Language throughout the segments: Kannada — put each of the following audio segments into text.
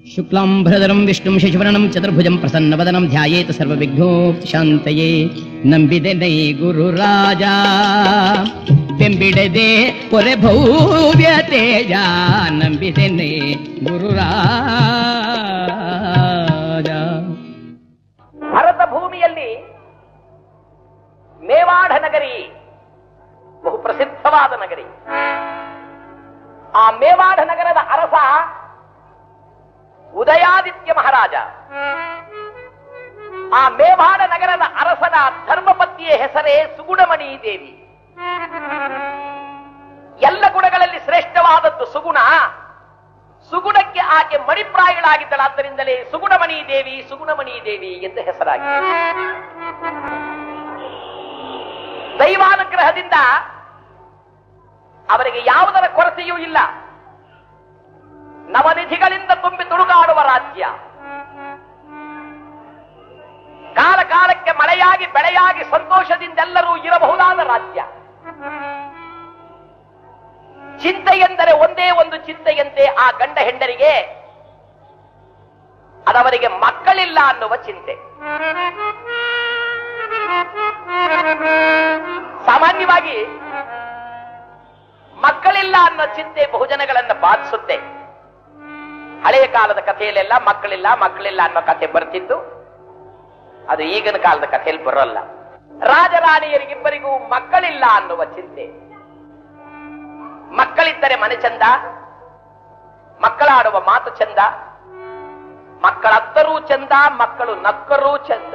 ಶುಕ್ಲಾಂಭರಧರಂ ವಿಷ್ಣುಂ ಶಶಿವರ್ಣಂ ಚತುರ್ಭುಜಂ ಪ್ರಸನ್ನವದನಂ ಧ್ಯಾಯೇತ ಸರ್ವವಿಘ್ನೋಪಶಾಂತಯೇ ನಂಬಿದೆನೈ ಗುರುರಾಜ ಬೆಂಬಿಡದೆ ಪೊರೆ ಭವ್ಯ ತೇಜ ನಂಬಿದೆನೈ ಗುರುರಾಜ ಭರತ ಭೂಮಿಯಲ್ಲಿ ಮೇವಾಡ ನಗರಿ ಬಹು ಪ್ರಸಿದ್ಧವಾದ ನಗರಿ ಆ ಮೇವಾಡ ನಗರದ ಅರಸ ಉದಯಾದಿತ್ಯ ಮಹಾರಾಜ ಆ ಮೇವಾಡ ನಗರದ ಅರಸನ ಧರ್ಮಪತ್ನಿಯ ಹೆಸರೇ ಸುಗುಣಮಣಿ ದೇವಿ ಎಲ್ಲ ಗುಣಗಳಲ್ಲಿ ಶ್ರೇಷ್ಠವಾದದ್ದು ಸುಗುಣ ಸುಗುಣಕ್ಕೆ ಆಕೆ ಮಣಿಪ್ರಾಯಗಳಾಗಿದ್ದಳಾದ್ದರಿಂದಲೇ ಸುಗುಣಮಣಿ ದೇವಿ ಸುಗುಣಮಣಿ ದೇವಿ ಎಂದು ಹೆಸರಾಗಿದೆ ದೈವಾನುಗ್ರಹದಿಂದ ಅವರಿಗೆ ಯಾವುದರ ಕೊರತೆಯೂ ಇಲ್ಲ ನವನಿಧಿಗಳಿಂದ ತುಂಬಿ ತುಳುಕಾಡುವ ರಾಜ್ಯ ಕಾಲ ಕಾಲಕ್ಕೆ ಮಳೆಯಾಗಿ ಬೆಳೆಯಾಗಿ ಸಂತೋಷದಿಂದೆಲ್ಲರೂ ಇರಬಹುದಾದ ರಾಜ್ಯ ಚಿಂತೆ ಎಂದರೆ ಒಂದೇ ಒಂದು ಚಿಂತೆಯಂತೆ ಆ ಗಂಡ ಹೆಂಡರಿಗೆ ಅದವರಿಗೆ ಮಕ್ಕಳಿಲ್ಲ ಅನ್ನುವ ಚಿಂತೆ ಸಾಮಾನ್ಯವಾಗಿ ಮಕ್ಕಳಿಲ್ಲ ಅನ್ನೋ ಚಿಂತೆ ಬಹುಜನಗಳನ್ನ ಬಾಧಿಸುತ್ತೆ ಹಳೆಯ ಕಾಲದ ಕಥೆಯಲ್ಲೆಲ್ಲ ಮಕ್ಕಳಿಲ್ಲ ಮಕ್ಕಳಿಲ್ಲ ಅನ್ನೋ ಕಥೆ ಬರ್ತಿತ್ತು ಅದು ಈಗಿನ ಕಾಲದ ಕಥೆಯಲ್ಲಿ ಬರೋಲ್ಲ ರಾಜರಾಣಿಯರಿಗಿಬ್ಬರಿಗೂ ಮಕ್ಕಳಿಲ್ಲ ಅನ್ನುವ ಚಿಂತೆ ಮಕ್ಕಳಿದ್ದರೆ ಮನೆ ಚಂದ ಮಕ್ಕಳಾಡುವ ಮಾತು ಚಂದ ಮಕ್ಕಳತ್ತರೂ ಚಂದ ಮಕ್ಕಳು ನಕ್ಕರೂ ಚಂದ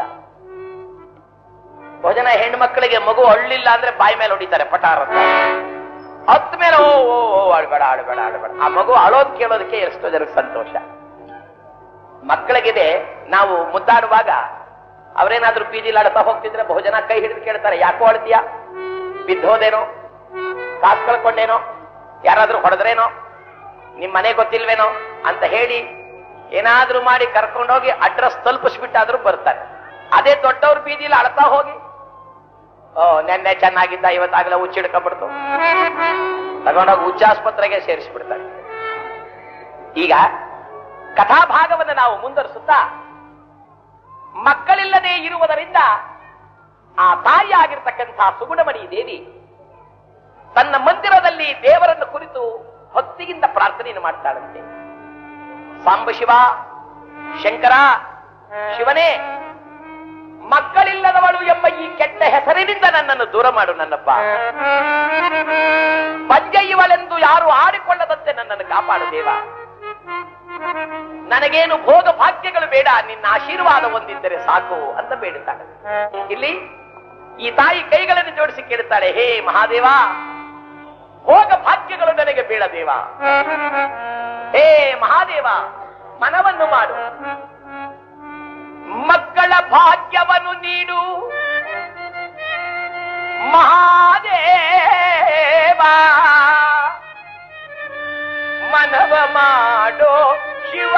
ಭೋಜನ ಹೆಣ್ಣು ಮಕ್ಕಳಿಗೆ ಮಗು ಅಳ್ಳಿಲ್ಲ ಅಂದ್ರೆ ಬಾಯಿ ಮೇಲೆ ಹೊಡಿತಾರೆ ಪಟಾರ ಅಂತ. ಹತ್ತ ಮೇಲೆ ಓ ಓ ಓ ಆಡ್ಬೇಡ ಆಡ್ಬೇಡ ಆಡ್ಬೇಡ ಆ ಮಗು ಅಳೋದ್ ಕೇಳೋದಕ್ಕೆ ಎಷ್ಟೋ ಜನಕ್ಕೆ ಸಂತೋಷ ಮಕ್ಕಳಿಗಿದೆ ನಾವು ಮುದ್ದಾಡುವಾಗ ಅವರೇನಾದ್ರೂ ಬೀದಿಲಿ ಆಡ್ತಾ ಹೋಗ್ತಿದ್ರೆ ಬಹುಜನ ಕೈ ಹಿಡಿದು ಕೇಳ್ತಾರೆ ಯಾಕೋ ಅಳ್ತೀಯ ಬಿದ್ದೋದೇನೋ ಕಾಸು ಕಳ್ಕೊಂಡೇನೋ ಯಾರಾದ್ರೂ ಹೊಡೆದ್ರೇನೋ ನಿಮ್ ಮನೆ ಗೊತ್ತಿಲ್ವೇನೋ ಅಂತ ಹೇಳಿ ಏನಾದ್ರೂ ಮಾಡಿ ಕರ್ಕೊಂಡೋಗಿ ಅಡ್ರೆಸ್ ತಲುಪಿಸ್ಬಿಟ್ಟಾದ್ರೂ ಬರ್ತಾರೆ ಅದೇ ದೊಡ್ಡವ್ರ ಬೀದಿಲಿ ಅಳ್ತಾ ಹೋಗಿ ಓ ನೆನ್ನೆ ಚೆನ್ನಾಗಿದ್ದ ಇವತ್ತಾಗಲೇ ಹುಚ್ಚಿಡ್ಕೊಂಡ್ಬಿಡ್ತು ತಗೊಂಡೋಗಿ ಹುಚ್ಚಾಸ್ಪತ್ರೆಗೆ ಸೇರಿಸ್ಬಿಡ್ತಾರೆ ಈಗ ಕಥಾಭಾಗವನ್ನು ನಾವು ಮುಂದುವರಿಸುತ್ತಾ ಮಕ್ಕಳಿಲ್ಲದೆ ಇರುವುದರಿಂದ ಆ ತಾಯಿ ಆಗಿರ್ತಕ್ಕಂಥ ಸುಗುಣಮಣಿ ದೇವಿ ತನ್ನ ಮಂದಿರದಲ್ಲಿ ದೇವರನ್ನು ಕುರಿತು ಭಕ್ತಿಯಿಂದ ಪ್ರಾರ್ಥನೆಯನ್ನು ಮಾಡ್ತಾಳಂತೆ ಸಾಂಬ ಶಿವ ಶಂಕರ ಶಿವನೇ ಮಕ್ಕಳಿಲ್ಲದವಳು ಎಂಬ ಈ ಕೆಟ್ಟ ಹೆಸರಿನಿಂದ ನನ್ನನ್ನು ದೂರ ಮಾಡು ನನ್ನಪ್ಪ ಪಂಜ ಇವಳೆಂದು ಯಾರು ಆಡಿಕೊಳ್ಳದಂತೆ ನನ್ನನ್ನು ಕಾಪಾಡು ದೇವ ನನಗೇನು ಭೋಗ ಭಾಗ್ಯಗಳು ಬೇಡ ನಿನ್ನ ಆಶೀರ್ವಾದ ಹೊಂದಿದ್ದರೆ ಸಾಕು ಅಂತ ಬೇಡುತ್ತಾಳೆ ಇಲ್ಲಿ ಈ ತಾಯಿ ಕೈಗಳನ್ನು ಜೋಡಿಸಿ ಕೇಳುತ್ತಾಳೆ ಹೇ ಮಹಾದೇವ ಭೋಗ ಭಾಗ್ಯಗಳು ನನಗೆ ಬೇಡ ದೇವ ಹೇ ಮಹಾದೇವ ಮನವನ್ನು ಮಾಡು ಮಕ್ಕಳ ಭಾಗ್ಯವನ್ನು ನೀಡು ಮಹಾದೇವ ಮನವ ಮಾಡೋ ಶಿವ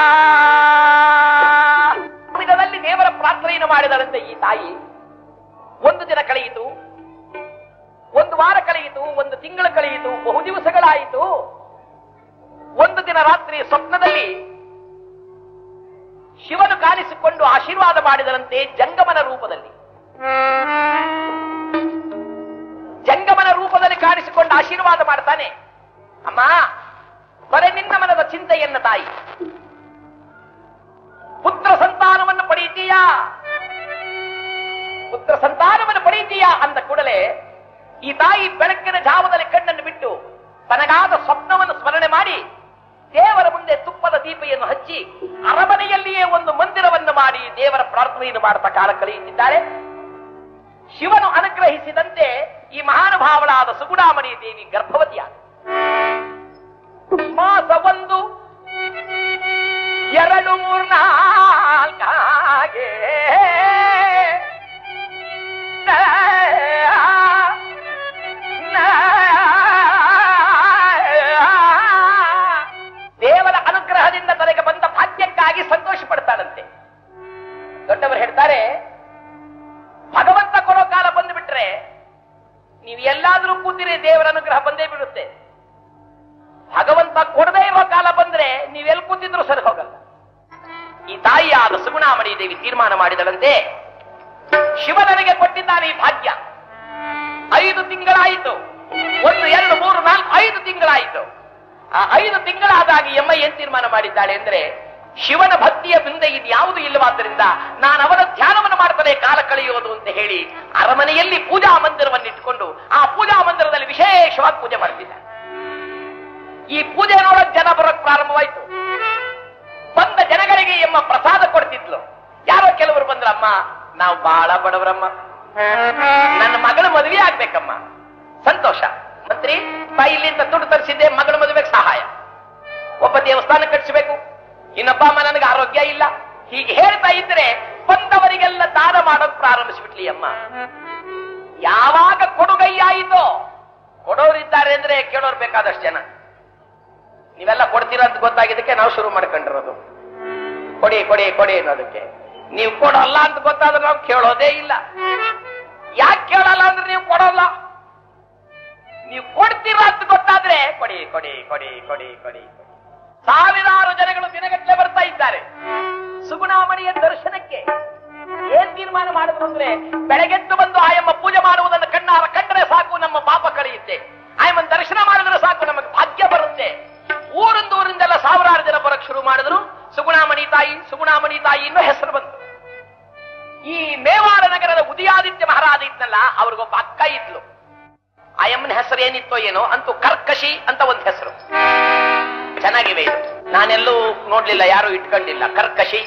ವಿಧದಲ್ಲಿ ದೇವರ ಪ್ರಾರ್ಥನೆಯನ್ನು ಮಾಡಿದಳಂತೆ ಈ ತಾಯಿ ಒಂದು ದಿನ ಕಳೆಯಿತು ಒಂದು ವಾರ ಕಳೆಯಿತು ಒಂದು ತಿಂಗಳು ಕಳೆಯಿತು ಬಹು ದಿವಸಗಳಾಯಿತು ಒಂದು ದಿನ ರಾತ್ರಿ ಸ್ವಪ್ನದಲ್ಲಿ ಶಿವನು ಕಾಣಿಸಿಕೊಂಡು ಆಶೀರ್ವಾದ ಮಾಡಿದರಂತೆ ಜಂಗಮನ ರೂಪದಲ್ಲಿ ಜಂಗಮನ ರೂಪದಲ್ಲಿ ಕಾಣಿಸಿಕೊಂಡು ಆಶೀರ್ವಾದ ಮಾಡ್ತಾನೆ ಅಮ್ಮ ಬರೆ ನಿನ್ನ ಮನದ ಚಿಂತೆಯನ್ನ ತಾಯಿ ಪುತ್ರ ಸಂತಾನವನ್ನು ಪಡೆಯುತ್ತೀಯಾ ಪುತ್ರ ಸಂತಾನವನ್ನು ಪಡೆಯುತ್ತೀಯಾ ಅಂದ ಕೂಡಲೇ ಈ ತಾಯಿ ಬೆಳಕಿನ ಜಾವದಲ್ಲಿ ಕಣ್ಣನ್ನು ಬಿಟ್ಟು ತನಗಾದ ಸ್ವಪ್ನವನ್ನು ಸ್ಮರಣೆ ಮಾಡಿ ದೇವರ ಮುಂದೆ ತುಪ್ಪದ ದೀಪೆಯನ್ನು ಹಚ್ಚಿ ಅರಮನೆಯಲ್ಲಿಯೇ ಒಂದು ಮಂದಿರವನ್ನು ಮಾಡಿ ದೇವರ ಪ್ರಾರ್ಥನೆಯನ್ನು ಮಾಡುತ್ತಾ ಕಾಲ ಕಳೆಯುತ್ತಿದ್ದಾರೆ ಶಿವನು ಅನುಗ್ರಹಿಸಿದಂತೆ ಈ ಮಹಾನುಭಾವಳಾದ ಸುಗುಣಾಮಣಿ ದೇವಿ ಗರ್ಭವತಿಯಾದ ಮಾಸ ಒಂದು ಎರಡು ಮೂರ್ನಾಲ್ಕಾಗೆ ದೇವರ ಅನುಗ್ರಹದಿಂದ ತನಗೆ ಬಂದ ಭಾಗ್ಯಕ್ಕಾಗಿ ಸಂತೋಷ ಪಡ್ತಾಳಂತೆ ದೊಡ್ಡವರು ಹೇಳ್ತಾರೆ ಭಗವಂತ ಕೊಡೋ ಕಾಲ ಬಂದು ಬಿಟ್ರೆ ನೀವು ಎಲ್ಲಾದ್ರೂ ಕೂತಿರಿ ದೇವರ ಅನುಗ್ರಹ ಬಂದೇ ಬಿಡುತ್ತೆ ಭಗವಂತ ಕೊಡದೇ ಇರೋ ಕಾಲ ಬಂದ್ರೆ ನೀವೆಲ್ಲಿ ಕೂತಿದ್ರು ಸರಿ ಹೋಗಲ್ಲ ತಾಯಿಯಾದ ಸುಗುಣಾಮಣಿ ದೇವಿ ತೀರ್ಮಾನ ಮಾಡಿದಳಂತೆ ಶಿವ ನನಗೆ ಕೊಟ್ಟಿದ್ದಾನೆ ಈ ಭಾಗ್ಯ ಐದು ತಿಂಗಳಾಯಿತು ಒಂದು ಎರಡು ಮೂರು ನಾಲ್ಕು ಐದು ತಿಂಗಳಾಯಿತು ಆ ಐದು ತಿಂಗಳಾದಾಗ ಎಮ್ಮ ಏನ್ ತೀರ್ಮಾನ ಮಾಡಿದ್ದಾಳೆ ಅಂದ್ರೆ ಶಿವನ ಭಕ್ತಿಯ ಮುಂದೆ ಇದು ಯಾವುದು ಇಲ್ಲವಾದ್ದರಿಂದ ನಾನು ಅವರ ಧ್ಯಾನವನ್ನು ಮಾಡ್ತಾರೆ ಕಾಲ ಕಳೆಯೋದು ಅಂತ ಹೇಳಿ ಅರಮನೆಯಲ್ಲಿ ಪೂಜಾ ಮಂದಿರವನ್ನು ಇಟ್ಕೊಂಡು ಆ ಪೂಜಾ ಮಂದಿರದಲ್ಲಿ ವಿಶೇಷವಾಗಿ ಪೂಜೆ ಮಾಡ್ತಿದ್ದ ಈ ಪೂಜೆ ನೋಡಕ್ ಜನ ಬರೋಕ್ ಪ್ರಾರಂಭವಾಯ್ತು ಬಂದ ಜನಗಳಿಗೆ ಎಮ್ಮ ಪ್ರಸಾದ ಕೊಡ್ತಿದ್ಲು ಯಾರೋ ಕೆಲವರು ಬಂದ್ರಮ್ಮ ನಾವು ಬಹಳ ಬಡವರಮ್ಮ ನನ್ನ ಮಗಳ ಮದುವೆ ಆಗ್ಬೇಕಮ್ಮ ಸಂತೋಷ ಮಂತ್ರಿ ತಾಯಿ ಇಲ್ಲಿಂದ ದುಡ್ಡು ತರಿಸಿದ್ದೆ ಮಗಳ ಮದುವೆಗೆ ಸಹಾಯ ಒಬ್ಬ ದೇವಸ್ಥಾನ ಕಟ್ಟಿಸಬೇಕು ಇನ್ನೊಬ್ಬ ಅಮ್ಮ ನನಗೆ ಆರೋಗ್ಯ ಇಲ್ಲ ಹೀಗೆ ಹೇಳ್ತಾ ಇದ್ರೆ ಬಂದವರಿಗೆಲ್ಲ ದಾನ ಮಾಡೋಕ್ ಪ್ರಾರಂಭಿಸ್ಬಿಟ್ಲಿ ಅಮ್ಮ ಯಾವಾಗ ಕೊಡುಗೈಯಾಯಿತೋ ಕೊಡೋರಿದ್ದಾರೆ ಅಂದ್ರೆ ಕೇಳೋರು ಬೇಕಾದಷ್ಟು ಜನ ನೀವೆಲ್ಲ ಕೊಡ್ತೀರಾ ಅಂತ ಗೊತ್ತಾಗಿದ್ದಕ್ಕೆ ನಾವು ಶುರು ಮಾಡ್ಕೊಂಡಿರೋದು ಕೊಡಿ ಕೊಡಿ ಕೊಡಿ ಅನ್ನೋದಕ್ಕೆ ನೀವು ಕೊಡಲ್ಲ ಅಂತ ಗೊತ್ತಾದ್ರೆ ನಾವು ಕೇಳೋದೇ ಇಲ್ಲ ಯಾಕೆ ಕೇಳಲ್ಲ ಅಂದ್ರೆ ನೀವು ಕೊಡಲ್ಲ ನೀವು ಕೊಡ್ತೀರಾ ಅಂತ ಗೊತ್ತಾದ್ರೆ ಕೊಡಿ ಕೊಡಿ ಕೊಡಿ ಕೊಡಿ ಕೊಡಿ ಕೊಡಿ. ಸಾವಿರಾರು ಜನಗಳು ದಿನಗಟ್ಟಲೆ ಬರ್ತಾ ಇದ್ದಾರೆ ಸುಗುಣಾಮಣಿಯ ದರ್ಶನಕ್ಕೆ ಏನ್ ತೀರ್ಮಾನ ಮಾಡಿದ್ರು ಅಂದ್ರೆ ಬೆಳಗೆದ್ದು ಬಂದು ಆಯಮ್ಮ ಪೂಜೆ ಮಾಡುವುದನ್ನು ಕಣ್ಣಾರ ಕಂಡರೆ ಸಾಕು ನಮ್ಮ ಪಾಪ ಕಳೆಯುತ್ತೆ ಆಯಮ್ಮನ ದರ್ಶನ ಮಾಡಿದ್ರೆ ಸಾಕು ನಮಗೆ ಭಾಗ್ಯ ಬರುತ್ತೆ ಊರಿಂದ ಊರಿಂದೆಲ್ಲ ಸಾವಿರಾರು ಜನ ಬರಕ್ ಶುರು ಮಾಡಿದ್ರು ಸುಗುಣಾಮಣಿ ತಾಯಿ ಸುಗುಣಾಮಣಿ ತಾಯಿ ಇನ್ನೂ ಹೆಸರು ಬಂತು ಈ ಮೇವಾಡ ನಗರದ ಉದಯಾದಿತ್ಯ ಮಹಾರಾಜ ಇದ್ನಲ್ಲ ಅವ್ರಿಗೊಬ್ಬ ಅಕ್ಕ ಇದ್ಲು ಆಯಮ್ಮನ ಹೆಸರು ಏನಿತ್ತೋ ಏನೋ ಅಂತೂ ಕರ್ಕಶಿ ಅಂತ ಒಂದು ಹೆಸರು ಚೆನ್ನಾಗಿವೆ ಇದು ನಾನೆಲ್ಲೂ ನೋಡ್ಲಿಲ್ಲ ಯಾರು ಇಟ್ಕೊಂಡಿಲ್ಲ ಕರ್ಕಶಿ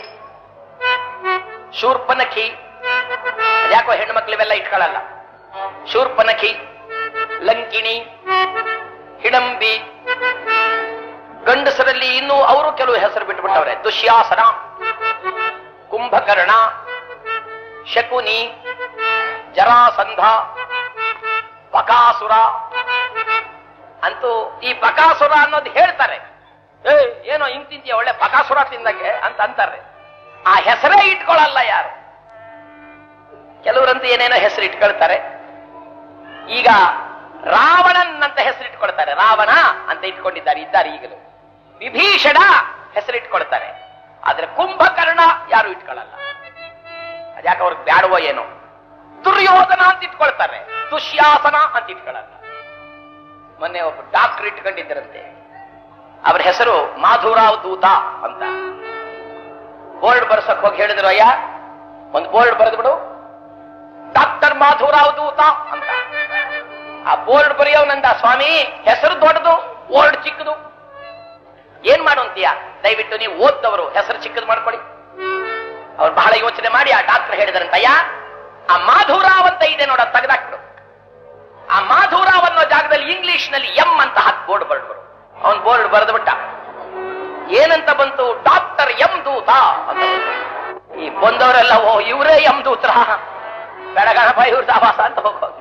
ಶೂರ್ಪನಖಿ ಯಾಕೋ ಹೆಣ್ಣು ಮಕ್ಳಿವೆಲ್ಲ ಇಟ್ಕೊಳ್ಳಲ್ಲ ಶೂರ್ಪನಖಿ ಲಂಕಿಣಿ ಹಿಡಂಬಿ ಗಂಡಸರಲ್ಲಿ ಇನ್ನೂ ಅವರು ಕೆಲವು ಹೆಸರು ಬಿಟ್ಟುಬಿಟ್ಟವ್ರೆ ದುಶ್ಯಾಸನ ಕುಂಭಕರ್ಣ ಶಕುನಿ ಜರಾಸಂಧ ಬಕಾಸುರ ಅಂತೂ ಈ ಬಕಾಸುರ ಅನ್ನೋದು ಹೇಳ್ತಾರೆ ಏ ಏನೋ ಇಂತಿಂತೀಯ ಒಳ್ಳೆ ಬಕಾಸುರ ತಿಂದಂಗೆ ಅಂತ ಅಂತಾರೆ ಆ ಹೆಸರೇ ಇಟ್ಕೊಳ್ಳಲ್ಲ ಯಾರು ಕೆಲವರಂತೂ ಏನೇನೋ ಹೆಸರು ಇಟ್ಕೊಳ್ತಾರೆ ಈಗ ರಾವಣನ್ ಅಂತ ಹೆಸರು ಇಟ್ಕೊಳ್ತಾರೆ ರಾವಣ ಅಂತ ಇಟ್ಕೊಂಡಿದ್ದಾರೆ ಇದ್ದಾರೆ ಈಗಲೂ ವಿಭೀಷಣ ಹೆಸರು ಇಟ್ಕೊಳ್ತಾರೆ ಆದ್ರೆ ಕುಂಭಕರ್ಣ ಯಾರು ಇಟ್ಕೊಳ್ಳಲ್ಲ ಅದ್ಯಾಕೆ ಅವ್ರಿಗೆ ಬ್ಯಾಡುವ ಏನೋ ದುರ್ಯೋಧನ ಅಂತ ಇಟ್ಕೊಳ್ತಾರೆ ದುಶ್ಯಾಸನ ಅಂತ ಇಟ್ಕೊಳ್ಳಲ್ಲ ಮೊನ್ನೆ ಒಬ್ಬ ಡಾಕ್ಟರ್ ಇಟ್ಕೊಂಡಿದ್ದರಂತೆ ಅವರ ಹೆಸರು ಮಾಧುರಾವ್ ದೂತ ಅಂತ ಬೋರ್ಡ್ ಬರ್ಸಕ್ ಹೋಗಿ ಹೇಳಿದ್ರು ಅಯ್ಯ ಒಂದು ಬೋರ್ಡ್ ಬರೆದು ಬಿಡು ಡಾಕ್ಟರ್ ಮಾಧುರಾವ್ ದೂತ ಅಂತ ಆ ಬೋರ್ಡ್ ಬರೆಯೋನಂದ ಸ್ವಾಮಿ ಹೆಸರು ದೊಡ್ಡದು ಬೋರ್ಡ್ ಚಿಕ್ಕದು ಏನ್ ಮಾಡುವಂತೀಯ ದಯವಿಟ್ಟು ನೀವು ಓದ್ದವರು ಹೆಸರು ಚಿಕ್ಕದು ಮಾಡ್ಕೊಳ್ಳಿ ಅವ್ರು ಬಹಳ ಯೋಚನೆ ಮಾಡಿ ಆ ಡಾಕ್ಟರ್ ಹೇಳಿದ್ರಂತಯ್ಯ ಆ ಮಾಧುರಾವ್ ಅಂತ ಇದೆ ನೋಡ ತೆಗೆದಾಕ್ಬಿಡು ಆ ಮಾಧುರಾವ್ ಅನ್ನೋ ಜಾಗದಲ್ಲಿ ಇಂಗ್ಲಿಷ್ ನಲ್ಲಿ ಎಂ ಅಂತ ಹಾಕಿ ಬೋರ್ಡ್ ಬರ್ಡ್ರು ಅವನ್ ಬೋರ್ಡ್ ಬರೆದು ಬಿಟ್ಟ ಏನಂತ ಬಂತು ಡಾಕ್ಟರ್ ಎಂ ದೂತ ಅಂತ ಬಂತು. ಈ ಬಂದವರೆಲ್ಲ ಓ ಇವರೇ ಎಂ ದೂತ್ರ ಬೆಳಗಣಪ ಇವ್ರ ದಾವಾಸ ಅಂತ ಹೋಗೋದು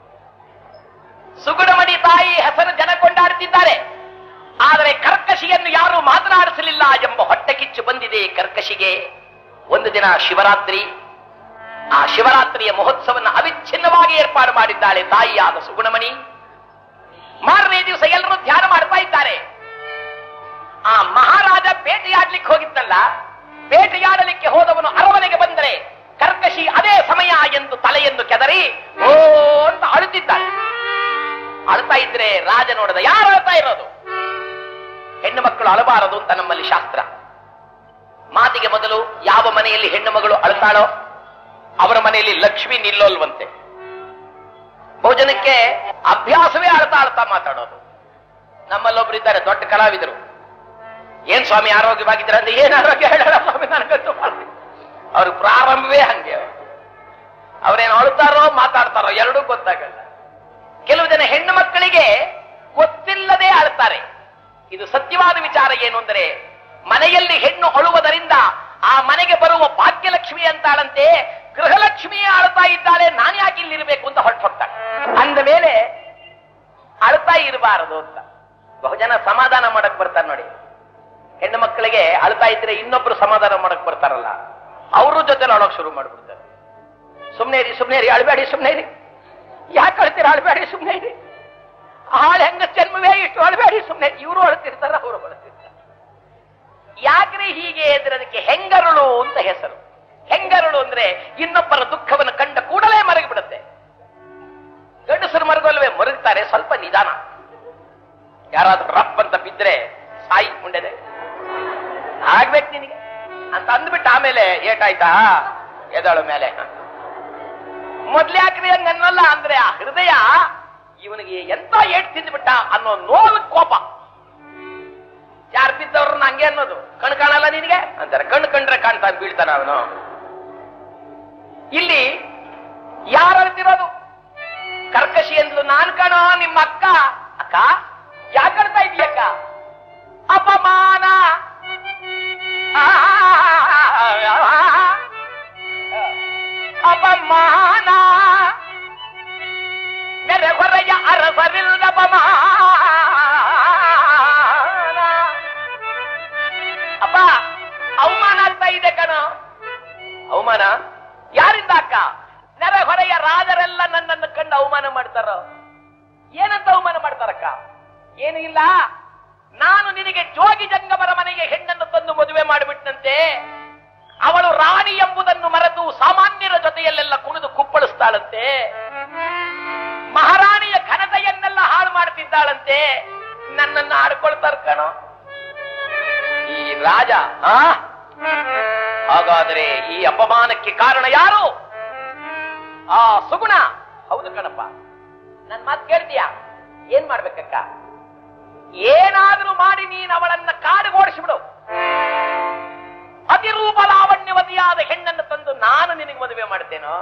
ಸುಗುಣಮಣಿ ತಾಯಿ ಹೆಸರು ಜನ ಕೊಂಡಾಡ್ತಿದ್ದಾರೆ ಆದರೆ ಕರ್ಕಶಿಯನ್ನು ಯಾರು ಮಾತನಾಡಿಸಲಿಲ್ಲ ಎಂಬ ಹೊಟ್ಟೆ ಕಿಚ್ಚು ಬಂದಿದೆ ಕರ್ಕಶಿಗೆ ಒಂದು ದಿನ ಶಿವರಾತ್ರಿ ಆ ಶಿವರಾತ್ರಿಯ ಮಹೋತ್ಸವವನ್ನು ಅವಿಚ್ಛಿನ್ನವಾಗಿ ಏರ್ಪಾಡು ಮಾಡಿದ್ದಾಳೆ ತಾಯಿಯಾದ ಸುಗುಣಮಣಿ ಮಾರನೇ ದಿವಸ ಎಲ್ಲರೂ ಧ್ಯಾನ ಮಾಡ್ತಾ ಇದ್ದಾರೆ ಆ ಮಹಾರಾಜ ಬೇಟೆಯಾಡ್ಲಿಕ್ಕೆ ಹೋಗಿದ್ದಲ್ಲ ಬೇಟೆಯಾಡಲಿಕ್ಕೆ ಹೋದವನು ಅರಮನೆಗೆ ಬಂದರೆ ಕರ್ಕಶಿ ಅದೇ ಸಮಯ ಎಂದು ತಲೆಯನ್ನು ಕೆದರಿ ಓ ಅಂತ ಅಳುತ್ತಿದ್ದಾನೆ ಅಳ್ತಾ ಇದ್ರೆ ರಾಜ ನೋಡದ ಯಾರು ಅಳ್ತಾ ಇರೋದು ಹೆಣ್ಣು ಮಕ್ಕಳು ಅಳಬಾರದು ಅಂತ ನಮ್ಮಲ್ಲಿ ಶಾಸ್ತ್ರ ಮಾತಿಗೆ ಮೊದಲು ಯಾವ ಮನೆಯಲ್ಲಿ ಹೆಣ್ಣು ಮಗಳು ಅಳ್ತಾಳೋ ಅವರ ಮನೆಯಲ್ಲಿ ಲಕ್ಷ್ಮಿ ನಿಲ್ಲೋಲ್ವಂತೆ ಬಹುಜನಕ್ಕೆ ಅಭ್ಯಾಸವೇ ಅಳ್ತಾ ಅಳ್ತಾ ಮಾತಾಡೋದು ನಮ್ಮಲ್ಲೊಬ್ರು ಇದ್ದಾರೆ ದೊಡ್ಡ ಕಲಾವಿದರು ಏನ್ ಸ್ವಾಮಿ ಆರೋಗ್ಯವಾಗಿದ್ದೀರ ಅಂದ್ರೆ ಏನ್ ಆರೋಗ್ಯ ಹೇಳೋಣ ಸ್ವಾಮಿ ನನಗಂತೂ ಅವ್ರ ಪ್ರಾರಂಭವೇ ಹಂಗೆ ಅವ್ರೇನು ಅಳುತ್ತಾರೋ ಮಾತಾಡ್ತಾರೋ ಎರಡೂ ಗೊತ್ತಾಗಲ್ಲ ಕೆಲವು ಜನ ಹೆಣ್ಣು ಮಕ್ಕಳಿಗೆ ಗೊತ್ತಿಲ್ಲದೆ ಅಳ್ತಾರೆ ಇದು ಸತ್ಯವಾದ ವಿಚಾರ ಏನು ಅಂದರೆ ಮನೆಯಲ್ಲಿ ಹೆಣ್ಣು ಅಳುವುದರಿಂದ ಆ ಮನೆಗೆ ಬರುವ ಭಾಗ್ಯಲಕ್ಷ್ಮಿ ಅಂತಾಳಂತೆ ಗೃಹಲಕ್ಷ್ಮಿ ಅಳ್ತಾ ಇದ್ದಾಳೆ ನಾನು ಯಾಕೆ ಇಲ್ಲಿರ್ಬೇಕು ಅಂತ ಹೊರಟು ಹೋಗ್ತಾಳೆ ಅಂದ ಮೇಲೆ ಅಳ್ತಾ ಇರಬಾರದು ಅಂತ ಬಹುಜನ ಸಮಾಧಾನ ಮಾಡಕ್ ಬರ್ತಾರೆ ನೋಡಿ ಹೆಣ್ಣು ಮಕ್ಕಳಿಗೆ ಅಳ್ತಾ ಇದ್ರೆ ಇನ್ನೊಬ್ರು ಸಮಾಧಾನ ಮಾಡಕ್ ಬರ್ತಾರಲ್ಲ ಅವ್ರ ಜೊತೆ ಅಳೋಕ್ ಶುರು ಮಾಡ್ಬಿಡ್ತಾರೆ ಸುಮ್ನೆ ಇರಿ ಸುಮ್ನೆ ಇರಿ ಅಳ್ಬೇಡಿ ಸುಮ್ನೆ ಇರಿ ಯಾಕೆ ಅಳ್ತೀರ ಅಳ್ಬೇಡಿ ಸುಮ್ನೆ ಇರಿ ಆಳ್ ಹೆಂಗ ಜನ್ಮವೇ ಇಷ್ಟು ಅಳ್ಬೇಡಿ ಸುಮ್ನೆ ಇವರು ಅಳ್ತಿರ್ತಾರ ಅವರು ಅಳ್ತಿರ್ತಾರೆ ಯಾಕ್ರೆ ಹೀಗೆ ಅಂದ್ರೆ ಅದಕ್ಕೆ ಹೆಂಗರುಳು ಅಂತ ಹೆಸರು ಹೆಂಗರುಳು ಅಂದ್ರೆ ಇನ್ನೊಬ್ಬರ ದುಃಖವನ್ನು ಕಂಡ ಕೂಡಲೇ ಮರಗಿ ಬಿಡುತ್ತೆ ಗಂಡಸರು ಮರಗೋಲ್ವೇ ಮರಗ್ತಾರೆ ಸ್ವಲ್ಪ ನಿಧಾನ ಯಾರಾದ್ರೂ ರಪ್ ಅಂತ ಬಿದ್ರೆ ಸಾಯಿ ಮುಂಡೆದೆ ಆಗ್ಬೇಕು ನಿನಗೆ ಅಂತ ಅಂದ್ಬಿಟ್ಟು ಆಮೇಲೆ ಏಟಾಯ್ತಾ ಎದಳು ಮೇಲೆ ಮೊದ್ಲು ಯಾಕ್ರಿ ಹಂಗನ್ನಲ್ಲ ಅಂದ್ರೆ ಆ ಹೃದಯ ಇವನಿಗೆ ಎಂತ ಏಟ್ ತಿಂದ್ಬಿಟ್ಟ ಅನ್ನೋ ನೋವು ಕೋಪ ಯಾರು ಬಿದ್ದವ್ರನ್ನ ಹಂಗೆ ಅನ್ನೋದು ಕಣ್ ಕಾಣಲ್ಲ ನಿನಗೆ ಅಂತಾರೆ ಕಣ್ಣು ಕಂಡ್ರೆ ಕಾಣ್ತಾ ಬೀಳ್ತಾನ ಅವನು ಇಲ್ಲಿ ಯಾರು ಅಳ್ತಿರೋದು ಕರ್ಕಶಿ ಎಂದ್ಲು ನಾನ್ ಕಣೋ ನಿಮ್ಮ ಅಕ್ಕ ಅಕ್ಕ ಯಾಕೆ ಅಳ್ತಾ ಇದೀಯಕ್ಕ ಅಪಮಾನ ಆ, ಅಪಮಾನ ನೆರೆ ಹೊರೆಯ ಅರಸರಿಲ್ಲದ ಅಪಮಾನ ಅಪ್ಪ ಅವಮಾನ ಆಗ್ತಾ ಇದೆ ಕಣ ಅವಮಾನ ಯಾರಿಂದ ಅಕ್ಕ ನೆರೆ ಹೊರೆಯ ರಾಜರೆಲ್ಲ ನನ್ನನ್ನು ಕಂಡು ಅವಮಾನ ಮಾಡ್ತಾರೋ ಏನಂತ ಅವಮಾನ ಮಾಡ್ತಾರಕ್ಕ ಏನು ಇಲ್ಲ ನಾನು ನಿನಗೆ ಜೋಗಿ ಜಂಗಮರ ಮನೆಗೆ ಹೆಣ್ಣನ್ನು ತಂದು ಮದುವೆ ಮಾಡಿಬಿಟ್ಟಂತೆ ಅವಳು ರಾಣಿ ಎಂಬುದನ್ನು ಮರೆತು ಸಾಮಾನ್ಯರ ಜೊತೆಯಲ್ಲೆಲ್ಲ ಕುಣಿದು ಕುಪ್ಪಳಿಸ್ತಾಳಂತೆ ಮಹಾರಾಣಿಯ ಘನತೆಯನ್ನೆಲ್ಲ ಹಾಳು ಮಾಡ್ತಿದ್ದಾಳಂತೆ ನನ್ನನ್ನು ಆಡ್ಕೊಳ್ತಾರ ಕಣೋ ಈ ರಾಜ ಆ? ಹಾಗಾದರೆ ಈ ಅಪಮಾನಕ್ಕೆ ಕಾರಣ ಯಾರು ಆ ಸುಗುಣ ಹೌದು ಕಣಪ್ಪ ನನ್ ಮಾತು ಕೇಳ್ತೀಯ ಏನ್ ಮಾಡ್ಬೇಕಕ್ಕ ಏನಾದ್ರೂ ಮಾಡಿ ನೀನ್ ಅವಳನ್ನ ಕಾಡಿಗೋಡಿಸಿಬಿಡು ಅತಿರೂಪ ಲಾವಣ್ಯವತಿಯಾದ ಹೆಣ್ಣನ್ನು ತಂದು ನಾನು ನಿನಗೆ ಮದುವೆ ಮಾಡ್ತೇನೋ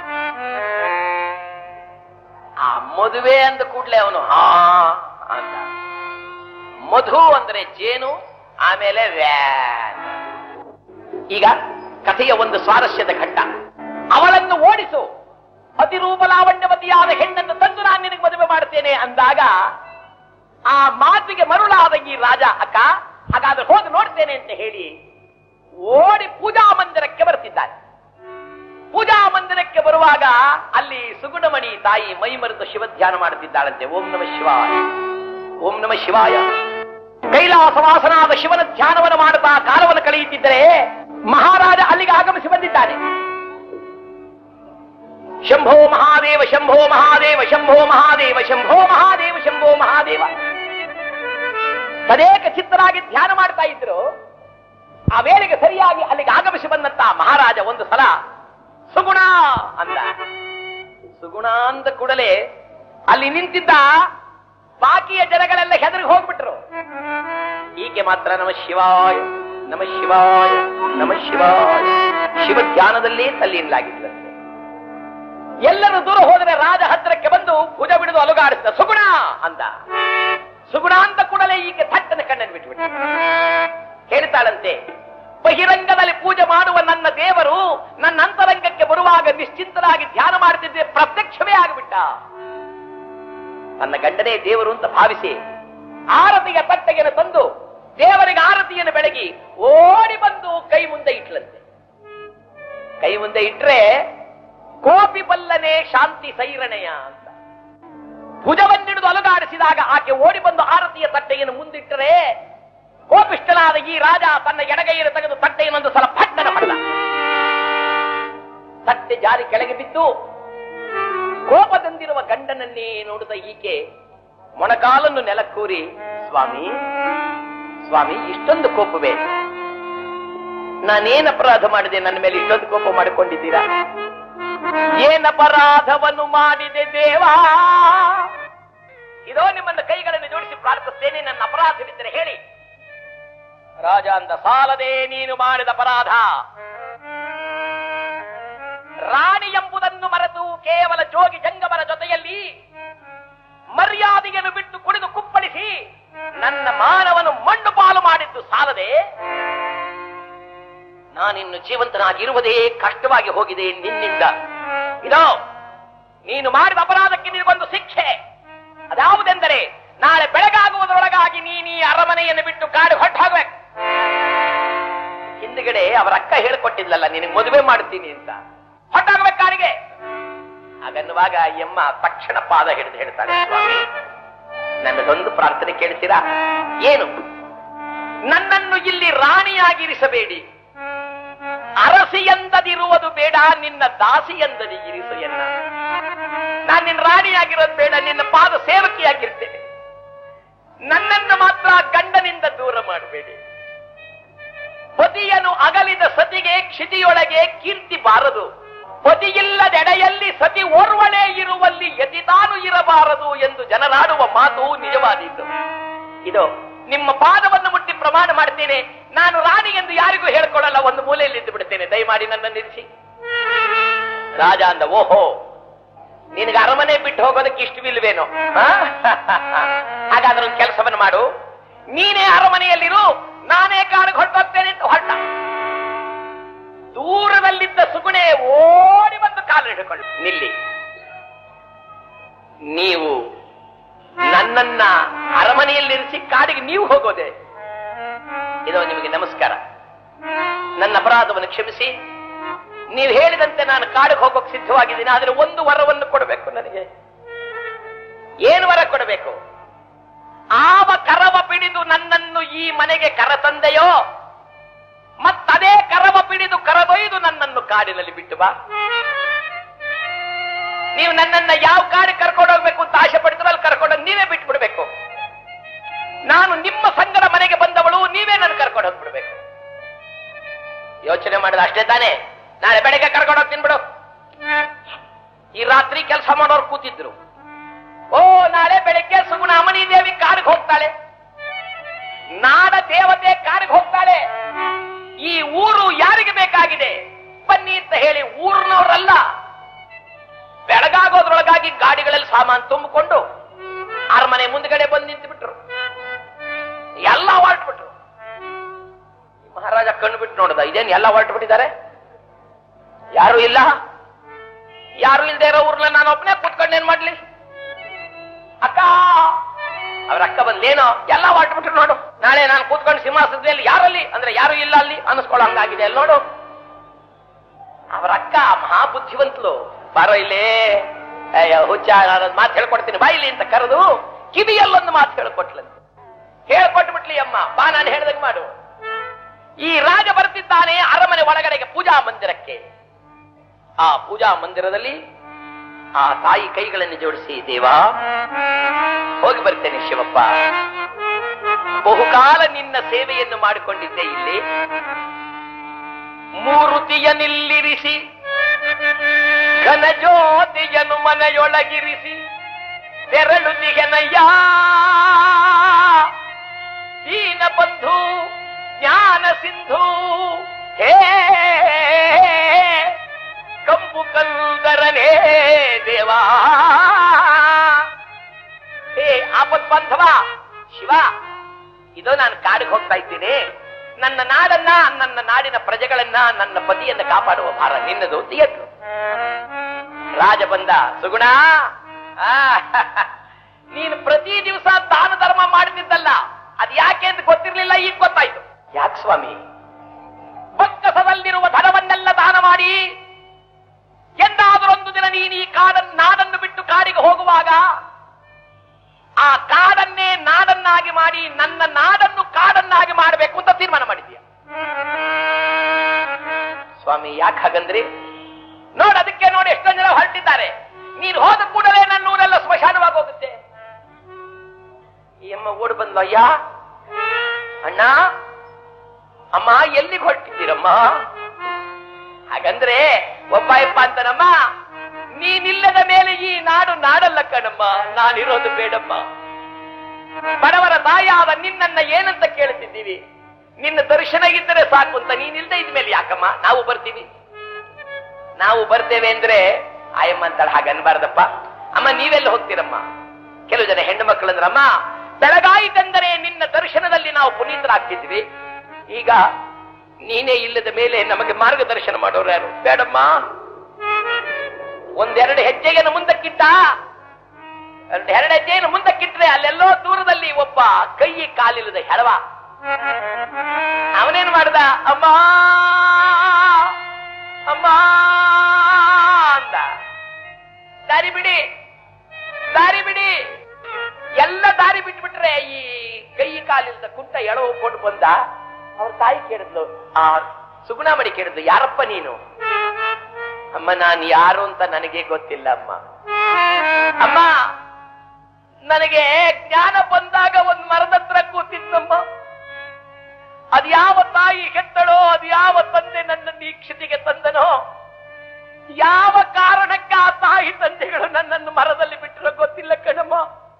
ಆ ಮದುವೆ ಅಂದ ಕೂಡ್ಲೆ ಅವನು ಹಾ ಅಂತ ಮಧು ಅಂದ್ರೆ ಜೇನು ಆಮೇಲೆ ವ್ಯಾನ್ ಈಗ ಕಥೆಯ ಒಂದು ಸ್ವಾರಸ್ಯದ ಘಟ್ಟ ಅವಳನ್ನು ಓಡಿಸು ಅತಿರೂಪ ಲಾವಣ್ಯವತಿಯಾದ ಹೆಣ್ಣನ್ನು ತಂದು ನಾನು ನಿನಗೆ ಮದುವೆ ಮಾಡ್ತೇನೆ ಅಂದಾಗ ಆ ಮಾತಿಗೆ ಮರುಳಾದ ಈ ರಾಜ ಅಕ್ಕ ಹಾಗಾದ್ರೆ ಹೋಗಿ ನೋಡ್ತೇನೆ ಅಂತ ಹೇಳಿ ಓಡಿ ಪೂಜಾ ಮಂದಿರಕ್ಕೆ ಬರ್ತಿದ್ದಾನೆ ಪೂಜಾ ಮಂದಿರಕ್ಕೆ ಬರುವಾಗ ಅಲ್ಲಿ ಸುಗುಣಮಣಿ ತಾಯಿ ಮೈ ಮರೆತು ಶಿವ ಧ್ಯಾನ ಮಾಡುತ್ತಿದ್ದಾಳಂತೆ ಓಂ ನಮ ಶಿವಾಯ ಓಂ ನಮ ಶಿವಾಯ ಕೈಲಾಸವಾಸನಾದ ಶಿವನ ಧ್ಯಾನವನ್ನು ಮಾಡುತ್ತಾ ಕಾಲವನ್ನು ಕಳೆಯುತ್ತಿದ್ದರೆ ಮಹಾರಾಜ ಅಲ್ಲಿಗೆ ಆಗಮಿಸಿ ಬಂದಿದ್ದಾನೆ ಶಂಭೋ ಮಹಾದೇವ ಶಂಭೋ ಮಹಾದೇವ ಶಂಭೋ ಮಹಾದೇವ ಶಂಭೋ ಮಹಾದೇವ ಶಂಭೋ ಮಹಾದೇವ ತದೇಕ ಚಿತ್ತರಾಗಿ ಧ್ಯಾನ ಮಾಡ್ತಾ ಇದ್ರು ಆ ವೇಳೆಗೆ ಸರಿಯಾಗಿ ಅಲ್ಲಿಗೆ ಆಗಮಿಸಿ ಬಂದಂತ ಮಹಾರಾಜ ಒಂದು ಸಲ ಸುಗುಣ ಅಂದ ಸುಗುಣ ಅಂದ ಕೂಡಲೇ ಅಲ್ಲಿ ನಿಂತಿದ್ದ ಬಾಕಿಯ ಜನಗಳೆಲ್ಲ ಹೆದರಿಗೆ ಹೋಗ್ಬಿಟ್ರು ಈಕೆ ಮಾತ್ರ ನಮ ಶಿವಾಯ ನಮ ಶಿವಾಯ ನಮ ಶಿವಾಯ ಶಿವ ಧ್ಯಾನದಲ್ಲೇ ತಲ್ಲೀನಲಾಗಿದ್ದಂತೆ ಎಲ್ಲರೂ ದೂರ ಹೋದರೆ ರಾಜ ಹತ್ತಿರಕ್ಕೆ ಬಂದು ಭುಜ ಬಿಡಿದು ಅಲುಗಾಡಿಸಿದ ಸುಗುಣ ಅಂದ ಸುಗುಣ ಅಂತ ಕೂಡಲೇ ಈಕೆ ಥಟ್ಟನ ಕಣ್ಣನ್ನು ಬಿಟ್ಟುಬಿಟ್ಟು ಹೇಳ್ತಾಳಂತೆ ಬಹಿರಂಗದಲ್ಲಿ ಪೂಜೆ ಮಾಡುವ ನನ್ನ ದೇವರು ನನ್ನ ಅಂತರಂಗಕ್ಕೆ ಬರುವಾಗ ನಿಶ್ಚಿಂತನಾಗಿ ಧ್ಯಾನ ಮಾಡುತ್ತಿದ್ದೆ ಪ್ರತ್ಯಕ್ಷವೇ ಆಗಿಬಿಟ್ಟ ತನ್ನ ಗಂಡನೇ ದೇವರು ಅಂತ ಭಾವಿಸಿ ಆರತಿಯ ತಟ್ಟೆಯನ್ನು ತಂದು ದೇವರಿಗೆ ಆರತಿಯನ್ನು ಬೆಳಗಿ ಓಡಿ ಬಂದು ಕೈ ಮುಂದೆ ಇಟ್ಲಂತೆ ಕೈ ಮುಂದೆ ಇಟ್ರೆ ಕೋಪಿ ಬಲ್ಲನೆ ಶಾಂತಿ ಸೈರಣೆಯ ಅಂತ ಭುಜವನ್ನಿಡಿದು ಅಲುಗಾಡಿಸಿದಾಗ ಆಕೆ ಓಡಿ ಬಂದು ಆರತಿಯ ತಟ್ಟೆಯನ್ನು ಮುಂದಿಟ್ಟರೆ ಕೋಪಿಷ್ಟನಾದ ಈ ರಾಜ ತನ್ನ ಎಡಗೈಯನ್ನು ತೆಗೆದು ತಟ್ಟೆಯನ್ನೊಂದು ಸಲ ಪಟ್ಟನ ಪಡೆದ ತಟ್ಟೆ ಜಾರಿ ಕೆಳಗೆ ಬಿದ್ದು ಕೋಪದಿಂದಿರುವ ಗಂಡನನ್ನೇ ನೋಡಿದ ಈಕೆ ಮೊಣಕಾಲನ್ನು ನೆಲಕ್ಕೂರಿ ಸ್ವಾಮಿ ಸ್ವಾಮಿ ಇಷ್ಟೊಂದು ಕೋಪವೇ ನಾನೇನ್ ಅಪರಾಧ ಮಾಡಿದೆ ನನ್ನ ಮೇಲೆ ಇಷ್ಟೊಂದು ಕೋಪ ಮಾಡಿಕೊಂಡಿದ್ದೀರಾ ಏನ್ ಅಪರಾಧವನ್ನು ಮಾಡಿದೆ ದೇವಾ ಇದೋ ನಿಮ್ಮನ್ನ ಕೈಗಳನ್ನು ಜೋಡಿಸಿ ಪ್ರಾರ್ಥಿಸ್ತೇನೆ ನನ್ನ ಅಪರಾಧವಿದ್ದರೆ ಹೇಳಿ ರಾಜ ಅಂದ ಸಾಲದೆ ನೀನು ಮಾಡಿದ ಅಪರಾಧ ರಾಣಿ ಎಂಬುದನ್ನು ಮರೆತು ಕೇವಲ ಜೋಗಿ ಜಂಗಮರ ಜೊತೆಯಲ್ಲಿ ಮರ್ಯಾದೆಯನ್ನು ಬಿಟ್ಟು ಕುಡಿದು ಕುಪ್ಪಳಿಸಿ ನನ್ನ ಮಾನವನು ಮಣ್ಣು ಪಾಲು ಮಾಡಿದ್ದು ಸಾಲದೆ ನಾನಿನ್ನು ಜೀವಂತನಾಗಿರುವುದೇ ಕಷ್ಟವಾಗಿ ಹೋಗಿದೆ ನಿನ್ನಿಂದ ಇದೋ ನೀನು ಮಾಡಿದ ಅಪರಾಧಕ್ಕೆ ನಿನಗೊಂದು ಶಿಕ್ಷೆ ಅದಾವುದೆಂದರೆ ನಾಳೆ ಬೆಳಗಾಗುವುದರೊಳಗಾಗಿ ನೀನು ಈ ಅರಮನೆಯನ್ನು ಬಿಟ್ಟು ಕಾಡು ಹೊಟ್ಟು ಹೋಗ್ಬೇಕು ಹಿಂದ್ಗಡೆ ಅವರ ಅಕ್ಕ ಹೇಳ್ಕೊಟ್ಟಿದ್ಲಲ್ಲ ನಿನಗೆ ಮದುವೆ ಮಾಡ್ತೀನಿ ಅಂತ ಹೊಟ್ಟಾಗ್ಬೇಕು ಕಾಡಿಗೆ ಹಾಗನ್ನುವಾಗ ಎಮ್ಮ ತಕ್ಷಣ ಪಾದ ಹಿಡಿದು ಹೇಳ್ತಾಳೆ ಸ್ವಾಮಿ ನನ್ನದೊಂದು ಪ್ರಾರ್ಥನೆ ಕೇಳ್ತೀರಾ ಏನು ನನ್ನನ್ನು ಇಲ್ಲಿ ರಾಣಿಯಾಗಿರಿಸಬೇಡಿ ಅರಸಿಯಂದದಿರುವುದು ಬೇಡ ನಿನ್ನ ದಾಸಿಯಂದದಿ ಇರಿಸು ಎನ್ನ ನಾನು ನಿನ್ನ ರಾಣಿಯಾಗಿರೋದು ಬೇಡ ನಿನ್ನ ಪಾದ ಸೇವಕಿಯಾಗಿರ್ತೇನೆ ನನ್ನನ್ನು ಮಾತ್ರ ಗಂಡನಿಂದ ದೂರ ಮಾಡಬೇಡಿ ಪತಿಯನು ಅಗಲಿದ ಸತಿಗೆ ಕ್ಷಿತಿಯೊಳಗೆ ಕೀರ್ತಿ ಬಾರದು ಪತಿಯಿಲ್ಲದೆಡೆಯಲ್ಲಿ ಸತಿ ಓರ್ವಳೆ ಇರುವಲ್ಲಿ ಯತಿತಾನು ಇರಬಾರದು ಎಂದು ಜನರಾಡುವ ಮಾತು ನಿಜವಾದೀತು ಇದು ನಿಮ್ಮ ಪಾದವನ್ನು ಮುಟ್ಟಿ ಪ್ರಮಾಣ ಮಾಡ್ತೇನೆ ನಾನು ರಾಣಿ ಎಂದು ಯಾರಿಗೂ ಹೇಳ್ಕೊಳ್ಳಲ್ಲ ಒಂದು ಮೂಲೆಯಲ್ಲಿ ಇದ್ದು ಬಿಡ್ತೇನೆ ದಯಮಾಡಿ ನನ್ನನ್ನು ನಿಲ್ಲಿಸಿ ರಾಜ ಅಂದ ಓಹೋ ನಿನಗೆ ಅರಮನೆ ಬಿಟ್ಟು ಹೋಗೋದಕ್ಕೆ ಇಷ್ಟವಿಲ್ವೇನೋ ಆ? ಹಾಗಾದ್ರೆ ಒಂದು ಕೆಲಸವನ್ನು ಮಾಡು ನೀನೇ ಅರಮನೆಯಲ್ಲಿರು ನಾನೇ ಕಾಡಿಗೆ ಹೊರಟೋಗ್ತೇನೆ ಅಂತ ಹೊರಟ ದೂರದಲ್ಲಿದ್ದ ಸುಗುಣೆ ಓಡಿ ಬಂದು ಕಾಲು ಹಿಡ್ಕೊಂಡು ನಿಲ್ಲಿ ನೀವು ನನ್ನನ್ನ ಅರಮನೆಯಲ್ಲಿರಿಸಿ ಕಾಡಿಗೆ ನೀವು ಹೋಗೋದೆ ಇದು ನಿಮಗೆ ನಮಸ್ಕಾರ ನನ್ನ ಅಪರಾಧವನ್ನು ಕ್ಷಮಿಸಿ ನೀವು ಹೇಳಿದಂತೆ ನಾನು ಕಾಡಿಗೆ ಹೋಗೋಕೆ ಸಿದ್ಧವಾಗಿದ್ದೀನಿ ಆದ್ರೆ ಒಂದು ವರವನ್ನು ಕೊಡಬೇಕು ನನಗೆ ಏನು ವರ ಕೊಡಬೇಕು ಆವ ಕರವ ಪಿಡಿದು ನನ್ನನ್ನು ಈ ಮನೆಗೆ ಕರತಂದೆಯೋ ಮತ್ತದೇ ಕರವ ಪಿಡಿದು ಕರದೊಯ್ದು ನನ್ನನ್ನು ಕಾಡಿನಲ್ಲಿ ಬಿಟ್ಟು ಬಾ ನೀವು ನನ್ನನ್ನ ಯಾವ ಕಾಡಿಗೆ ಕರ್ಕೊಂಡು ಹೋಗ್ಬೇಕು ಅಂತ ಆಸೆ ಪಡ್ತೀರೋ ಅಲ್ಲಿ ಕರ್ಕೊಂಡು ನೀವೇ ಬಿಟ್ಟು ಬಿಡ್ಬೇಕು ನಾನು ನಿಮ್ಮ ಸಂಗಡ ಮನೆಗೆ ಬಂದವಳು ನೀವೇ ನನ್ನ ಕರ್ಕೊಂಡು ಹೋಗ್ಬಿಡ್ಬೇಕು ಯೋಚನೆ ಮಾಡಿದ ಅಷ್ಟೇ ತಾನೇ ನಾಳೆ ಬೆಳಗ್ಗೆ ಕರ್ಕೊಂಡು ಹೋಗ್ತೀನಿ ಬಿಡು ಈ ರಾತ್ರಿ ಕೆಲಸ ಮಾಡೋರು ಕೂತಿದ್ರು ಓ ನಾಳೆ ಬೆಳಗ್ಗೆ ಸುಗುಣ ಅಮನಿ ದೇವಿ ಕಾಡಿಗೆ ಹೋಗ್ತಾಳೆ ನಾಡ ದೇವತೆ ಕಾಡಿಗೆ ಹೋಗ್ತಾಳೆ ಈ ಊರು ಯಾರಿಗೆ ಬೇಕಾಗಿದೆ ಬನ್ನಿ ಅಂತ ಹೇಳಿ ಊರಿನವರಲ್ಲ ಬೆಳಗಾಗೋದ್ರೊಳಗಾಗಿ ಗಾಡಿಗಳಲ್ಲಿ ಸಾಮಾನು ತುಂಬಿಕೊಂಡು ಅರಮನೆ ಮುಂದ್ಗಡೆ ಬಂದು ನಿಂತು ಬಿಟ್ರು ಎಲ್ಲ ಹೊರಟ್ಬಿಟ್ರು ಮಹಾರಾಜ ಕಣ್ಣು ಬಿಟ್ಟು ನೋಡಿದ ಇದೇನು ಎಲ್ಲ ಹೊರಟು ಬಿಟ್ಟಿದ್ದಾರೆ ಯಾರು ಇಲ್ಲ ಯಾರು ಇಲ್ದೇ ಇರೋ ಊರ್ಲ ನಾನು ಒಬ್ಬನೇ ಕೂತ್ಕೊಂಡು ಏನ್ ಮಾಡ್ಲಿ ಅಕ್ಕ ಅವ್ರ ಅಕ್ಕ ಬಂದೇನೋ ಎಲ್ಲ ಹೊರಟ್ಬಿಟ್ರು ನೋಡು ನಾಳೆ ನಾನು ಕೂತ್ಕೊಂಡು ಸಿಂಹಾಸನದಲ್ಲಿ ಯಾರಲ್ಲಿ ಅಂದ್ರೆ ಯಾರು ಇಲ್ಲ ಅಲ್ಲಿ ಅನ್ನಿಸ್ಕೊಳ್ಳೋ ಹಂಗಾಗಿದೆ ಅಲ್ಲಿ ನೋಡು ಅವರ ಅಕ್ಕ ಮಹಾಬುದ್ಧಿವಂತಲು ಬಾರೋ ಇಲ್ಲೇ ಅಯ್ಯೋ ಹುಚ್ಚ ನಾನೊಂದು ಮಾತು ಹೇಳ್ಕೊಡ್ತೀನಿ ಬಾ ಇಲ್ಲಿ ಅಂತ ಕರೆದು ಕಿವಿಯಲ್ಲೊಂದು ಮಾತು ಹೇಳ್ಕೊಟ್ಲಂತೆ ಹೇಳ್ಕೊಟ್ಬಿಟ್ಲಿ ಅಮ್ಮ ಬಾ ನಾನು ಹೇಳ್ದಂಗೆ ಮಾಡು ಈ ರಾಜ ಬರ್ತಿದ್ದಾನೆ ಅರಮನೆ ಒಳಗಡೆಗೆ ಪೂಜಾ ಮಂದಿರಕ್ಕೆ ಆ ಪೂಜಾ ಮಂದಿರದಲ್ಲಿ ಆ ತಾಯಿ ಕೈಗಳನ್ನು ಜೋಡಿಸಿ ದೇವಾ ಹೋಗಿ ಬರ್ತೇನೆ ಶಿವಪ್ಪ ಬಹುಕಾಲ ನಿನ್ನ ಸೇವೆಯನ್ನು ಮಾಡಿಕೊಂಡಿದ್ದೆ ಇಲ್ಲಿ ಮೂರುತಿಯ ನಿಲ್ಲಿರಿಸಿ ಘನಜ್ಯೋತಿಯನು ಮನೆಯೊಳಗಿರಿಸಿ ತೆರಳುದಿಗೆನಯ್ಯ ದೀನ ಬಂಧು ಜ್ಞಾನ ಸಿಂಧು ಹೇ ಕಂಬು ಕಂದರನೇ ದೇವಾ ಹೇ ಆಪತ್ ಬಾಂಧವ ಶಿವ ಇದು ನಾನು ಕಾಡಿಗೆ ಹೋಗ್ತಾ ಇದ್ದೀನಿ ನನ್ನ ನಾಡನ್ನ ನನ್ನ ನಾಡಿನ ಪ್ರಜೆಗಳನ್ನ ನನ್ನ ಪತಿಯನ್ನ ಕಾಪಾಡುವ ಭಾರ ನಿನ್ನದು ತೀಯತ್ತು ರಾಜ ಬಂದ ಸುಗುಣ ಆ, ನೀನು ಪ್ರತಿ ದಿವಸ ದಾನ ಧರ್ಮ ಮಾಡ್ತಿದ್ದಲ್ಲ ಅದ್ ಯಾಕೆ ಅಂತ ಗೊತ್ತಿರ್ಲಿಲ್ಲ ಈಗ ಗೊತ್ತಾಯ್ತು ಯಾಕೆ ಸ್ವಾಮಿ ಬೊಕ್ಕಸದಲ್ಲಿರುವ ಧನವನ್ನೆಲ್ಲ ದಾನ ಮಾಡಿ ಎಂದಾದರೊಂದು ದಿನ ನೀನು ಈ ಕಾಡನ್ನು ನಾಡನ್ನು ಬಿಟ್ಟು ಕಾಡಿಗೆ ಹೋಗುವಾಗ ಆ ಕಾಡನ್ನೇ ನಾಡನ್ನಾಗಿ ಮಾಡಿ ನನ್ನ ನಾಡನ್ನು ಕಾಡನ್ನಾಗಿ ಮಾಡಬೇಕು ಅಂತ ತೀರ್ಮಾನ ಮಾಡಿದ್ಯಾ ಸ್ವಾಮಿ ಯಾಕೆ ಹಾಗಂದ್ರಿ ನೋಡ್ ಅದಕ್ಕೆ ನೋಡಿ ಎಷ್ಟೊಂದು ಜನ ಹೊರಟಿದ್ದಾರೆ ನೀನು ಹೋದ ಕೂಡಲೇ ನನ್ನ ಊರೆಲ್ಲ ಸ್ಮಶಾನವಾಗಿ ಹೋಗುತ್ತೆ ಈ ಅಮ್ಮ ಓಡ್ ಬಂದ್ಲು ಅಯ್ಯ ಅಣ್ಣ ಅಮ್ಮ ಎಲ್ಲಿಗೆ ಹೊರಟಿದ್ದೀರಮ್ಮ ಹಾಗಂದ್ರೆ ಒಬ್ಬ ಯಪ್ಪ ಅಂತನಮ್ಮ ನೀನಿಲ್ಲದ ಮೇಲೆ ಈ ನಾಡು ನಾಡಲ್ಲ ಕಣಮ್ಮ ನಾನಿರೋದು ಬೇಡಮ್ಮ ಬಡವರ ತಾಯಾದ ನಿನ್ನನ್ನ ಏನಂತ ಕೇಳುತ್ತಿದ್ದೀವಿ ನಿನ್ನ ದರ್ಶನ ಇದ್ದರೆ ಸಾಕು ಅಂತ ನೀನಿಲ್ದೇ ಇದ್ಮೇಲೆ ಯಾಕಮ್ಮ ನಾವು ಬರ್ತೀವಿ ನಾವು ಬರ್ತೇವೆ ಅಂದ್ರೆ ಆಯಮ್ಮ ಅಂತಾಳೆ ಹಾಗೆ ಅನ್ಬಾರ್ದಪ್ಪ ಅಮ್ಮ ನೀವೆಲ್ಲ ಹೋಗ್ತೀರಮ್ಮ ಕೆಲವು ಜನ ಹೆಣ್ಣು ಮಕ್ಕಳಂದ್ರಮ್ಮ ಬೆಳಗಾಯಿತೆಂದರೆ ನಿನ್ನ ದರ್ಶನದಲ್ಲಿ ನಾವು ಪುನೀತರಾಗ್ತಿದ್ವಿ ಈಗ ನೀನೇ ಇಲ್ಲದ ಮೇಲೆ ನಮಗೆ ಮಾರ್ಗದರ್ಶನ ಮಾಡೋರು ಯಾರು ಬೇಡಮ್ಮ ಒಂದೆರಡು ಹೆಜ್ಜೆಯನ್ನು ಮುಂದಕ್ಕಿಟ್ಟ ಎರಡು ಎರಡು ಹೆಜ್ಜೆಯನ್ನು ಮುಂದಕ್ಕಿಟ್ರೆ ಅಲ್ಲೆಲ್ಲೋ ದೂರದಲ್ಲಿ ಒಬ್ಬ ಕೈ ಕಾಲಿಲ್ಲದ ಹೆಳವ ಅವನೇನ್ ಮಾಡ್ದ ಅಮ್ಮ ಅಮ್ಮ ಅಂದ ದಾರಿ ಬಿಡಿ ದಾರಿ ಬಿಡಿ ಎಲ್ಲ ದಾರಿ ಬಿಟ್ಬಿಟ್ರೆ ಈ ಕೈ ಕಾಲಿಲ್ಲದ ಕುಂಟ ಎಳವು ಕೊಂಡು ಬಂದ ಅವ್ರ ತಾಯಿ ಕೇಳಿದ್ಲು ಆ ಸುಗುಣಾಮಣಿ ಕೇಳಿದ್ಲು ಯಾರಪ್ಪ ನೀನು ಅಮ್ಮ ನಾನು ಯಾರು ಅಂತ ನನಗೆ ಗೊತ್ತಿಲ್ಲ ಅಮ್ಮ ಅಮ್ಮ ನನಗೆ ಜ್ಞಾನ ಬಂದಾಗ ಒಂದ್ ಮರದ ಹತ್ರ ಕೂತಿದ್ದಮ್ಮ ಅದ್ ಯಾವ ತಾಯಿ ಕೆತ್ತಳೋ ಅದ್ ಯಾವ ತಂದೆ ನನ್ನನ್ನು ಈ ಕ್ಷಿತಿಗೆ ತಂದನೋ ಯಾವ ಕಾರಣಕ್ಕೆ ಆ ತಾಯಿ ತಂದೆಗಳು ನನ್ನನ್ನು ಮರದಲ್ಲಿ ಬಿಟ್ಟರೋ ಗೊತ್ತಿಲ್ಲ ಕಣಮ್ಮ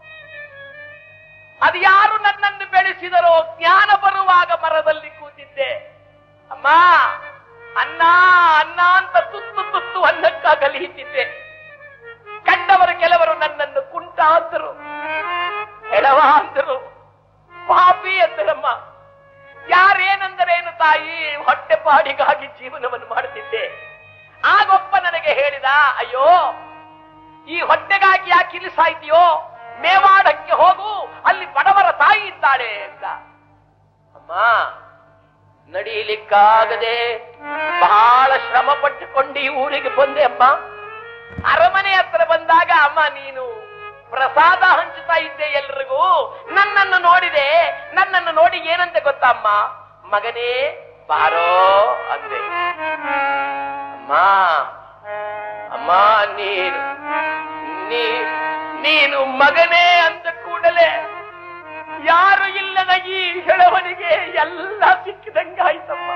ಅದು ಯಾರು ನನ್ನನ್ನು ಬೆಳೆಸಿದರೋ ಜ್ಞಾನ ಬರುವಾಗ ಮರದಲ್ಲಿ ಕೂತಿದ್ದೆ ಅಮ್ಮ ಅನ್ನ ಅನ್ನ ಅಂತ ತುತ್ತು ತುತ್ತು ಅನ್ನಕ್ಕಾಗಲಿಹಿತಿದ್ದೆ ಕಂಡವರು ಕೆಲವರು ನನ್ನನ್ನು ಕುಂಟ ಅಂದರು ಎಡವ ಅಂದರು ಪಾಪಿ ಅಂದರಮ್ಮ ಯಾರೇನೆಂದರೇನು ತಾಯಿ ಹೊಟ್ಟೆ ಪಾಡಿಗಾಗಿ ಜೀವನವನ್ನು ಮಾಡುತ್ತಿದ್ದೆ ಆಗೊಬ್ಬ ನನಗೆ ಹೇಳಿದ ಅಯ್ಯೋ ಈ ಹೊಟ್ಟೆಗಾಗಿ ಯಾಕೆ ಇಲ್ಲಿ ಸಾಯ್ತೀಯೋ ಮೇವಾಡಕ್ಕೆ ಹೋಗು ಅಲ್ಲಿ ಬಡವರ ತಾಯಿ ಇದ್ದಾಳೆ ಅಂತ ಅಮ್ಮ ನಡೀಲಿಕ್ಕಾಗದೆ ಬಹಳ ಶ್ರಮ ಪಟ್ಟುಕೊಂಡು ಈ ಊರಿಗೆ ಬಂದೆ ಅಮ್ಮ ಅರಮನೆ ಹತ್ರ ಬಂದಾಗ ಅಮ್ಮ ನೀನು ಪ್ರಸಾದ ಹಂಚುತ್ತಾ ಇದ್ದೆ ಎಲ್ರಿಗೂ ನನ್ನನ್ನು ನೋಡಿದೆ ನನ್ನನ್ನು ನೋಡಿ ಏನಂತೆ ಗೊತ್ತಾ ಅಮ್ಮ ಮಗನೇ ಬಾರೋ ಅಂದೆ ಅಮ್ಮ ಅಮ್ಮ ನೀನು ನೀ ನೀನು ಮಗನೇ ಅಂದ ಕೂಡಲೇ ಯಾರು ಇಲ್ಲದ ಈ ಹೆಳವನಿಗೆ ಎಲ್ಲ ಸಿಕ್ಕಿದಂಗಾಯ್ತಮ್ಮ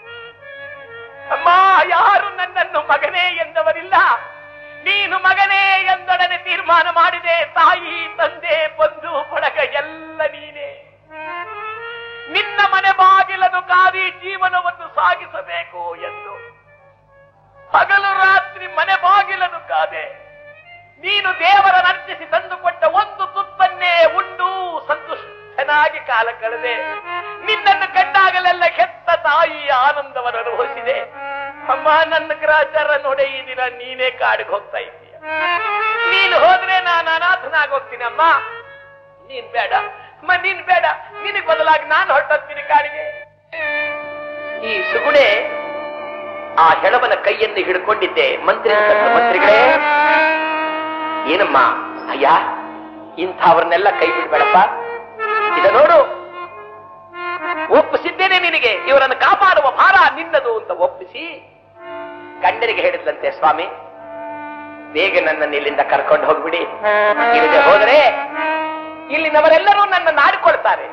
ಅಮ್ಮ ಯಾರು ನನ್ನನ್ನು ಮಗನೇ ಎಂದವರಿಲ್ಲ ನೀನು ಮಗನೇ ಎಂದೊಡನೆ ತೀರ್ಮಾನ ಮಾಡಿದೆ ತಾಯಿ ತಂದೆ ಬಂಧು ಬಳಗ ಎಲ್ಲ ನೀನೇ ನಿನ್ನ ಮನೆ ಬಾಗಿಲನ್ನು ಕಾದಿ ಜೀವನವನ್ನು ಸಾಗಿಸಬೇಕು ಎಂದು ಹಗಲು ರಾತ್ರಿ ಮನೆ ಬಾಗಿಲನ್ನು ಕಾದೆ ನೀನು ದೇವರ ನರ್ತಿಸಿ ತಂದುಕೊಟ್ಟ ಒಂದು ತುತ್ತನ್ನೇ ಉಂಡು ಸಂತುಷ್ಟನಾಗಿ ಕಾಲ ಕಳೆದೆ ನಿನ್ನನ್ನು ಕಂಡಾಗಲೆಲ್ಲ ಕೆತ್ತ ತಾಯಿ ಆನಂದವನ್ನು ಅನುಭವಿಸಿದೆ ಅಮ್ಮ ನನ್ನ ಗ್ರಾಚಾರ ನೋಡೆ ಈ ದಿನ ನೀನೇ ಕಾಡಿಗೆ ಹೋಗ್ತಾ ಇದ್ದೀಯ ನೀನು ಹೋದ್ರೆ ನಾನು ಅನಾಥನಾಗಿ ಹೋಗ್ತೀನಿ ಅಮ್ಮ ನೀನ್ ಬೇಡ ಅಮ್ಮ ನೀನ್ ಬೇಡ ನಿನಗೆ ಬದಲಾಗಿ ನಾನು ಹೊರಟೋಗ್ತೀನಿ ಕಾಡಿಗೆ ಈ ಸುಗುಣೆ ಆ ಹೆಳವನ ಕೈಯನ್ನು ಹಿಡ್ಕೊಂಡಿದ್ದೆ ಮಂತ್ರಿ ಮಂತ್ರಿಗಳೇ ಏನಮ್ಮ ಅಯ್ಯ ಇಂಥವ್ರನ್ನೆಲ್ಲ ಕೈ ಬಿಡ್ಬೇಡಪ್ಪ ಇದ ನೋಡು ಒಪ್ಪಿಸಿದ್ದೇನೆ ನಿನಗೆ ಇವರನ್ನು ಕಾಪಾಡುವ ಭಾರ ನಿನ್ನದು ಅಂತ ಒಪ್ಪಿಸಿ ಗಂಡನಿಗೆ ಹೇಳಿದ್ಲಂತೆ ಸ್ವಾಮಿ ಬೇಗ ನನ್ನನ್ನು ಇಲ್ಲಿಂದ ಕರ್ಕೊಂಡು ಹೋಗ್ಬಿಡಿ ಇಲ್ಲದೆ ಹೋದರೆ ಇಲ್ಲಿನವರೆಲ್ಲರೂ ನನ್ನ ಆಡಿಕೊಳ್ತಾರೆ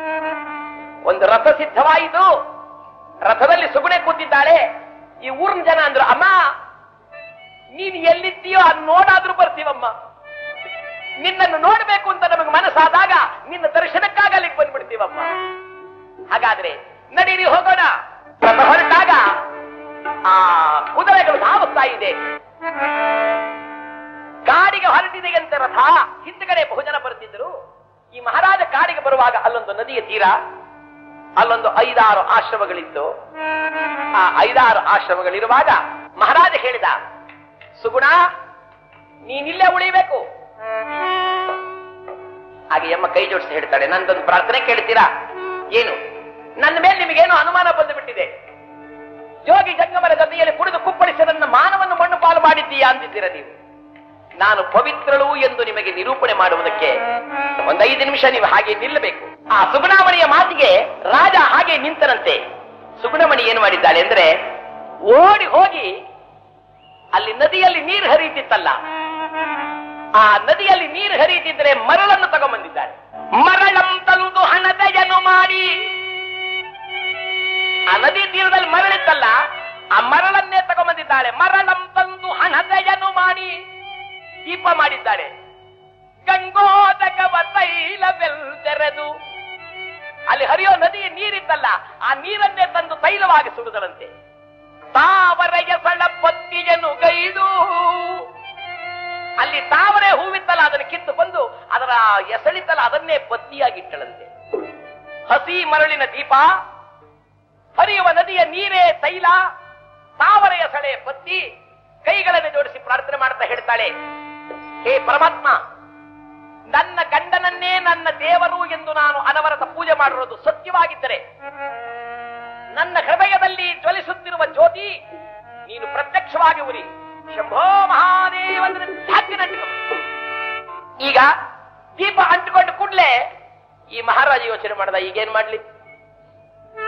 ಒಂದು ರಥ ಸಿದ್ಧವಾಯಿತು ರಥದಲ್ಲಿ ಸುಗುಣೆ ಕೂತಿದ್ದಾಳೆ ಈ ಊರಿನ ಜನ ಅಂದ್ರು ಅಮ್ಮ ನೀನು ಎಲ್ಲಿದ್ದೀಯೋ ಅದ್ ನೋಡಾದ್ರೂ ಬರ್ತೀವಮ್ಮ ನಿನ್ನನ್ನು ನೋಡ್ಬೇಕು ಅಂತ ನಮಗೆ ಮನಸ್ಸಾದಾಗ ನಿನ್ನ ದರ್ಶನಕ್ಕಾಗ ಅಲ್ಲಿಗೆ ಬಂದ್ಬಿಡ್ತೀವಮ್ಮ ಹಾಗಾದ್ರೆ ನಡೀರಿ ಹೋಗೋಣ ರಥ ಹೊರಟಾಗ ಆ ಕುದುರೆಗಳು ಧಾವಿಸ್ತಾ ಇದೆ ಕಾಡಿಗೆ ಹೊರಟಿದೆ ಅಂತ ರಥ ಹಿಂದ್ಗಡೆ ಬಹುಜನ ಬರ್ತಿದ್ರು ಈ ಮಹಾರಾಜ ಕಾಡಿಗೆ ಬರುವಾಗ ಅಲ್ಲೊಂದು ನದಿಯ ತೀರ ಅಲ್ಲೊಂದು ಐದಾರು ಆಶ್ರಮಗಳಿತ್ತು ಆ ಐದಾರು ಆಶ್ರಮಗಳಿರುವಾಗ ಮಹಾರಾಜ ಹೇಳಿದ ಸುಗುಣ ನೀನಿಲ್ಲೇ ಉಳಿಬೇಕು ಹಾಗೆ ಎಮ್ಮ ಕೈ ಜೋಡಿಸಿ ಹೇಳ್ತಾಳೆ ನಂದೊಂದು ಪ್ರಾರ್ಥನೆ ಕೇಳ್ತೀರಾ ಏನು ನನ್ನ ಮೇಲೆ ನಿಮಗೇನು ಅನುಮಾನ ಬಂದು ಬಿಟ್ಟಿದೆ ಯೋಗಿ ಜಂಗಮರ ಜೊತೆಯಲ್ಲಿ ಕುಡಿದು ಕುಪ್ಪಳಿಸಿ ನನ್ನ ಮಾನವನ್ನು ಮಣ್ಣು ಪಾಲು ಮಾಡಿದ್ದೀಯಾ ಅಂತಿದ್ದೀರ ನೀವು ನಾನು ಪವಿತ್ರಳು ಎಂದು ನಿಮಗೆ ನಿರೂಪಣೆ ಮಾಡುವುದಕ್ಕೆ ಒಂದು ಐದು ನಿಮಿಷ ನೀವು ಹಾಗೆ ನಿಲ್ಲಬೇಕು ಆ ಸುಗುಣಾಮಣಿಯ ಮಾತಿಗೆ ರಾಜ ಹಾಗೆ ನಿಂತನಂತೆ ಸುಗುಣಮಣಿ ಏನು ಮಾಡಿದ್ದಾಳೆ ಅಂದ್ರೆ ಓಡಿ ಹೋಗಿ ಅಲ್ಲಿ ನದಿಯಲ್ಲಿ ನೀರು ಹರಿಯುತ್ತಿತ್ತಲ್ಲ ಆ ನದಿಯಲ್ಲಿ ನೀರು ಹರಿಯುತ್ತಿದ್ರೆ ಮರಳನ್ನು ತಗೊಂಬಂದಿದ್ದಾಳೆ ಮರಳಂ ತಂದು ಹಣದಯನು ಮಾಡಿ ಆ ನದಿ ತೀರದಲ್ಲಿ ಮರಳಿತ್ತಲ್ಲ ಆ ಮರಳನ್ನೇ ತಗೊಂಬಂದಿದ್ದಾಳೆ ಮರಳಂ ತಂದು ಹಣದಯನು ಮಾಡಿ ದೀಪ ಮಾಡಿದ್ದಾಳೆ ಗಂಗೋದಕವ ತೈಲವೆಲ್ದೆರೆದು ಅಲ್ಲಿ ಹರಿಯೋ ನದಿ ನೀರಿತ್ತಲ್ಲ ಆ ನೀರನ್ನೇ ತಂದು ತೈಲವಾಗಿ ಸುಡುದರಂತೆ ತಾವರೆಯ ಸಳ ಪತ್ತಿಯನ್ನು ಗೈದು ಅಲ್ಲಿ ತಾವರೆ ಹೂವಿತ್ತಲ್ಲ ಅದನ್ನು ಕಿತ್ತು ಬಂದು ಅದರ ಎಸಳಿತಲ್ಲ ಅದನ್ನೇ ಬತ್ತಿಯಾಗಿಟ್ಟಳಂತೆ ಹಸಿ ಮರಳಿನ ದೀಪ ಹರಿಯುವ ನದಿಯ ನೀರೇ ತೈಲ ತಾವರೆಯ ಸಳೆ ಬತ್ತಿ ಕೈಗಳನ್ನು ಜೋಡಿಸಿ ಪ್ರಾರ್ಥನೆ ಮಾಡ್ತಾ ಹೇಳ್ತಾಳೆ ಹೇ ಪರಮಾತ್ಮ ನನ್ನ ಗಂಡನನ್ನೇ ನನ್ನ ದೇವರು ಎಂದು ನಾನು ಅನವರತ ಪೂಜೆ ಮಾಡಿರೋದು ಸತ್ಯವಾಗಿದ್ದರೆ ನನ್ನ ಹೃದಯದಲ್ಲಿ ಜ್ವಲಿಸುತ್ತಿರುವ ಜ್ಯೋತಿ ನೀನು ಪ್ರತ್ಯಕ್ಷವಾಗಿ ಉರಿ ಶಂಭೋ ಮಹಾದೇವಂದ್ರೆ ಧಾಕ್ಯನ ಈಗ ದೀಪ ಅಂಟಿಕೊಂಡು ಕೂಡ್ಲೆ ಈ ಮಹಾರಾಜ ಯೋಚನೆ ಮಾಡ್ದ ಈಗೇನ್ ಮಾಡ್ಲಿ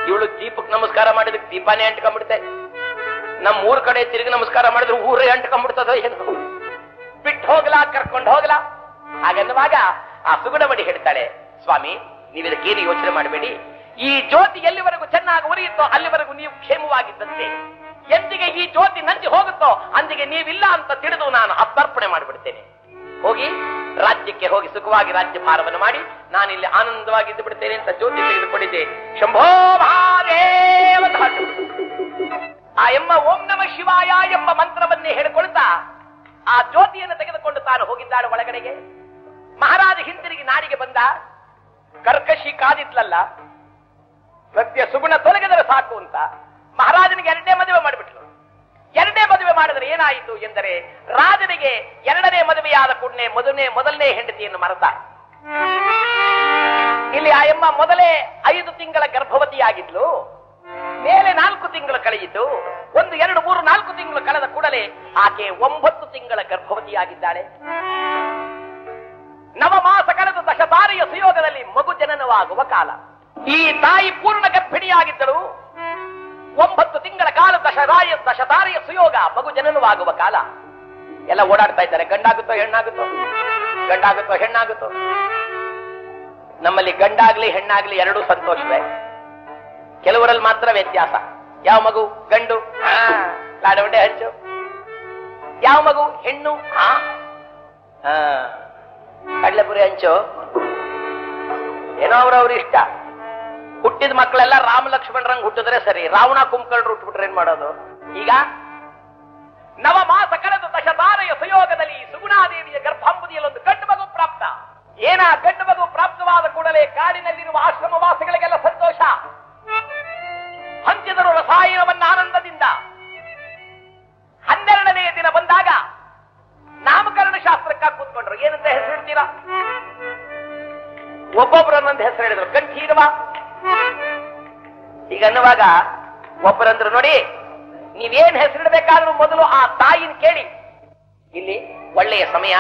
ಇವಳು ದೀಪಕ್ ನಮಸ್ಕಾರ ಮಾಡಿದಕ್ಕೆ ದೀಪಾನೇ ಅಂಟ್ಕೊಂಡ್ಬಿಡ್ತೆ ನಮ್ಮ ಊರ್ ಕಡೆ ತಿರುಗಿ ನಮಸ್ಕಾರ ಮಾಡಿದ್ರೆ ಊರೇ ಅಂಟ್ಕೊಂಡ್ಬಿಡ್ತದೋ ಏನು ಬಿಟ್ಟು ಹೋಗ್ಲಾ ಕರ್ಕೊಂಡು ಹೋಗ್ಲಾ ಹಾಗನ್ನುವಾಗ ಆ ಸುಗುಣಮಣಿ ಹೇಳ್ತಾಳೆ ಸ್ವಾಮಿ ನೀವು ಇದಕ್ಕೇನು ಯೋಚನೆ ಮಾಡಬೇಡಿ ಈ ಜ್ಯೋತಿ ಎಲ್ಲಿವರೆಗೂ ಚೆನ್ನಾಗಿ ಉರಿಯುತ್ತೋ ಅಲ್ಲಿವರೆಗೂ ನೀವು ಕ್ಷೇಮವಾಗಿದ್ದಂತೆ ಎಂದಿಗೆ ಈ ಜ್ಯೋತಿ ನಂಜಿ ಹೋಗುತ್ತೋ ಅಂದಿಗೆ ನೀವಿಲ್ಲ ಅಂತ ತಿಳಿದು ನಾನು ಅರ್ಪಣೆ ಮಾಡಿಬಿಡ್ತೇನೆ ಹೋಗಿ ರಾಜ್ಯಕ್ಕೆ ಹೋಗಿ ಸುಖವಾಗಿ ರಾಜ್ಯಭಾರವನ್ನು ಮಾಡಿ ನಾನಿಲ್ಲಿ ಆನಂದವಾಗಿದ್ದು ಬಿಡ್ತೇನೆ ಅಂತ ಜ್ಯೋತಿ ತೆಗೆದುಕೊಂಡಿದ್ದೆ ಶಂಭೋ ಮಹಾದೇವ ಧಾತು. ಆ ಎಂಬ ಓಂ ನಮ ಶಿವಾಯ ಎಂಬ ಮಂತ್ರವನ್ನೇ ಹೇಳಿಕೊಳ್ತಾ ಆ ಜ್ಯೋತಿಯನ್ನು ತೆಗೆದುಕೊಂಡು ತಾನು ಹೋಗಿದ್ದಾಳೆ ಒಳಗಡೆಗೆ ಮಹಾರಾಜ ಹಿಂತಿರುಗಿ ನಾಡಿಗೆ ಬಂದ ಕರ್ಕಶಿ ಕಾದಿದ್ಲಲ್ಲ ಸತ್ಯ ಸುಗುಣ ತೊಲಗಿದರೆ ಸಾಕು ಅಂತ ಮಹಾರಾಜನಿಗೆ ಎರಡನೇ ಮದುವೆ ಮಾಡಿಬಿಟ್ಲು ಎರಡನೇ ಮದುವೆ ಮಾಡಿದರೆ ಏನಾಯಿತು ಎಂದರೆ ರಾಜನಿಗೆ ಎರಡನೇ ಮದುವೆಯಾದ ಕೂಡಲೇ ಮೊದಲನೇ ಮೊದಲನೇ ಹೆಂಡತಿಯನ್ನು ಮರೆತ ಇಲ್ಲಿ ಆ ಎಮ್ಮ ಮೊದಲೇ ಐದು ತಿಂಗಳ ಗರ್ಭವತಿಯಾಗಿದ್ಲು ಮೇಲೆ ನಾಲ್ಕು ತಿಂಗಳು ಕಳೆಯಿತು ಒಂದು ಎರಡು ಮೂರು ನಾಲ್ಕು ತಿಂಗಳು ಕಳೆದ ಕೂಡಲೇ ಆಕೆ ಒಂಬತ್ತು ತಿಂಗಳ ಗರ್ಭವತಿಯಾಗಿದ್ದಾಳೆ ನವಮಾಸ ಕಳೆದ ದಶತಾರಿಯ ಸುಯೋಗದಲ್ಲಿ ಮಗು ಜನನವಾಗುವ ಕಾಲ ಈ ತಾಯಿ ಪೂರ್ಣ ಗರ್ಭಿಣಿಯಾಗಿದ್ದಳು ಒಂಬತ್ತು ತಿಂಗಳ ಕಾಲ ದಶರಾಯ ದಶತಾರಿಯ ಸುಯೋಗ ಮಗು ಜನನವಾಗುವ ಕಾಲ ಎಲ್ಲ ಓಡಾಡ್ತಾ ಇದ್ದಾರೆ ಗಂಡಾಗುತ್ತೋ ಹೆಣ್ಣಾಗುತ್ತೋ ಗಂಡಾಗುತ್ತೋ ಹೆಣ್ಣಾಗುತ್ತೋ ನಮ್ಮಲ್ಲಿ ಗಂಡಾಗ್ಲಿ ಹೆಣ್ಣಾಗ್ಲಿ ಎರಡೂ ಸಂತೋಷವೇ ಕೆಲವರಲ್ಲಿ ಮಾತ್ರ ವ್ಯತ್ಯಾಸ ಯಾವ ಮಗು ಗಂಡು ಆ, ಲಾಡವಡೆ ಹಚ್ಚು ಯಾವ ಮಗು ಹೆಣ್ಣು ಆ ಆ, ಕಡ್ಲೆಪುರಿ ಹಂಚು ಏನೋ ಅವ್ರವ್ರ ಇಷ್ಟ ಹುಟ್ಟಿದ ಮಕ್ಕಳೆಲ್ಲ ರಾಮ ಲಕ್ಷ್ಮಣರಂಗ್ ಹುಟ್ಟಿದ್ರೆ ಸರಿ ರಾವಣ ಕುಂಕಳ್ರು ಹುಟ್ಬಿಟ್ರೆ ಏನ್ ಮಾಡೋದು ಈಗ ನವ ಮಾಸ ಕಳೆದ ದಶತಾರೆಯ ಸುಯೋಗದಲ್ಲಿ ಸುಗುಣಾದೇವಿಯ ಗರ್ಭಾಂಬುದಿಯಲ್ಲಿ ಒಂದು ಗಂಡು ಮಗು ಪ್ರಾಪ್ತ ಏನ ಗಂಡು ಮಗು ಪ್ರಾಪ್ತವಾದ ಕೂಡಲೇ ಕಾಡಿನಲ್ಲಿರುವ ಆಶ್ರಮವಾಸಿಗಳಿಗೆಲ್ಲ ಸಂತೋಷ ಹಂಚಿದರು ರಸಾಯನವನ್ನ ಆನಂದದಿಂದ ಹನ್ನೆರಡನೆಯ ದಿನ ಬಂದಾಗ ನಾಮಕರಣ ಶಾಸ್ತ್ರಕ್ಕ ಕೂತ್ಕೊಂಡ್ರು ಏನಂತ ಹೆಸರಿಡ್ತೀರಾ ಒಬ್ಬೊಬ್ಬರನ್ನೊಂದು ಹೆಸರು ಹೇಳಿದ್ರು ಕಂಠೀರವ ಈಗ ಅನ್ನುವಾಗ ಒಬ್ಬರಂದ್ರು ನೋಡಿ ನೀವೇನ್ ಹೆಸರಿಡಬೇಕಾದ್ರೂ ಮೊದಲು ಆ ತಾಯಿನ ಕೇಳಿ ಇಲ್ಲಿ ಒಳ್ಳೆಯ ಸಮಯ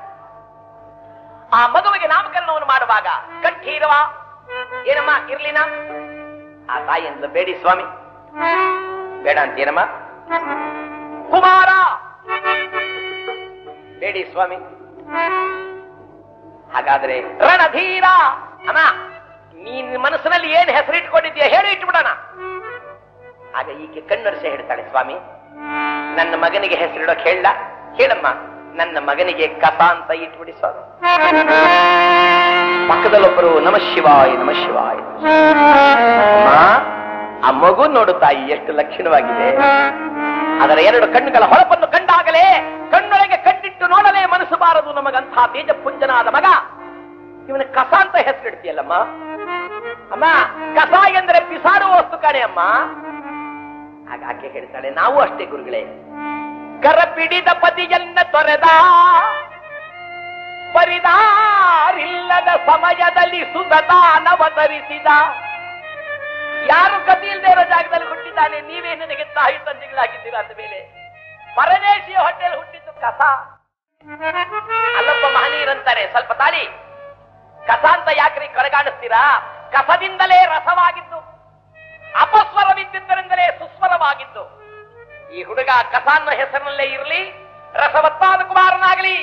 ಆ ಮಗುವಿಗೆ ನಾಮಕರಣವನ್ನು ಮಾಡುವಾಗ ಕಂಠೀರವ ಏನಮ್ಮ ಇರ್ಲಿನ ಆ ತಾಯಿ ಅಂತ ಬೇಡಿ ಸ್ವಾಮಿ ಬೇಡ ಅಂತೀನಮ್ಮ ಕುಮಾರ ಬೇಡಿ ಸ್ವಾಮಿ ಹಾಗಾದ್ರೆ ರಣಧೀರ ಅಮ್ಮ ನೀನ್ ಮನಸ್ಸಿನಲ್ಲಿ ಏನ್ ಹೆಸರಿಟ್ಕೊಂಡಿದ್ಯಾ ಹೇಳಿ ಇಟ್ಬಿಡೋಣ ಆಗ ಈಕೆ ಕಣ್ಣರಿಸಿ ಹೇಳ್ತಾಳೆ ಸ್ವಾಮಿ ನನ್ನ ಮಗನಿಗೆ ಹೆಸರಿಡೋಕ್ ಹೇಳ ಹೇಳಮ್ಮ ನನ್ನ ಮಗನಿಗೆ ಕಸ ಅಂತ ಇಟ್ಬಿಡಿ ಸ್ವಾಮಿ ಪಕ್ಕದಲ್ಲೊಬ್ಬರು ನಮ ಶಿವಾಯ ನಮ ಶಿವಾಯ ಅಮ್ಮ, ಆ ಮಗು ನೋಡು ತಾಯಿ ಎಷ್ಟು ಲಕ್ಷಣವಾಗಿದೆ ಅದರ ಎರಡು ಕಣ್ಣುಗಳ ಹೊಳಪನ್ನು ಕಂಡಾಗಲೇ ಕಣ್ಣೊಳಗೆ ಕಣ್ಣಿಟ್ಟು ನೋಡಲೇ ಮನಸ್ಸು ಬಾರದು ನಮಗಂತಹ ತೇಜಪುಂಜನಾದ ಮಗ ಇವನ ಕಸ ಅಂತ ಹೆಸರಿಡ್ತೀಯಲ್ಲಮ್ಮ ಅಮ್ಮ ಕಸ ಎಂದರೆ ಬಿಸಾಡುವ ವಸ್ತು ಕಣೆ ಅಮ್ಮ ಆಗ ಆಕೆ ಹೇಳ್ತಾಳೆ ನಾವು ಅಷ್ಟೇ ಗುರುಗಳೇ ಕರ ಪಿಡಿದ ಪದಿಯನ್ನ ತೊರೆದ ಪರಿದಾರಿಲ್ಲದ ಸಮಯದಲ್ಲಿ ಸುಧದಾನವತರಿಸಿದ ಯಾರು ಗತಿ ಇಲ್ಲದೆ ಇರೋ ಜಾಗದಲ್ಲಿ ಹುಟ್ಟಿದ್ದಾನೆ ನೀವೇ ನನಗೆ ತಾಯಿ ತಂದೆಗಳಾಗಿದ್ದೀರಾ ಅಂದ ಮೇಲೆ ಪರದೇಶಿಯ ಹೊಟ್ಟೆಯಲ್ಲಿ ಹುಟ್ಟಿದ್ದು ಕಸ ಅಲ್ಲೊಬ್ಬ ಮಹನೀಯರಂತಾರೆ ಸ್ವಲ್ಪ ತಾಳಿ ಕಸ ಅಂತ ಯಾಕ್ರಿ ಕೊರಗಾಡಿಸ್ತೀರಾ ಕಸದಿಂದಲೇ ರಸವಾಗಿದ್ದು ಅಪಸ್ವರವಿದ್ದಿದ್ದರಿಂದಲೇ ಸುಸ್ವರವಾಗಿದ್ದು ಈ ಹುಡುಗ ಕಸ ಅನ್ನೋ ಹೆಸರಿನಲ್ಲೇ ಇರಲಿ ರಸವತ್ತಾದ ಕುಮಾರನಾಗಲಿ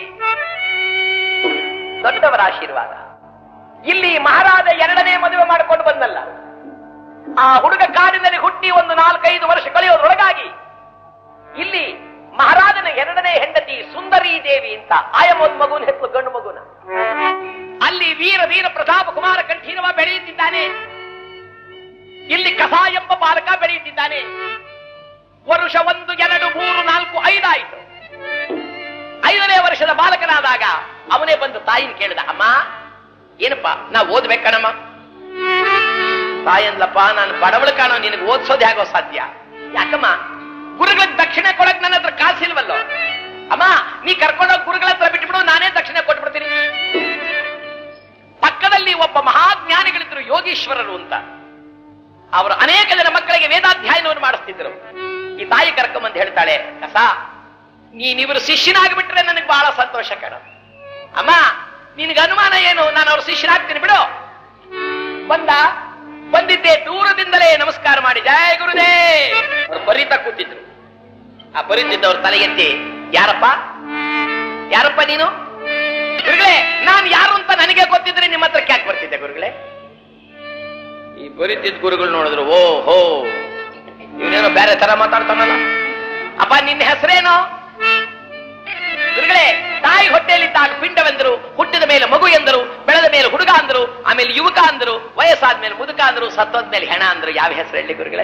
ದೊಡ್ಡವರ ಆಶೀರ್ವಾದ ಇಲ್ಲಿ ಮಹಾರಾಜ ಎರಡನೇ ಮದುವೆ ಮಾಡಿಕೊಂಡು ಬಂದಲ್ಲ ಆ ಹುಡುಗ ಕಾಡಿನಲ್ಲಿ ಹುಟ್ಟಿ ಒಂದು ನಾಲ್ಕೈದು ವರ್ಷ ಕಳೆಯೋದ್ರೊಳಗಾಗಿ ಇಲ್ಲಿ ಮಹಾರಾಜನ ಎರಡನೇ ಹೆಂಡತಿ ಸುಂದರಿ ದೇವಿ ಅಂತ ಆಯಮೋದ್ ಮಗುನ ಹೆತ್ತು ಗಂಡು ಮಗುನ ಅಲ್ಲಿ ವೀರ ವೀರ ಪ್ರತಾಪ ಕುಮಾರ ಕಂಠೀರವ ಬೆಳೆಯುತ್ತಿದ್ದಾನೆ ಇಲ್ಲಿ ಕಸ ಎಂಬ ಬಾಲಕ ಬೆಳೆಯುತ್ತಿದ್ದಾನೆ ವರುಷ ಒಂದು ಎರಡು ಮೂರು ನಾಲ್ಕು ಐದಾಯಿತು ಐದನೇ ವರ್ಷದ ಬಾಲಕನಾದಾಗ ಅವನೇ ಬಂದು ತಾಯಿನ ಕೇಳಿದ ಅಮ್ಮ ಏನಪ್ಪ ನಾ ಓದ್ಬೇಕಣಮ್ಮ ತಾಯಂದ್ಲಪ್ಪ ನಾನು ಬಡವಳು ಕಾಣೋ ನಿನಗೆ ಓದ್ಸೋದು ಹೇಗೋ ಸಾಧ್ಯ ಯಾಕಮ್ಮ ಗುರುಗಳಿಗೆ ದಕ್ಷಿಣೆ ಕೊಡಕ್ ನನ್ನ ಹತ್ರ ಕಾಸಿಲ್ವಲ್ಲೋ ಅಮ್ಮ ನೀ ಕರ್ಕೊಂಡೋಗಿ ಗುರುಗಳ ಹತ್ರ ಬಿಟ್ಬಿಡು ನಾನೇ ದಕ್ಷಿಣೆ ಕೊಟ್ಬಿಡ್ತೀನಿ ಪಕ್ಕದಲ್ಲಿ ಒಬ್ಬ ಮಹಾಜ್ಞಾನಿಗಳಿದ್ರು ಯೋಗೀಶ್ವರರು ಅಂತ ಅವರು ಅನೇಕ ಜನ ಮಕ್ಕಳಿಗೆ ವೇದಾಧ್ಯಯನವನ್ನು ಮಾಡಿಸ್ತಿದ್ರು ಈ ತಾಯಿ ಕರ್ಕೊಂಬಂದು ಹೇಳ್ತಾಳೆ ಕಸ ನೀನಿವರು ಶಿಷ್ಯನಾಗಿ ಬಿಟ್ರೆ ನನಗೆ ಬಹಳ ಸಂತೋಷ ಕಣ ಅಮ್ಮ ನಿನಗೆ ಅನುಮಾನ ಏನು ನಾನು ಅವ್ರ ಶಿಷ್ಯನಾಗ್ತೀನಿ ಬಿಡು ಬಂದ ಬಂದಿದ್ದೆ ದೂರದಿಂದಲೇ ನಮಸ್ಕಾರ ಮಾಡಿ ಜಯ ಗುರುದೇ ಅವ್ರು ಬರೀತಾ ಕೂತಿದ್ರು ಆ ಬರೀತಿದ್ದವ್ರ ತಲೆ ಎತ್ತಿ ಯಾರಪ್ಪ ಯಾರಪ್ಪ ನೀನು ಗುರುಗಳೇ ನಾನು ಯಾರು ಅಂತ ನನಗೆ ಗೊತ್ತಿದ್ರೆ ನಿಮ್ಮ ಹತ್ರಕ್ಕೆ ಯಾಕೆ ಬರ್ತಿದ್ದೆ ಗುರುಗಳೇ ಈ ಬರೀತಿದ್ದ ಗುರುಗಳು ನೋಡಿದ್ರು ಓ ಹೋ ಇವನೇನೋ ಬೇರೆ ತರ ಮಾತಾಡ್ತಾನಲ್ಲ ಅಪ್ಪ ನಿನ್ನ ಹೆಸರೇನೋ ಗುರುಗಳೇ ತಾಯಿ ಹೊಟ್ಟೆಯಲ್ಲಿದ್ದಾಗ ಪಿಂಡವೆಂದರು ಹುಟ್ಟಿದ ಮೇಲೆ ಮಗು ಎಂದರು ಬೆಳೆದ ಮೇಲೆ ಹುಡುಗ ಅಂದರು ಆಮೇಲೆ ಯುವಕ ಅಂದರು ವಯಸ್ಸಾದ್ಮೇಲೆ ಮುದುಕ ಅಂದರು ಸತ್ತೋದ್ಮೇಲೆ ಹೆಣ ಅಂದ್ರು ಯಾವ ಹೆಸರು ಹೇಳಿ ಗುರುಗಳೇ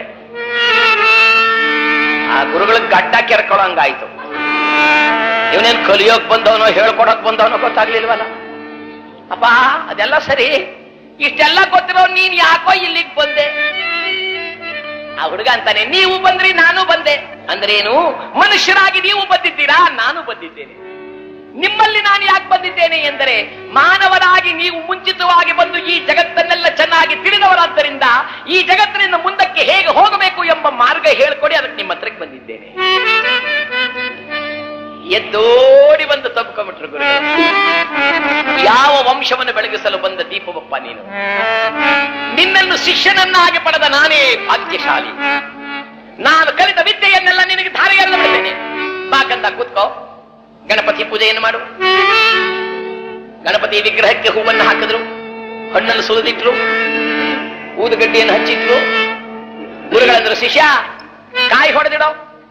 ಆ ಗುರುಗಳಿಗೆ ಗಡ್ಡ ಕೆರ್ಕೊಳ್ಳೋಂಗಾಯ್ತು ಇವನೇನ್ ಕಲಿಯೋಕ್ ಬಂದವನೋ ಹೇಳ್ಕೊಡಕ್ ಬಂದವನೋ ಗೊತ್ತಾಗ್ಲಿಲ್ವಲ್ಲ ಅಪ್ಪ ಅದೆಲ್ಲ ಸರಿ ಇಷ್ಟೆಲ್ಲ ಗೊತ್ತಿರೋ ನೀನ್ ಯಾಕೋ ಇಲ್ಲಿಗೆ ಬಂದೆ ಆ ಹುಡುಗ ಅಂತಾನೆ ನೀವು ಬಂದ್ರಿ ನಾನು ಬಂದೆ ಅಂದ್ರೇನು ಮನುಷ್ಯರಾಗಿ ನೀವು ಬಂದಿದ್ದೀರಾ ನಾನು ಬಂದಿದ್ದೇನೆ ನಿಮ್ಮಲ್ಲಿ ನಾನು ಯಾಕೆ ಬಂದಿದ್ದೇನೆ ಎಂದರೆ ಮಾನವರಾಗಿ ನೀವು ಮುಂಚಿತವಾಗಿ ಬಂದು ಈ ಜಗತ್ತನ್ನೆಲ್ಲ ಚೆನ್ನಾಗಿ ತಿಳಿದವರಾದ್ದರಿಂದ ಈ ಜಗತ್ತಿನಿಂದ ಮುಂದಕ್ಕೆ ಹೇಗೆ ಹೋಗಬೇಕು ಎಂಬ ಮಾರ್ಗ ಹೇಳ್ಕೊಡಿ ಅದಕ್ಕೆ ನಿಮ್ಮ ಹತ್ರಕ್ಕೆ ಬಂದಿದ್ದೇನೆ ಎದ್ದೋಡಿ ಬಂದು ತಪ್ಕೊಂಡ್ಬಿಟ್ರು ಗುರು ಯಾವ ವಂಶವನ್ನು ಬೆಳಗಿಸಲು ಬಂದ ದೀಪವಪ್ಪ ನೀನು ನಿನ್ನನ್ನು ಶಿಷ್ಯನನ್ನಾಗಿ ಪಡೆದ ನಾನೇ ಭಾಗ್ಯಶಾಲಿ ನಾನು ಕಲಿತ ವಿದ್ಯೆಯನ್ನೆಲ್ಲ ನಿನಗೆ ಧಾರೆಯಲ್ಲ ಬಿಡ್ತೇನೆ ಬಾಕಂತ ಕೂತ್ಕೋ ಗಣಪತಿ ಪೂಜೆಯನ್ನು ಮಾಡು ಗಣಪತಿ ವಿಗ್ರಹಕ್ಕೆ ಹೂವನ್ನು ಹಾಕಿದ್ರು ಹಣ್ಣನ್ನು ಸುಲಿದಿಟ್ರು ಊದುಗಡ್ಡಿಯನ್ನು ಹಚ್ಚಿಟ್ರು ಗುರುಗಳಂದ್ರು ಶಿಷ್ಯ ಕಾಯಿ ಹೊಡೆದಿಡೋ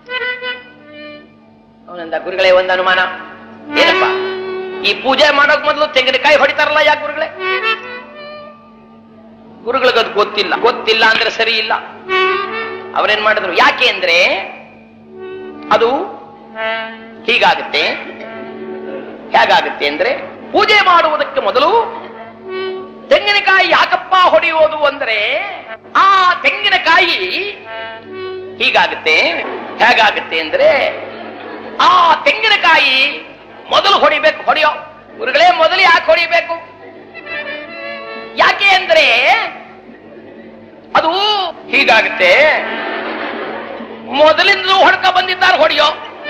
ಅವನಂದ ಗುರುಗಳೇ ಒಂದು ಅನುಮಾನ ಏನಪ್ಪ ಈ ಪೂಜೆ ಮಾಡೋಕ್ ಮೊದಲು ತೆಂಗಿನಕಾಯಿ ಹೊಡಿತಾರಲ್ಲ ಯಾಕೆ ಗುರುಗಳೇ ಗುರುಗಳಿಗೆ ಅದು ಗೊತ್ತಿಲ್ಲ ಗೊತ್ತಿಲ್ಲ ಅಂದ್ರೆ ಸರಿ ಇಲ್ಲ ಅವರೇನ್ ಮಾಡಿದ್ರು ಯಾಕೆ ಅಂದ್ರೆ ಅದು ಹೀಗಾಗುತ್ತೆ ಹೇಗಾಗುತ್ತೆ ಅಂದ್ರೆ ಪೂಜೆ ಮಾಡುವುದಕ್ಕೆ ಮೊದಲು ತೆಂಗಿನಕಾಯಿ ಯಾಕಪ್ಪ ಹೊಡೆಯೋದು ಅಂದ್ರೆ ಆ ತೆಂಗಿನಕಾಯಿ ಹೀಗಾಗುತ್ತೆ ಹೇಗಾಗುತ್ತೆ ಅಂದ್ರೆ ಆ ತೆಂಗಿನಕಾಯಿ ಮೊದಲು ಹೊಡಿಬೇಕು ಹೊಡೆಯೋ ಗುರುಗಳೇ ಮೊದಲು ಯಾಕೆ ಹೊಡಿಬೇಕು ಯಾಕೆ ಅಂದ್ರೆ ಅದು ಹೀಗಾಗುತ್ತೆ ಮೊದಲಿಂದಲೂ ಹೊಡ್ಕ ಬಂದಿದ್ದಾರೆ ಹೊಡೆಯೋ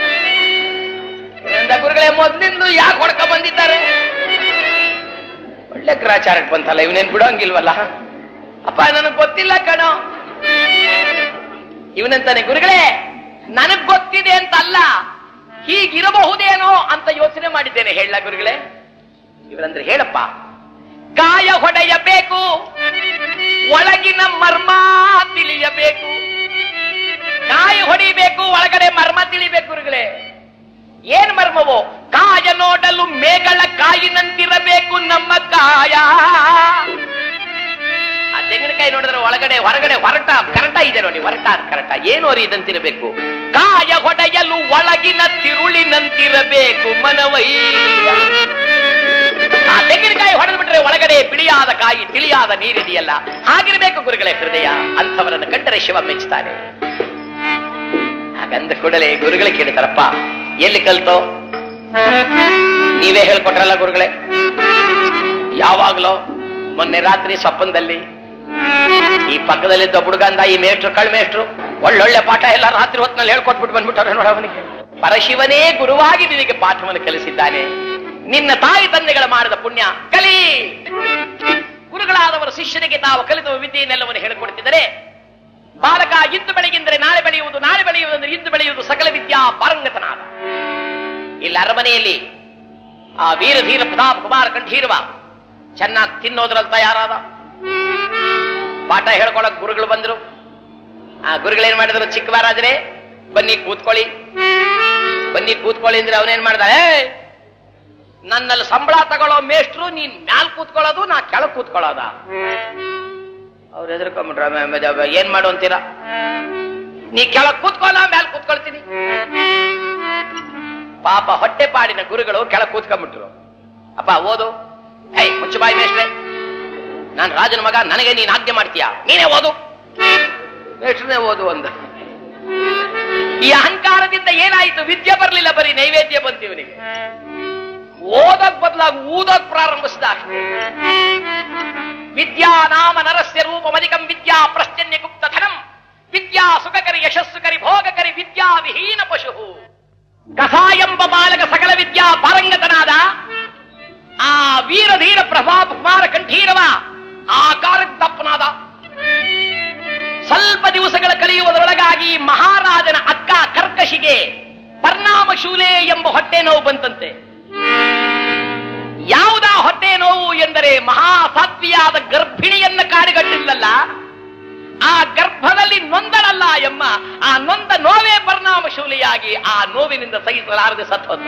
ಎಂದ ಗುರುಗಳೇ ಮೊದಲಿಂದ ಯಾಕೆ ಹೊಡ್ಕ ಬಂದಿದ್ದಾರೆ ಒಳ್ಳೆ ಗ್ರಾಚಾರಕ್ಕೆ ಬಂತಲ್ಲ ಇವನೇನ್ ಬಿಡೋಂಗಿಲ್ವಲ್ಲ ಅಪ್ಪ ನನಗ್ ಗೊತ್ತಿಲ್ಲ ಕಣೋ ಇವನಂತಾನೆ ಗುರುಗಳೇ ನನಗ್ ಗೊತ್ತಿದೆ ಅಂತ ಅಲ್ಲ ಹೀಗಿರಬಹುದೇನೋ ಅಂತ ಯೋಚನೆ ಮಾಡಿದ್ದೇನೆ ಹೇಳ ಗುರುಗಳೇ ಇವರಂದ್ರೆ ಹೇಳಪ್ಪ ಕಾಯ ಹೊಡೆಯಬೇಕು ಒಳಗಿನ ಮರ್ಮ ತಿಳಿಯಬೇಕು ಕಾಯಿ ಹೊಡಿಬೇಕು ಒಳಗಡೆ ಮರ್ಮ ತಿಳಿಬೇಕು ಗುರುಗಳೇ ಏನ್ ಮರ್ಮವೋ ಕಾಯ ನೋಡಲು ಮೇಗಳ ಕಾಯಿನಂತಿರಬೇಕು ನಮ್ಮ ಕಾಯ ಆ ತೆಂಗಿನಕಾಯಿ ನೋಡಿದ್ರೆ ಒಳಗಡೆ ಹೊರಗಡೆ ಹೊರಟ ಕರಟ ಇದೆ ನೋಡಿ ಹೊರಟ ಕರಟ ಏನು ಅರಿ ಇದಂತಿರಬೇಕು ಕಾಯ ಹೊಡೆಯಲು ಒಳಗಿನ ತಿರುಳಿನಂತಿರಬೇಕು ಮನವೈ ಆ ತೆಂಗಿನಕಾಯಿ ಹೊಡೆದು ಬಿಟ್ರೆ ಒಳಗಡೆ ಬಿಳಿಯಾದ ಕಾಯಿ ತಿಳಿಯಾದ ನೀರಿದೆಯಲ್ಲ ಹಾಗಿರ್ಬೇಕು ಗುರುಗಳೇ ಹೃದಯ ಅಂಥವರನ್ನು ಕಂಡರೆ ಶಿವ ಮೆಚ್ಚುತ್ತಾನೆ ಹಾಗಂದ ಕೂಡಲೇ ಗುರುಗಳೇ ಕೇಳ್ತಾರಪ್ಪ ಎಲ್ಲಿ ಕಲ್ತೋ ನೀವೇ ಹೇಳ್ಕೊಟ್ರಲ್ಲ ಗುರುಗಳೇ ಯಾವಾಗ್ಲೋ ಮೊನ್ನೆ ರಾತ್ರಿ ಸ್ವಪ್ನದಲ್ಲಿ ಈ ಪಕ್ಕದಲ್ಲಿದ್ದ ಹುಡುಗಂದ ಈ ಮೇಷ್ಟ್ರು ಕಳ್ ಮೇಷ್ಟ್ರು ಒಳ್ಳೊಳ್ಳೆ ಪಾಠ ಎಲ್ಲ ರಾತ್ರಿ ಹೊತ್ತಿನಲ್ಲಿ ಹೇಳ್ಕೊಟ್ಬಿಟ್ಟು ಬಂದ್ಬಿಟ್ಟವ್ರೆ ನೋಡ ಅವನಿಗೆ ಪರಶಿವನೇ ಗುರುವಾಗಿ ನಿನಗೆ ಪಾಠವನ್ನು ಕಲಿಸಿದ್ದಾನೆ ನಿನ್ನ ತಾಯಿ ತಂದೆಗಳ ಮಾಡಿದ ಪುಣ್ಯ ಕಲಿ ಗುರುಗಳಾದವರು ಶಿಷ್ಯನಿಗೆ ತಾವು ಕಲಿತ ವಿದ್ಯೆಯನ್ನೆಲ್ಲವನ್ನು ಹೇಳಿಕೊಡುತ್ತಿದ್ದರೆ ಬಾಲಕ ಇಂದು ಬೆಳಗಿಂದರೆ ನಾಳೆ ಬೆಳೆಯುವುದು ನಾಳೆ ಬೆಳೆಯುವುದಂದ್ರೆ ಇಂದು ಬೆಳೆಯುವುದು ಸಕಲ ವಿದ್ಯಾ ಪಾರಂಗತನಾದ ಇಲ್ಲಿ ಅರಮನೆಯಲ್ಲಿ ಆ ವೀರ ಧೀರ ಪ್ರತಾಪ್ ಕುಮಾರ ಕಂಠೀರವ ಚೆನ್ನಾಗಿ ತಿನ್ನೋದ್ರಲ್ಲಿ ತಯಾರಾದ ಪಾಠ ಹೇಳ್ಕೊಳಕ್ ಗುರುಗಳು ಬಂದ್ರು ಆ ಗುರುಗಳೇನ್ ಮಾಡಿದ್ರು ಚಿಕ್ಕ ಮಹಾರಾಜರೇ ಬನ್ನಿ ಕೂತ್ಕೊಳ್ಳಿ ಬನ್ನಿ ಕೂತ್ಕೊಳ್ಳಿ ಅಂದ್ರೆ ಅವನೇನ್ ಮಾಡ್ದ "ಏ, ನನ್ನಲ್ಲಿ ಸಂಬಳ ತಗೊಳ್ಳೋ ಮೇಷ್ಟ್ರು ನೀನ್ ಮ್ಯಾಲ್ ಕೂತ್ಕೊಳ್ಳೋದು ನಾ ಕೆಳಗ್ ಕೂತ್ಕೊಳ್ಳೋದ ಅವ್ರು ಎದುರ್ಕೊಂಡ್ಬಿಟ್ರ ಏನ್ ಮಾಡು ಅಂತೀರಾ ನೀ ಕೆಳಗ್ ಕೂತ್ಕೊಳ್ಳ ಮ್ಯಾಲ್ ಕೂತ್ಕೊಳ್ತೀನಿ ಪಾಪ ಹೊಟ್ಟೆ ಪಾಡಿನ ಗುರುಗಳು ಕೆಳಗ್ ಕೂತ್ಕೊಂಡ್ಬಿಟ್ರು ಅಪ್ಪ ಓದು ಐ ಮುಚ್ಚು ಬಾಯಿ ಮೇಷ್ಟ್ರೆ ನಾನ್ ರಾಜನ ಮಗ ನನಗೆ ನೀನ್ ಆಜ್ಞೆ ಮಾಡ್ತೀಯ ನೀನೇ ಓದು ಮೇಷ್ಟ್ರನೇ ಓದು ಅಂದ ಈ ಅಹಂಕಾರದಿಂದ ಏನಾಯ್ತು ವಿದ್ಯೆ ಬರ್ಲಿಲ್ಲ ಬರೀ ನೈವೇದ್ಯ ಬಂತು ಇವನಿಗೆ ಓದಕ್ ಬದಲಾಗಿ ಊದಕ್ ಪ್ರಾರಂಭಿಸಿದ ಅಷ್ಟೇ ವಿದ್ಯಾ ನಾಮ ನರಸ್ಯ ರೂಪಮಧಿಕಂ ವಿದ್ಯಾ ಪ್ರಶ್ಚನ್ಯ ಗುಪ್ತ ಧನಂ ವಿದ್ಯಾ ಸುಖಕರಿ ಯಶಸ್ಸುಕರಿ ಭೋಗಕರಿ ವಿದ್ಯಾ ವಿಹೀನ ಪಶು ಕಥಾ ಎಂಬ ಬಾಲಕ ಸಕಲ ವಿದ್ಯಾ ಪಾರಂಗತನಾದ ಆ ವೀರ ಧೀರ ಪ್ರಭಾ ಕುಮಾರ ಕಂಠೀರವ ಆಕಾರಕ್ಕೆ ದಪ್ಪನಾದ ಸ್ವಲ್ಪ ದಿವಸಗಳ ಕಳೆಯುವುದರೊಳಗಾಗಿ ಮಹಾರಾಜನ ಅಕ್ಕ ಕರ್ಕಶಿಗೆ ಪರಿಣಾಮಶೂಲೆ ಎಂಬ ಹೊಟ್ಟೆ ನೋವು ಬಂತಂತೆ ಯಾವುದ ಹೊಟ್ಟೆ ನೋವು ಎಂದರೆ ಮಹಾಸಾತ್ವಿಯಾದ ಗರ್ಭಿಣಿಯನ್ನ ಕಾಡಿಗಟ್ಟಿಲ್ಲಲ್ಲ ಆ ಗರ್ಭದಲ್ಲಿ ನೊಂದಳಲ್ಲ ಎಂಬ ಆ ನೊಂದ ನೋವೇ ಪರಿಣಾಮಶೂಲಿಯಾಗಿ ಆ ನೋವಿನಿಂದ ಸಹಿಸಲಾರದೆ ಸತ್ತೋದು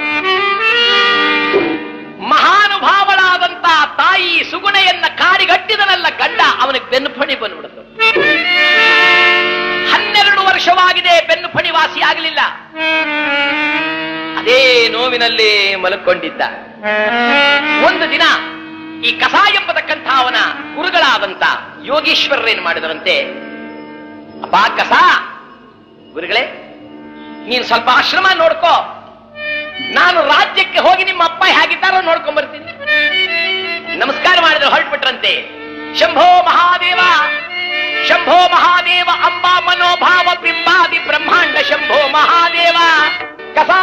ಮಹಾನುಭಾವಳಾದಂತ ತಾಯಿ ಸುಗುಣೆಯನ್ನ ಕಾಡಿಗಟ್ಟಿದನಲ್ಲ ಗಂಡ ಅವನಿಗೆ ಬೆನ್ನು ಫಣಿ ಬಂದ್ಬಿಡುತ್ತೆ ಹನ್ನೆರಡು ವರ್ಷವಾಗಿದೆ ಬೆನ್ನು ಫಣಿ ವಾಸಿ ಆಗಲಿಲ್ಲ ಅದೇ ನೋವಿನಲ್ಲಿ ಮಲಕೊಂಡಿದ್ದ ಒಂದು ದಿನ ಈ ಕಸ ಎಂಬತಕ್ಕಂಥ ಅವನ ಗುರುಗಳಾದಂತ ಯೋಗೀಶ್ವರರೇನು ಮಾಡಿದರಂತೆ ಅಪ್ಪ ಕಸ ಗುರುಗಳೇ ನೀನು ಸ್ವಲ್ಪ ಆಶ್ರಮ ನೋಡ್ಕೋ ನಾನು ರಾಜ್ಯಕ್ಕೆ ಹೋಗಿ ನಿಮ್ಮ ಅಪ್ಪ ಹೇಗಿದ್ದಾರೋ ನೋಡ್ಕೊಂಡ್ ಬರ್ತೀನಿ ನಮಸ್ಕಾರ ಮಾಡಿದ್ರೆ ಹೊರಟ್ಬಿಟ್ರಂತೆ ಶಂಭೋ ಮಹಾದೇವ ಶಂಭೋ ಮಹಾದೇವ ಅಂಬಾ ಮನೋಭಾವ ಬಿಂಬಾದಿ ಬ್ರಹ್ಮಾಂಡ ಶಂಭೋ ಮಹಾದೇವ ಕಸಾ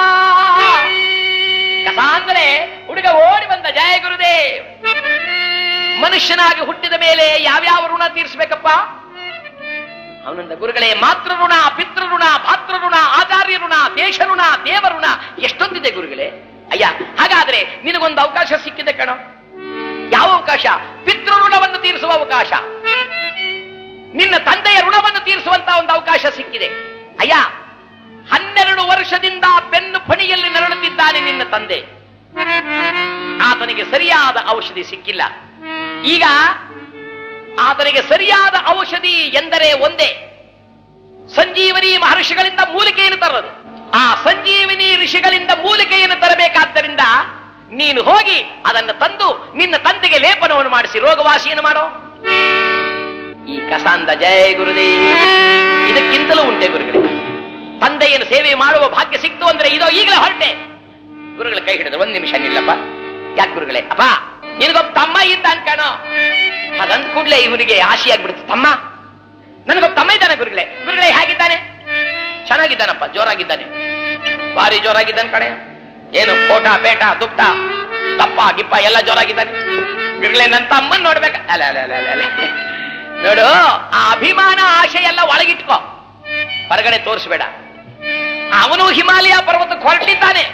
ಕಸ ಅಂದ್ರೆ ಹುಡುಗ ಓಡಿ ಬಂದ ಜಯ ಗುರುದೇವ್ ಮನುಷ್ಯನಾಗಿ ಹುಟ್ಟಿದ ಮೇಲೆ ಯಾವ್ಯಾವ ಋಣ ತೀರಿಸ್ಬೇಕಪ್ಪ ಅವನಂದ ಗುರುಗಳೇ ಮಾತೃ ಋಣ ಪಿತೃ ಋಣ ಭಾತೃ ಋಣ ಆಚಾರ್ಯ ಋಣ ದೇಶ ಋಣ ದೇವ ಋಣ ಎಷ್ಟೊಂದಿದೆ ಗುರುಗಳೇ ಅಯ್ಯ ಹಾಗಾದ್ರೆ ನಿನಗೊಂದು ಅವಕಾಶ ಸಿಕ್ಕಿದೆ ಕಣೋ ಯಾವ ಅವಕಾಶ ಪಿತೃ ಋಣವನ್ನು ತೀರಿಸುವ ಅವಕಾಶ ನಿನ್ನ ತಂದೆಯ ಋಣವನ್ನು ತೀರಿಸುವಂತ ಒಂದು ಅವಕಾಶ ಸಿಕ್ಕಿದೆ ಅಯ್ಯ ಹನ್ನೆರಡು ವರ್ಷದಿಂದ ಬೆನ್ನು ಫಣಿಯಲ್ಲಿ ನರಳುತ್ತಿದ್ದಾನೆ ನಿನ್ನ ತಂದೆ ಆತನಿಗೆ ಸರಿಯಾದ ಔಷಧಿ ಸಿಕ್ಕಿಲ್ಲ ಈಗ ಆತನಿಗೆ ಸರಿಯಾದ ಔಷಧಿ ಎಂದರೆ ಒಂದೇ ಸಂಜೀವನಿ ಮಹರ್ಷಿಗಳಿಂದ ಮೂಲಿಕೆಯನ್ನು ತರೋದು ಆ ಸಂಜೀವಿನಿ ಋಷಿಗಳಿಂದ ಮೂಲಿಕೆಯನ್ನು ತರಬೇಕಾದ್ದರಿಂದ ನೀನು ಹೋಗಿ ಅದನ್ನು ತಂದು ನಿನ್ನ ತಂದೆಗೆ ಲೇಪನವನ್ನು ಮಾಡಿಸಿ ರೋಗವಾಸಿಯನ್ನು ಮಾಡೋ ಈ ಕಸಾಂದ ಜಯ ಗುರುದೇವ್ ಇದಕ್ಕಿಂತಲೂ ಉಂಟೆ ಗುರುಗಳೇ ತಂದೆಯನ್ನು ಸೇವೆ ಮಾಡುವ ಭಾಗ್ಯ ಸಿಕ್ತು ಅಂದ್ರೆ ಇದೋ ಈಗಲೇ ಹೊರಟೆ ಗುರುಗಳ ಕೈ ಹಿಡಿದ್ರು ಒಂದ್ ನಿಮಿಷ ನಿಲ್ಲಪ್ಪ ಯಾಕೆ ಗುರುಗಳೇ ಅಪ್ಪ ನಿನಗೊಬ್ಬ ತಮ್ಮ ಇದ್ದ ಅನ್ಕಣೋ ಅದಂದ್ ಕೂಡ್ಲೆ ಇವನಿಗೆ ಆಶೆ ಆಗ್ಬಿಡುತ್ತೆ ತಮ್ಮ ನನಗೊಬ್ಬ ತಮ್ಮ ಇದ್ದಾನೆ ಗುರುಗಳೇ ಗುರುಗಳೇ ಹೇಗಿದ್ದಾನೆ ಚೆನ್ನಾಗಿದ್ದಾನಪ್ಪ ಜೋರಾಗಿದ್ದಾನೆ ಭಾರಿ ಜೋರಾಗಿದ್ದಾನೆ ಕಣೆ ಏನು ಕೋಟ ಬೇಟ ದುಪ್ಟ ದಪ್ಪ ಗಿಪ್ಪ ಎಲ್ಲ ಜೋರಾಗಿದ್ದಾನೆ ಗುರುಗಳೇ ನನ್ನ ತಮ್ಮನ್ ನೋಡ್ಬೇಕ ಅಲ್ಲ ಅಲ್ಲ ಅಲ್ಲ ಅಲ್ಲ, ಅಲ್ಲ ನೋಡು ಆ ಅಭಿಮಾನ ಆಶೆ ಎಲ್ಲ ಒಳಗಿಟ್ಕೋ ಹೊರಗಡೆ ತೋರಿಸ್ಬೇಡ ಅವನು ಹಿಮಾಲಯ ಪರ್ವತಕ್ಕೆ ಹೊರಟಿದ್ದಾನೆ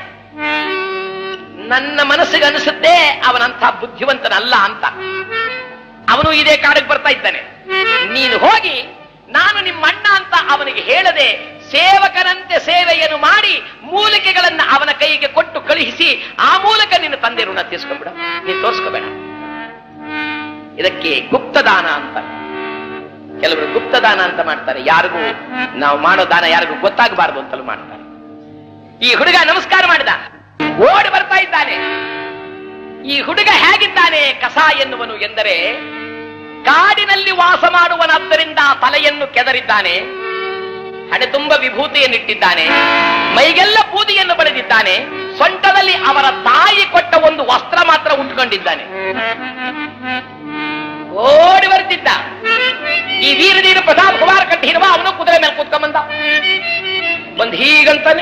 ನನ್ನ ಮನಸ್ಸಿಗೆ ಅನಿಸುತ್ತೆ ಅವನಂಥ ಬುದ್ಧಿವಂತನಲ್ಲ ಅಂತ ಅವನು ಇದೇ ಕಾಡಿಗೆ ಬರ್ತಾ ಇದ್ದಾನೆ ನೀನು ಹೋಗಿ ನಾನು ನಿಮ್ಮ ಅಣ್ಣ ಅಂತ ಅವನಿಗೆ ಹೇಳದೆ ಸೇವಕನಂತೆ ಸೇವೆಯನ್ನು ಮಾಡಿ ಮೂಲಿಕೆಗಳನ್ನ ಅವನ ಕೈಗೆ ಕೊಟ್ಟು ಕಳುಹಿಸಿ ಆ ಮೂಲಕ ನಿನ್ನ ತಂದೆ ಋಣ ತೀರ್ಸ್ಕೊಂಡ್ಬಿಡ ನೀನು ತೋರಿಸ್ಕೋಬೇಡ ಇದಕ್ಕೆ ಗುಪ್ತದಾನ ಅಂತ ಕೆಲವರು ಗುಪ್ತದಾನ ಅಂತ ಮಾಡ್ತಾರೆ ಯಾರಿಗೂ ನಾವು ಮಾಡೋ ದಾನ ಯಾರಿಗೂ ಗೊತ್ತಾಗಬಾರ್ದು ಅಂತಲೂ ಮಾಡ್ತಾರೆ ಈ ಹುಡುಗ ನಮಸ್ಕಾರ ಮಾಡಿದ ಓಡಿ ಬರ್ತಾ ಇದ್ದಾನೆ ಈ ಹುಡುಗ ಹೇಗಿದ್ದಾನೆ ಕಸ ಎನ್ನುವನು ಎಂದರೆ ಕಾಡಿನಲ್ಲಿ ವಾಸ ಮಾಡುವನಾದ್ದರಿಂದ ತಲೆಯನ್ನು ಕೆದರಿದ್ದಾನೆ ಹಣೆ ತುಂಬ ವಿಭೂತಿಯನ್ನಿಟ್ಟಿದ್ದಾನೆ ಮೈಗೆಲ್ಲ ಬೂದಿಯನ್ನು ಬಳೆದಿದ್ದಾನೆ ಸೊಂಟದಲ್ಲಿ ಅವರ ತಾಯಿ ಕೊಟ್ಟ ಒಂದು ವಸ್ತ್ರ ಮಾತ್ರ ಉಟ್ಕೊಂಡಿದ್ದಾನೆ ಓಡಿ ಬರ್ತಿದ್ದ ಈ ವೀರದೀನ ಪ್ರತಾಪ್ ಕುಮಾರ್ ಕಟ್ಟಿರುವ ಅವನು ಕುದುರೆ ಮೇಲೆ ಕೂತ್ಕೊಂಬಂದ ಬಂದ್ ಹೀಗಂತಾನೆ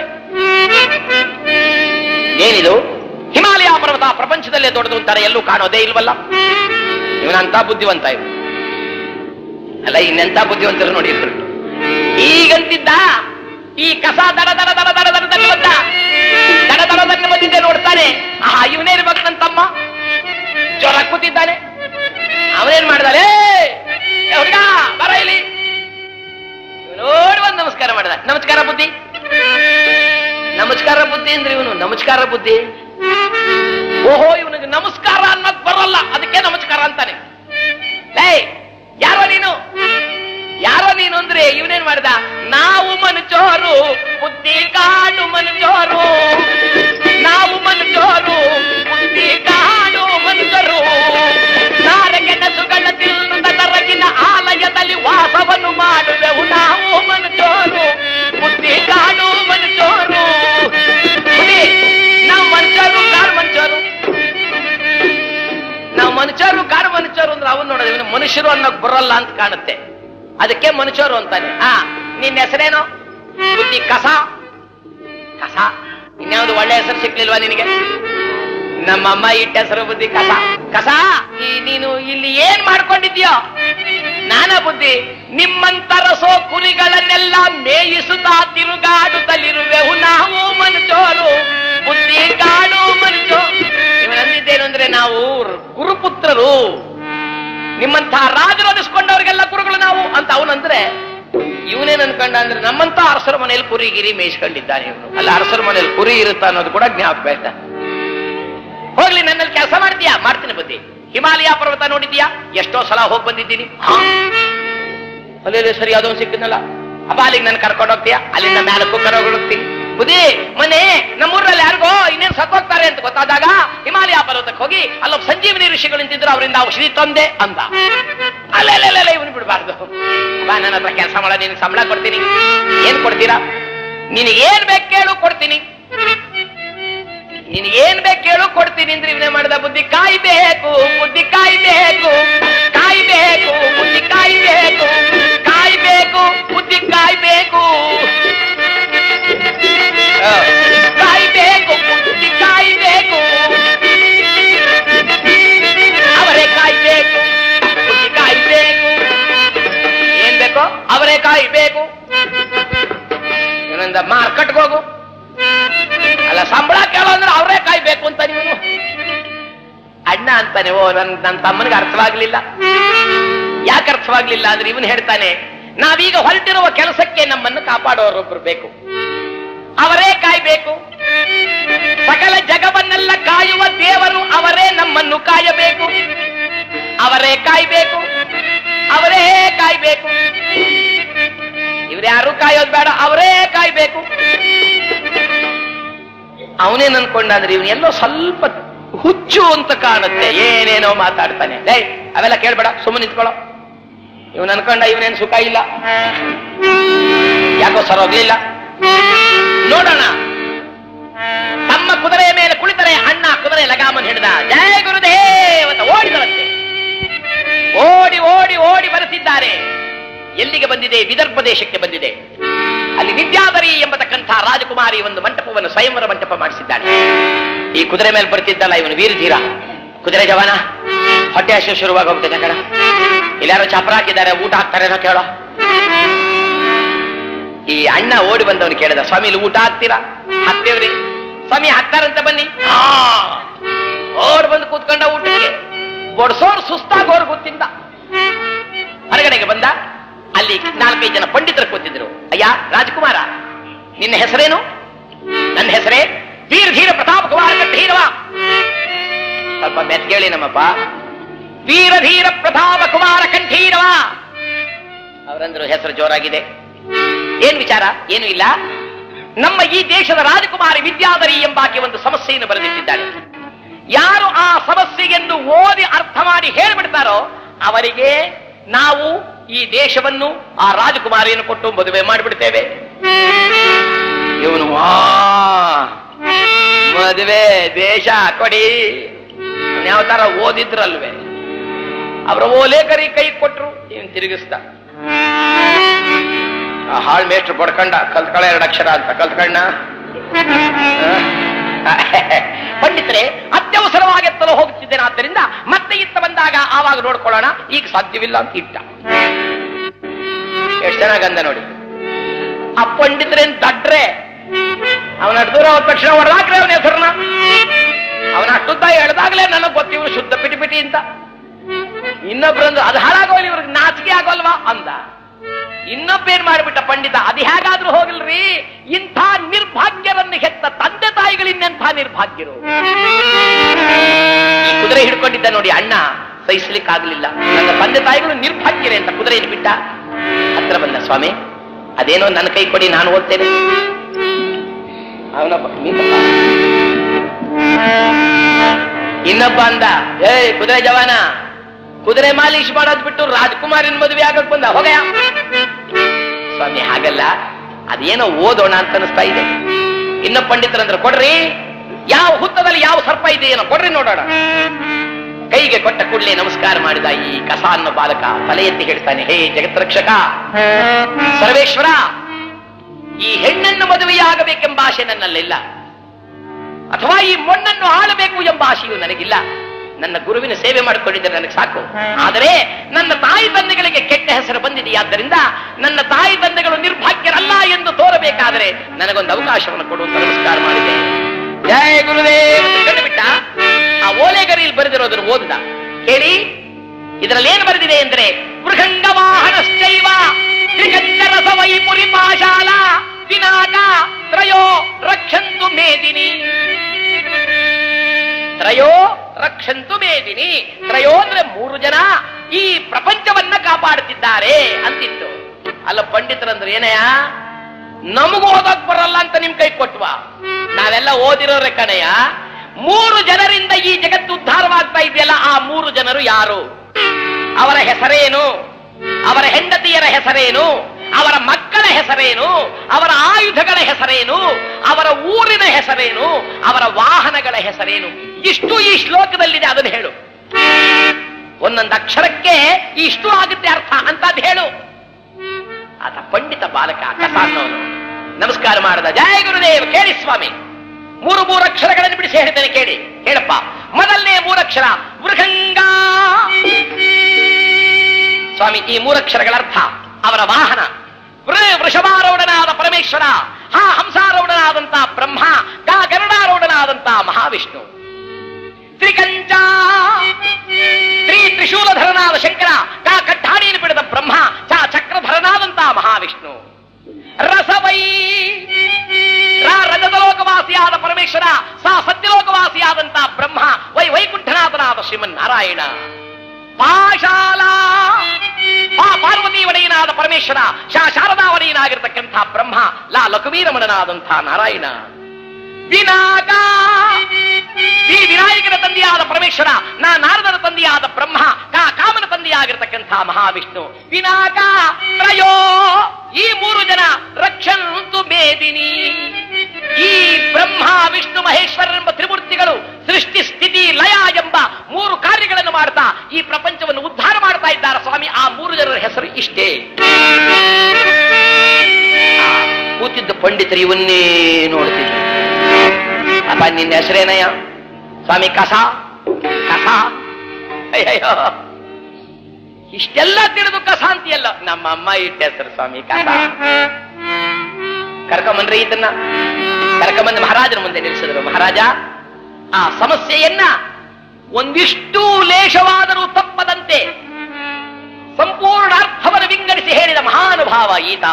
ಏನಿದು ಹಿಮಾಲಯ ಪರ್ವತ ಪ್ರಪಂಚದಲ್ಲೇ ದೊಡ್ಡದು ಅಂತಾರೆ ಎಲ್ಲೂ ಕಾಣೋದೇ ಇಲ್ವಲ್ಲ ಇವನಂತ ಬುದ್ಧಿವಂತ ಇವ್ ಅಲ್ಲ ಇನ್ನೆಂತ ಬುದ್ಧಿವಂತರು ನೋಡಿ ಇವ್ರು. ಈಗಂತಿದ್ದ ಈ ಕಸ ದಡ ದಡ ದಡ ದಡ ದಡ ದಡ ಬಂದ ದಡ ದಡ ದಡ ಬಂದಿದ್ದೆ ನೋಡ್ತಾನೆ ಆ ಇವನೇರ್ಬೇಕು ನನ್ನ ತಮ್ಮ ಜ್ವರ ಕೂತಿದ್ದಾನೆ ಅವನೇನ್ ಮಾಡಿದಾರೆ ಹುಡುಗ ಬರ ಇಲ್ಲಿ ಇವ್ನು ನೋಡಿ ಒಂದ್ ನಮಸ್ಕಾರ ಮಾಡಿದ ನಮಸ್ಕಾರ ಬುದ್ಧಿ ನಮಸ್ಕಾರ ಬುದ್ಧಿ ಅಂದ್ರೆ ಇವನು ನಮಸ್ಕಾರ ಬುದ್ಧಿ ಓಹೋ ಇವನಿಗೆ ನಮಸ್ಕಾರ ಅನ್ನೋದ್ ಬರಲ್ಲ ಅದಕ್ಕೆ ನಮಸ್ಕಾರ ಅಂತಾನೆ ಲೇ ಯಾರೋ ನೀನು ಯಾರೋ ನೀನು ಅಂದ್ರೆ ಇವನೇನ್ ಮಾಡಿದ ನಾವು ಮನುಜೋರು ಬುದ್ಧಿ ಕಾಡು ಮನುಜೋರು ನಾವು ಮನುಜೋರು ಬುದ್ಧಿ ಕಾಡು ಮನುಜರು ನಾರಗೆಣಸುಗಳ ತಿನ್ನುತ್ತ ನರಗಿನ ಆಲಯದಲ್ಲಿ ವಾಸವನ್ನು ಮಾಡುವೆವು ನಾವು ಮನುಜೋರು ಬುದ್ಧಿ ಕಾಡು ಮನುಜೋರು ಬುದ್ಧಿ, ನಾವು ಮನುಷ್ಯರು ಕಾಡು ಮನುಷ್ಯರು ನಾವು ಮನುಷ್ಯರು ಕಾಡು ಮನುಷ್ಯರು ಅಂದ್ರೆ ಅವನ್ ನೋಡೋದು ಇವನು ಮನುಷ್ಯರು ಅನ್ನೋಕ್ ಬರಲ್ಲ ಅಂತ ಕಾಣುತ್ತೆ ಅದಕ್ಕೆ ಮನುಷ್ಯರು ಅಂತಾನೆ ಆ ನಿನ್ನ ಹೆಸರೇನು ಬುದ್ಧಿ ಕಸ ಕಸ ಇನ್ಯಾವುದು ಒಳ್ಳೆ ಹೆಸರು ಸಿಕ್ಲಿಲ್ವಾ ನಿನಗೆ ನಮ್ಮಮ್ಮ ಇಟ್ಟ ಹೆಸರು ಬುದ್ಧಿ ಕಸ ಕಸ ಈ ನೀನು ಇಲ್ಲಿ ಏನ್ ಮಾಡ್ಕೊಂಡಿದ್ಯೋ ನಾನ ಬುದ್ಧಿ ನಿಮ್ಮಂತರಸೋ ಕುರಿಗಳನ್ನೆಲ್ಲ ಮೇಯಿಸುತ್ತಾ ತಿರುಗಾಡುತ್ತಲಿರುವೆವು ನಾವು ಮನುಷ್ಯರು ಬುದ್ಧಿ ಕಾಡು ಮನುಷ್ಯ ಇವನಂದಿದ್ದೇನು ಅಂದ್ರೆ ನಾವು ಗುರುಪುತ್ರರು ನಿಮ್ಮಂತ ರಾಜರು ಅನಿಸ್ಕೊಂಡವ್ರಿಗೆಲ್ಲ ಗುರುಗಳು ನಾವು ಅಂತ ಅವನಂದ್ರೆ ಇವನೇನ್ ಅನ್ಕೊಂಡ ಅಂದ್ರೆ ನಮ್ಮಂತ ಅರಸರ ಮನೆಯಲ್ಲಿ ಕುರಿ ಗಿರಿ ಮೇಯಿಸ್ಕೊಂಡಿದ್ದಾನೆ ಇವನು ಅಲ್ಲ ಅರಸರ ಮನೆಯಲ್ಲಿ ಕುರಿ ಇರುತ್ತಾ ಅನ್ನೋದು ಕೂಡ ಜ್ಞಾಪಕ ಆಯ್ತಾ ಹೋಗ್ಲಿ ನನ್ನಲ್ಲಿ ಕೆಲಸ ಮಾಡ್ತೀಯಾ ಮಾಡ್ತೀನಿ ಬುದ್ಧಿ ಹಿಮಾಲಯ ಪರ್ವತ ನೋಡಿದ್ಯಾ ಎಷ್ಟೋ ಸಲ ಹೋಗಿ ಬಂದಿದ್ದೀನಿ ಹಾ ಅಲ್ಲೇ ಸರಿ ಅದೊಂದು ಸಿಕ್ಕಿದ್ನಲ್ಲ ಅಪ್ಪ ಅಲ್ಲಿಗೆ ನಾನು ಕರ್ಕೊಂಡು ಹೋಗ್ತೀಯಾ ಅಲ್ಲಿಂದ ಮ್ಯಾಲಕ್ಕೂ ಕರ್ಕೊಂಡು ಹೋಗ್ತೀನಿ ಬುದ್ಧಿ ಮನೆ ನಮ್ಮೂರಲ್ಲಿ ಯಾರಿಗೋ ಇನ್ನೇನು ಸತ್ತೋಗ್ತಾರೆ ಅಂತ ಗೊತ್ತಾದಾಗ ಹಿಮಾಲಯ ಪರ್ವತಕ್ಕೆ ಹೋಗಿ ಅಲ್ಲೊಬ್ಬ ಸಂಜೀವನಿ ಋಷಿಗಳು ನಿಂತಿದ್ರು ಅವರಿಂದ ಔಷಧಿ ತಂದೆ ಅಂದ ಅಲ್ಲೆಲ್ಲ ಇವನು ಬಿಡಬಾರ್ದು ಬಾ ನನ್ನ ಹತ್ರ ಕೆಲಸ ಮಾಡೋ ನಿನಗೆ ಸಂಬಳ ಕೊಡ್ತೀನಿ ಏನ್ ಕೊಡ್ತೀರಾ ನಿನಗೆ ಏನ್ ಬೇಕು ಕೇಳು ಕೊಡ್ತೀನಿ ನಿನಗೆ ಏನ್ ಬೇಕು ಕೇಳು ಕೊಡ್ತೀನಿ ಅಂದ್ರೆ ಇವನೇ ಮಾಡಿದ ಬುದ್ಧಿ ಕಾಯ್ಬೇಕು ಬುದ್ಧಿ ಕಾಯ್ಬೇಕು ಕಾಯ್ಬೇಕು ಬುದ್ಧಿ ಕಾಯ್ಬೇಕು ಕಾಯ್ಬೇಕು ಬುದ್ಧಿ ಕಾಯ್ಬೇಕು ಆ, ಕಾಯ್ಬೇಕು ಬುದ್ಧಿ ಕಾಯ್ಬೇಕು ಅವರೇ ಕಾಯ್ಬೇಕು ಬುದ್ಧಿ ಕಾಯ್ಬೇಕು ಏನ್ ಬೇಕೋ ಅವರೇ ಕಾಯ್ಬೇಕು ಏನಂದ ಮಾರ್ಕೆಟ್ಗೆ ಹೋಗು ಅಲ್ಲ ಸಂಬಳ ಕೇಳೋ ಅಂದ್ರೆ ಅವರೇ ಕಾಯ್ಬೇಕು ಅಂತ ನೀವು ಅಣ್ಣ ಅಂತಾನೆ ಓ ನನ್ ನನ್ನ ತಮ್ಮನಿಗೆ ಅರ್ಥವಾಗ್ಲಿಲ್ಲ ಯಾಕೆ ಅರ್ಥವಾಗ್ಲಿಲ್ಲ ಅಂದ್ರೆ ಇವನು ಹೇಳ್ತಾನೆ ನಾವೀಗ ಹೊರಟಿರುವ ಕೆಲಸಕ್ಕೆ ನಮ್ಮನ್ನು ಕಾಪಾಡೋರೊಬ್ರು ಬೇಕು ಅವರೇ ಕಾಯ್ಬೇಕು ಸಕಲ ಜಗವನ್ನೆಲ್ಲ ಕಾಯುವ ದೇವರು ಅವರೇ ನಮ್ಮನ್ನು ಕಾಯಬೇಕು ಅವರೇ ಕಾಯ್ಬೇಕು ಅವರೇ ಕಾಯ್ಬೇಕು ಇವ್ರ್ಯಾರು ಕಾಯೋದು ಬೇಡ ಅವರೇ ಕಾಯ್ಬೇಕು ಅವನೇನ್ ಅನ್ಕೊಂಡ ಅಂದ್ರೆ ಇವನು ಎಲ್ಲೋ ಸ್ವಲ್ಪ ಹುಚ್ಚು ಅಂತ ಕಾಣುತ್ತೆ ಏನೇನೋ ಮಾತಾಡ್ತಾನೆ ಲೇ ಅವೆಲ್ಲ ಕೇಳ್ಬೇಡ ಸುಮ್ಮನೆ ನಿಂತ್ಕೊಳ್ಳೋ ಇವನ್ ಅನ್ಕೊಂಡ ಇವನೇನ್ ಸುಖ ಇಲ್ಲ ಯಾಕೋ ಸರೋಗ್ಲಿಲ್ಲ ನೋಡೋಣ ತಮ್ಮ ಕುದುರೆಯ ಮೇಲೆ ಕುಳಿತರೆ ಅಣ್ಣ ಕುದುರೆ ಲಗಾಮನ್ ಹಿಡಿದ ಜಯ ಗುರುದೇವ್ ಅಂತ ಓಡಿ ಬರುತ್ತೆ ಓಡಿ ಓಡಿ ಓಡಿ ಬರುತ್ತಿದ್ದಾರೆ ಎಲ್ಲಿಗೆ ಬಂದಿದೆ ವಿದರ್ಭ ದೇಶಕ್ಕೆ ಬಂದಿದೆ ಅಲ್ಲಿ ವಿದ್ಯಾಧರಿ ಎಂಬತಕ್ಕಂಥ ರಾಜಕುಮಾರಿ ಒಂದು ಮಂಟಪವನ್ನು ಸ್ವಯಂವರ ಮಂಟಪ ಮಾಡಿಸಿದ್ದಾಳೆ ಈ ಕುದುರೆ ಮೇಲೆ ಬರ್ತಿದ್ದಲ್ಲ ಇವನು ವೀರಧೀರ ಕುದುರೆ ಜವಾನ ಹೊಟ್ಟೆ ಹಸು ಶುರುವಾಗಿ ಹೋಗ್ತದೆ ಕಣ ಇಲ್ಲಾರೋ ಚಪ್ರ ಹಾಕಿದ್ದಾರೆ ಊಟ ಹಾಕ್ತಾರೇನೋ ಕೇಳೋ ಈ ಅಣ್ಣ ಓಡಿ ಬಂದವನು ಕೇಳಿದ ಸ್ವಾಮಿ ಇಲ್ಲಿ ಊಟ ಹಾಕ್ತೀರಾ ಹಾಕ್ತೇವ್ರಿ ಸ್ವಾಮಿ ಹಾಕ್ತಾರಂತ ಬನ್ನಿ ಆ, ಓಡ್ ಬಂದು ಕೂತ್ಕೊಂಡ ಊಟಕ್ಕೆ ಬಡ್ಸೋರ್ ಸುಸ್ತಾಗಿ ಓಡ್ ಗೊತ್ತಿಂದ ಹೊರಗಡೆಗೆ ಬಂದ ಅಲ್ಲಿ ನಾಲ್ಕೈದು ಜನ ಪಂಡಿತರು ಕೂತಿದ್ರು ಅಯ್ಯ ರಾಜಕುಮಾರ ನಿನ್ನ ಹೆಸರೇನು ನನ್ನ ಹೆಸರೇ ವೀರಧೀರ ಪ್ರತಾಪ ಕುಮಾರ ಕಂಠೀರವ ಸ್ವಲ್ಪ ಮೆತ್ಕೇಳಿ ನಮ್ಮಪ್ಪ ವೀರಧೀರ ಪ್ರತಾಪ ಕುಮಾರ ಕಂಠೀರವ ಅವರಂದ್ರು ಹೆಸರು ಜೋರಾಗಿದೆ ಏನ್ ವಿಚಾರ ಏನು ಇಲ್ಲ ನಮ್ಮ ಈ ದೇಶದ ರಾಜಕುಮಾರಿ ವಿದ್ಯಾಧರಿ ಎಂಬಾಕೆ ಒಂದು ಸಮಸ್ಯೆಯನ್ನು ಬರೆದಿಟ್ಟಿದ್ದಾಳೆ ಯಾರು ಆ ಸಮಸ್ಯೆಗೆಂದು ಓದಿ ಅರ್ಥ ಮಾಡಿ ಹೇಳ್ಬಿಡ್ತಾರೋ ಅವರಿಗೆ ನಾವು ಈ ದೇಶವನ್ನು ಆ ರಾಜಕುಮಾರಿಯನ್ನು ಕೊಟ್ಟು ಮದುವೆ ಮಾಡಿಬಿಡ್ತೇವೆ ಇವನು ವಾ ಮದುವೆ ದೇಶ ಕೊಡಿ ಯಾವ ತರ ಓದಿದ್ರಲ್ವೇ ಅವರ ಓಲೇಕರಿ ಕೈ ಕೊಟ್ರು ಇವನ್ ತಿರುಗಿಸ್ದ ಆ ಹಾಳ್ ಮೇಷ್ಟ್ರು ಪಡ್ಕಂಡ ಕಲ್ತ್ಕಳ ಎರಡು ಅಕ್ಷರ ಅಂತ ಕಲ್ತ್ಕಣ್ಣ ಪಂಡಿತರೆ ಅತ್ಯವಸರವಾಗಿ ಎತ್ತಲು ಹೋಗುತ್ತಿದ್ದೇನೆ ಆದ್ದರಿಂದ ಮತ್ತೆ ಇತ್ತ ಬಂದಾಗ ಆವಾಗ ನೋಡ್ಕೊಳ್ಳೋಣ ಈಗ ಸಾಧ್ಯವಿಲ್ಲ ಅಂತ ಇಟ್ಟ ಎಷ್ಟು ಚೆನ್ನಾಗಂದ ನೋಡಿ ಆ ಪಂಡಿತರೇನ್ ದಡ್ರೆ ಅವನ ದೂರ ಹೋದ ತಕ್ಷಣ ಹೊಡೆದಾಕ್ರೆ ಅವನ ಹೆಸರನ್ನ ಅವನ ಅಷ್ಟುದ್ದ ಎಳ್ದಾಗ್ಲೇ ನನಗ್ ಗೊತ್ತಿವ್ರು ಶುದ್ಧ ಪಿಟಿ ಪಿಟಿ ಅಂತ ಇನ್ನೊಬ್ರಂದು ಅದು ಹಾಳಾಗೋಲಿ ಇವ್ರಿಗೆ ನಾಚಿಕೆ ಆಗೋಲ್ವಾ ಅಂದ ಇನ್ನೊಬ್ಬೇನ್ ಮಾಡಿಬಿಟ್ಟ ಪಂಡಿತ ಅದು ಹೇಗಾದ್ರೂ ಹೋಗಿಲ್ರಿ ಇಂಥ ನಿರ್ಭಾಗ್ಯರನ್ನು ಹೆತ್ತ ತಂದೆ ತಾಯಿಗಳಿನ್ನೆಂಥ ನಿರ್ಭಾಗ್ಯರು ಈ ಕುದುರೆ ಹಿಡ್ಕೊಂಡಿದ್ದ ನೋಡಿ ಅಣ್ಣ ಸಹಿಸ್ಲಿಕ್ಕಾಗ್ಲಿಲ್ಲ ನನ್ನ ತಂದೆ ತಾಯಿಗಳು ನಿರ್ಭಾಗ್ಯರೇ ಅಂತ ಕುದುರೆಯನ್ನು ಬಿಟ್ಟ ಹತ್ರ ಬಂದ ಸ್ವಾಮಿ ಅದೇನೋ ನನ್ನ ಕೈ ಕೊಡಿ ನಾನು ಓದ್ತೇನೆ ಅವನೊಬ್ಬ ನೀನಪ್ಪ. ಇನ್ನೊಬ್ಬ ಅಂದ ಏ ಕುದುರೆ ಜವಾನ ಕುದುರೆ ಮಾಲೀಶ್ ಮಾಡೋದ್ ಬಿಟ್ಟು ರಾಜ್ಕುಮಾರಿನ ಮದುವೆ ಆಗಕ್ ಬಂದ ಹೋಗಯ ಸ್ವಾಮಿ ಹಾಗಲ್ಲ ಅದೇನೋ ಓದೋಣ ಅಂತ ಅನಿಸ್ತಾ ಇದೆ ಇನ್ನ ಪಂಡಿತರಂದ್ರೆ ಕೊಡ್ರಿ ಯಾವ ಹುತ್ತದಲ್ಲಿ ಯಾವ ಸರ್ಪ ಇದೆ ಏನೋ ಕೊಡ್ರಿ ನೋಡೋಣ ಕೈಗೆ ಕೊಟ್ಟ ಕೂಡಲೇ ನಮಸ್ಕಾರ ಮಾಡಿದ ಈ ಕಸ ಅನ್ನೋ ಬಾಲಕ ತಲೆ ಎತ್ತಿ ಹೇಳ್ತಾನೆ ಹೇ ಜಗತ್ರಕ್ಷಕ ಸರ್ವೇಶ್ವರ ಈ ಹೆಣ್ಣನ್ನು ಮದುವೆಯಾಗಬೇಕೆಂಬ ಆಶೆ ನನ್ನಲ್ಲಿಲ್ಲ ಅಥವಾ ಈ ಮಣ್ಣನ್ನು ಆಳಬೇಕು ಎಂಬ ಆಶೆಯು ನನಗಿಲ್ಲ ನನ್ನ ಗುರುವಿನ ಸೇವೆ ಮಾಡಿಕೊಂಡಿದ್ದರೆ ನನಗೆ ಸಾಕು ಆದರೆ ನನ್ನ ತಾಯಿ ತಂದೆಗಳಿಗೆ ಕೆಟ್ಟ ಹೆಸರು ಬಂದಿದೆಯಾದ್ದರಿಂದ ನನ್ನ ತಾಯಿ ತಂದೆಗಳು ನಿರ್ಭಾಗ್ಯರಲ್ಲ ಎಂದು ತೋರಬೇಕಾದರೆ ನನಗೊಂದು ಅವಕಾಶವನ್ನು ಕೊಡುವಂತ ನಮಸ್ಕಾರ ಮಾಡಿದೆ ಜಯ ಗುರುದೇವ್ ಅಂತ ಕಂಡುಬಿಟ್ಟ ಆ ಓಲೆಗರಿಯಲ್ಲಿ ಬರೆದಿರೋದನ್ನು ಓದಿದ ಕೇಳಿ ಇದರಲ್ಲಿ ಏನು ಬರೆದಿದೆ ಎಂದರೆ ಮೃಗಂಗ ವಾಹನಶ್ಚೈವ ತ್ರಿಕಂಚರಸ ವೈಪುರಿ ಪಾಶಾಲ ವಿನಾಕ ತ್ರಯೋ ರಕ್ಷಂತು ಮೇದಿನಿ ತ್ರಯೋ ರಕ್ಷಂತು ಮೇದಿನಿ ತ್ರಯೋ ಅಂದ್ರೆ ಮೂರು ಜನ ಈ ಪ್ರಪಂಚವನ್ನ ಕಾಪಾಡುತ್ತಿದ್ದಾರೆ ಅಂತಿತ್ತು ಅಲ್ಲ ಪಂಡಿತರಂದ್ರೆ ಏನಯ್ಯ ನಮಗೂ ಓದಕ್ ಬರಲ್ಲ ಅಂತ ನಿಮ್ ಕೈ ಕೊಟ್ವಾ ನಾವೆಲ್ಲ ಓದಿರೋರೆ ಕಣಯ್ಯ ಮೂರು ಜನರಿಂದ ಈ ಜಗತ್ತು ಉದ್ಧಾರವಾಗ್ತಾ ಇದೆಯಲ್ಲ ಆ ಮೂರು ಜನರು ಯಾರು ಅವರ ಹೆಸರೇನು ಅವರ ಹೆಂಡತಿಯರ ಹೆಸರೇನು ಅವರ ಮಕ್ಕಳ ಹೆಸರೇನು ಅವರ ಆಯುಧಗಳ ಹೆಸರೇನು ಅವರ ಊರಿನ ಹೆಸರೇನು ಅವರ ವಾಹನಗಳ ಹೆಸರೇನು ಇಷ್ಟು ಈ ಶ್ಲೋಕದಲ್ಲಿದೆ ಅದನ್ನು ಹೇಳು ಒಂದೊಂದು ಅಕ್ಷರಕ್ಕೆ ಇಷ್ಟು ಆಗುತ್ತೆ ಅರ್ಥ ಅಂತ ಅದ್ ಹೇಳು ಆತ ಪಂಡಿತ ಬಾಲಕ ಕಸಾನ್ನವನು ನಮಸ್ಕಾರ ಮಾಡದ ಜಯ ಗುರುದೇವ್ ಕೇಳಿ ಸ್ವಾಮಿ ಮೂರು ಮೂರು ಅಕ್ಷರಗಳನ್ನು ಬಿಡಿಸಿ ಹೇಳ್ತೇನೆ ಕೇಳಿ ಹೇಳಪ್ಪ ಮೊದಲನೇ ಮೂರಕ್ಷರ ಮೃಗಂಗ ಸ್ವಾಮಿ ಈ ಮೂರಕ್ಷರಗಳ ಅರ್ಥ ಅವರ ವಾಹನ ವೃ ವೃಷಭಾರೂಢನಾದ ಪರಮೇಶ್ವರ ಹಾ ಹಂಸಾರೂಢನಾದಂತ ಬ್ರಹ್ಮ ಗಾ ಗರುಡಾರೂಢನಾದಂತ ಮಹಾವಿಷ್ಣು ತ್ರಿಕಂಚ ತ್ರಿ ತ್ರಿಶೂಲಧರನಾದ ಶಂಕರ ಕಾ ಕಟ್ಟಾಣಿಯನ್ನು ಬಿಡದ ಬ್ರಹ್ಮ ಚ ಚಕ್ರಧರನಾದಂತ ಮಹಾವಿಷ್ಣು ರಸವೈ ರಾ ರಜತಲೋಕವಾಸಿಯಾದ ಪರಮೇಶ್ವರ ಸಾ ಸತ್ಯಲೋಕವಾಸಿಯಾದಂತ ಬ್ರಹ್ಮ ವೈ ವೈಕುಂಠನಾಥನಾದ ಶ್ರೀಮನ್ನಾರಾಯಣ ಪಾಶಾಲ ಆ ಪಾರ್ವತಿ ಒಡೆಯನಾದ ಪರಮೇಶ್ವರ ಶಾ ಶಾರದಾ ಒಡೆಯನಾಗಿರ್ತಕ್ಕಂಥ ಬ್ರಹ್ಮ ಲಾ ಲಕುವೀರಮಣನಾದಂಥ ನಾರಾಯಣ ವಿನಾಗ ಈ ವಿನಾಯಕನ ತಂದೆಯಾದ ಪರಮೇಶ್ವರ ನಾ ನಾರದರ ತಂದೆಯಾದ ಬ್ರಹ್ಮ ಕಾ ಕಾಮನ ತಂದೆಯಾಗಿರ್ತಕ್ಕಂಥ ಮಹಾವಿಷ್ಣು ವಿನಾಗ ತ್ರಯೋ ಈ ಮೂರು ಜನ ರಕ್ಷಂತು ಮೇದಿನಿ ಈ ಬ್ರಹ್ಮ ವಿಷ್ಣು ಮಹೇಶ್ವರರೆಂಬ ತ್ರಿಮೂರ್ತಿಗಳು ಸೃಷ್ಟಿ ಸ್ಥಿತಿ ಲಯ ಎಂಬ ಮೂರು ಕಾರ್ಯಗಳನ್ನು ಮಾಡ್ತಾ ಈ ಪ್ರಪಂಚವನ್ನು ಉದ್ಧಾರ ಮಾಡ್ತಾ ಇದ್ದಾರೆ ಸ್ವಾಮಿ ಆ ಮೂರು ಜನರ ಹೆಸರು ಇಷ್ಟೇ ಆ, ಕೂತಿದ್ದ ಪಂಡಿತರು ಇವನ್ನೇ ನೋಡ್ತಿದ್ರು ಅಪ್ಪ ನಿನ್ನ ಹೆಸರೇನಯ್ಯ ಸ್ವಾಮಿ ಕಸ ಕಸ ಅಯ್ಯಯ್ಯೋ ಇಷ್ಟೆಲ್ಲ ತಿಳಿದು ಕಸ ಅಂತೀಯಲ್ಲ ನಮ್ಮ ಅಮ್ಮ ಇಟ್ಟ ಹೆಸರು ಸ್ವಾಮಿ ಕಸ ಕರ್ಕೊಂಬನ್ರಿ ಇದನ್ನ ಕರ್ಕೊಂಬಂದು ಮಹಾರಾಜನ ಮುಂದೆ ನಿಲ್ಲಿಸಿದ್ರು ಮಹಾರಾಜ ಆ ಸಮಸ್ಯೆಯನ್ನ ಒಂದಿಷ್ಟು ಲೇಷವಾದರೂ ತಪ್ಪದಂತೆ ಸಂಪೂರ್ಣ ಅರ್ಥವನ್ನು ವಿಂಗಡಿಸಿ ಹೇಳಿದ ಮಹಾನುಭಾವ ಈತ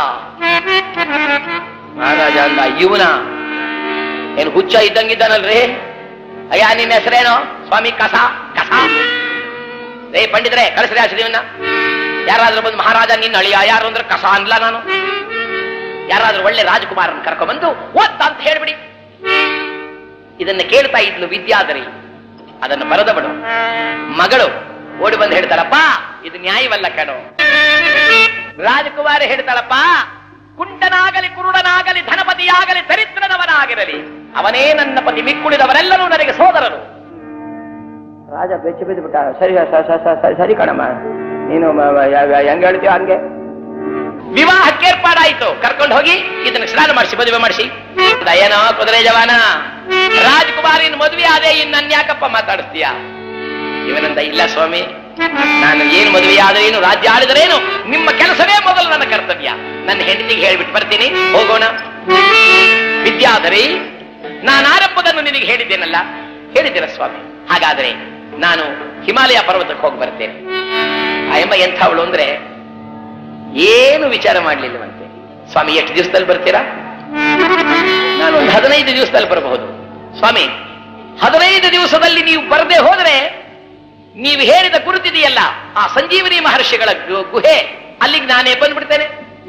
ಮಹಾರಾಜ ಅಂದ ಇವನ ಏನು ಹುಚ್ಚ ಇದ್ದಂಗಿದ್ದಾನಲ್ರಿ ಅಯ್ಯ ನಿನ್ನ ಹೆಸರೇನು ಸ್ವಾಮಿ ಕಸ ಕಸ ರೇ ಪಂಡಿತರೇ ಕಳಿಸ್ರಿ ಆ ಶ್ರೀವನ್ನ ಯಾರಾದ್ರೂ ಬಂದು ಮಹಾರಾಜ ನಿನ್ನ ಅಳಿಯ ಯಾರು ಅಂದ್ರೆ ಕಸ ಅನ್ಲ ನಾನು ಯಾರಾದ್ರೂ ಒಳ್ಳೆ ರಾಜಕುಮಾರನ್ ಕರ್ಕೊಂಡ್ಬಂದು ಓದ್ತ ಅಂತ ಹೇಳ್ಬಿಡಿ ಇದನ್ನ ಕೇಳ್ತಾ ಇದ್ಲು ವಿದ್ಯಾಧರಿ ಅದನ್ನು ಬರೆದವಳು ಮಗಳು ಓಡಿ ಬಂದು ಹೇಳ್ತಾಳಪ್ಪ ಇದು ನ್ಯಾಯವಲ್ಲ ಕಣೋ ರಾಜಕುಮಾರಿ ಹೇಳ್ತಾಳಪ್ಪ ಕುಂಟನಾಗಲಿ ಕುರುಡನಾಗಲಿ ಧನಪತಿಯಾಗಲಿ ದರಿದ್ರನವನಾಗಿರಲಿ ಅವನೇ ನನ್ನ ಪತಿ ಮಿಕ್ಕುಳಿದವರೆಲ್ಲರೂ ನನಗೆ ಸೋದರರು ರಾಜ ಬೆಚ್ಚಿ ಬಿದ್ದು ಬಿಟ್ಟ ಸರಿ ಸ- ಸ- ಸ- ಸ- ಸರಿ ಕಣಮ್ಮ ನೀನು ಮ- ಮ- ಯ- ಯ- ಹೆಂಗ್ ಹೇಳ್ತೀಯ ಹಂಗೆ ವಿವಾಹಕ್ಕೆ ಏರ್ಪಾಡಾಯ್ತು ಕರ್ಕೊಂಡು ಹೋಗಿ ಇದನ್ನ ಸ್ನಾನ ಮಾಡಿಸಿ ಮದುವೆ ಮಾಡಿಸಿ ಏನೋ ಕುದುರೆ ಜವಾನ ರಾಜಕುಮಾರಿನ ಮದುವೆ ಆದೆ ಇನ್ನು ಯಾಕಪ್ಪ ಮಾತಾಡಿಸ್ತೀಯ ಇವನಂದ ಇಲ್ಲ ಸ್ವಾಮಿ ನಾನು ಏನು ಮದುವೆ ಆದರೇನು ರಾಜ್ಯ ಆಳಿದರೇನು ನಿಮ್ಮ ಕೆಲಸವೇ ಮೊದಲು ನನ್ನ ಕರ್ತವ್ಯ ನನ್ನ ಹೆಂಡತಿಗೆ ಹೇಳ್ಬಿಟ್ಟು ಬರ್ತೀನಿ ಹೋಗೋಣ ವಿದ್ಯಾಧರಿ ನಾನು ಆರಂಭದನ್ನು ನಿನಗೆ ಹೇಳಿದ್ದೇನಲ್ಲ ಹೇಳಿದ್ದೇನೆ ಸ್ವಾಮಿ ಹಾಗಾದರೆ ನಾನು ಹಿಮಾಲಯ ಪರ್ವತಕ್ಕೆ ಹೋಗಿ ಬರ್ತೇನೆ ಆ ಎಂಬ ಎಂಥವಳು ಅಂದ್ರೆ ಏನು ವಿಚಾರ ಮಾಡ್ಲಿಲ್ಲವಂತೆ ಸ್ವಾಮಿ ಎಷ್ಟು ದಿವಸದಲ್ಲಿ ಬರ್ತೀರಾ ನಾನು ಒಂದು ಹದಿನೈದು ದಿವಸದಲ್ಲಿ ಬರಬಹುದು ಸ್ವಾಮಿ ಹದಿನೈದು ದಿವಸದಲ್ಲಿ ನೀವು ಬರದೆ ಹೋದರೆ ನೀವು ಹೇಳಿದ ಗುರುತಿದೆಯಲ್ಲ ಆ ಸಂಜೀವನಿ ಮಹರ್ಷಿಗಳ ಗು- ಗುಹೆ ಅಲ್ಲಿಗೆ ನಾನೇ ಬಂದ್ಬಿಡ್ತೇನೆ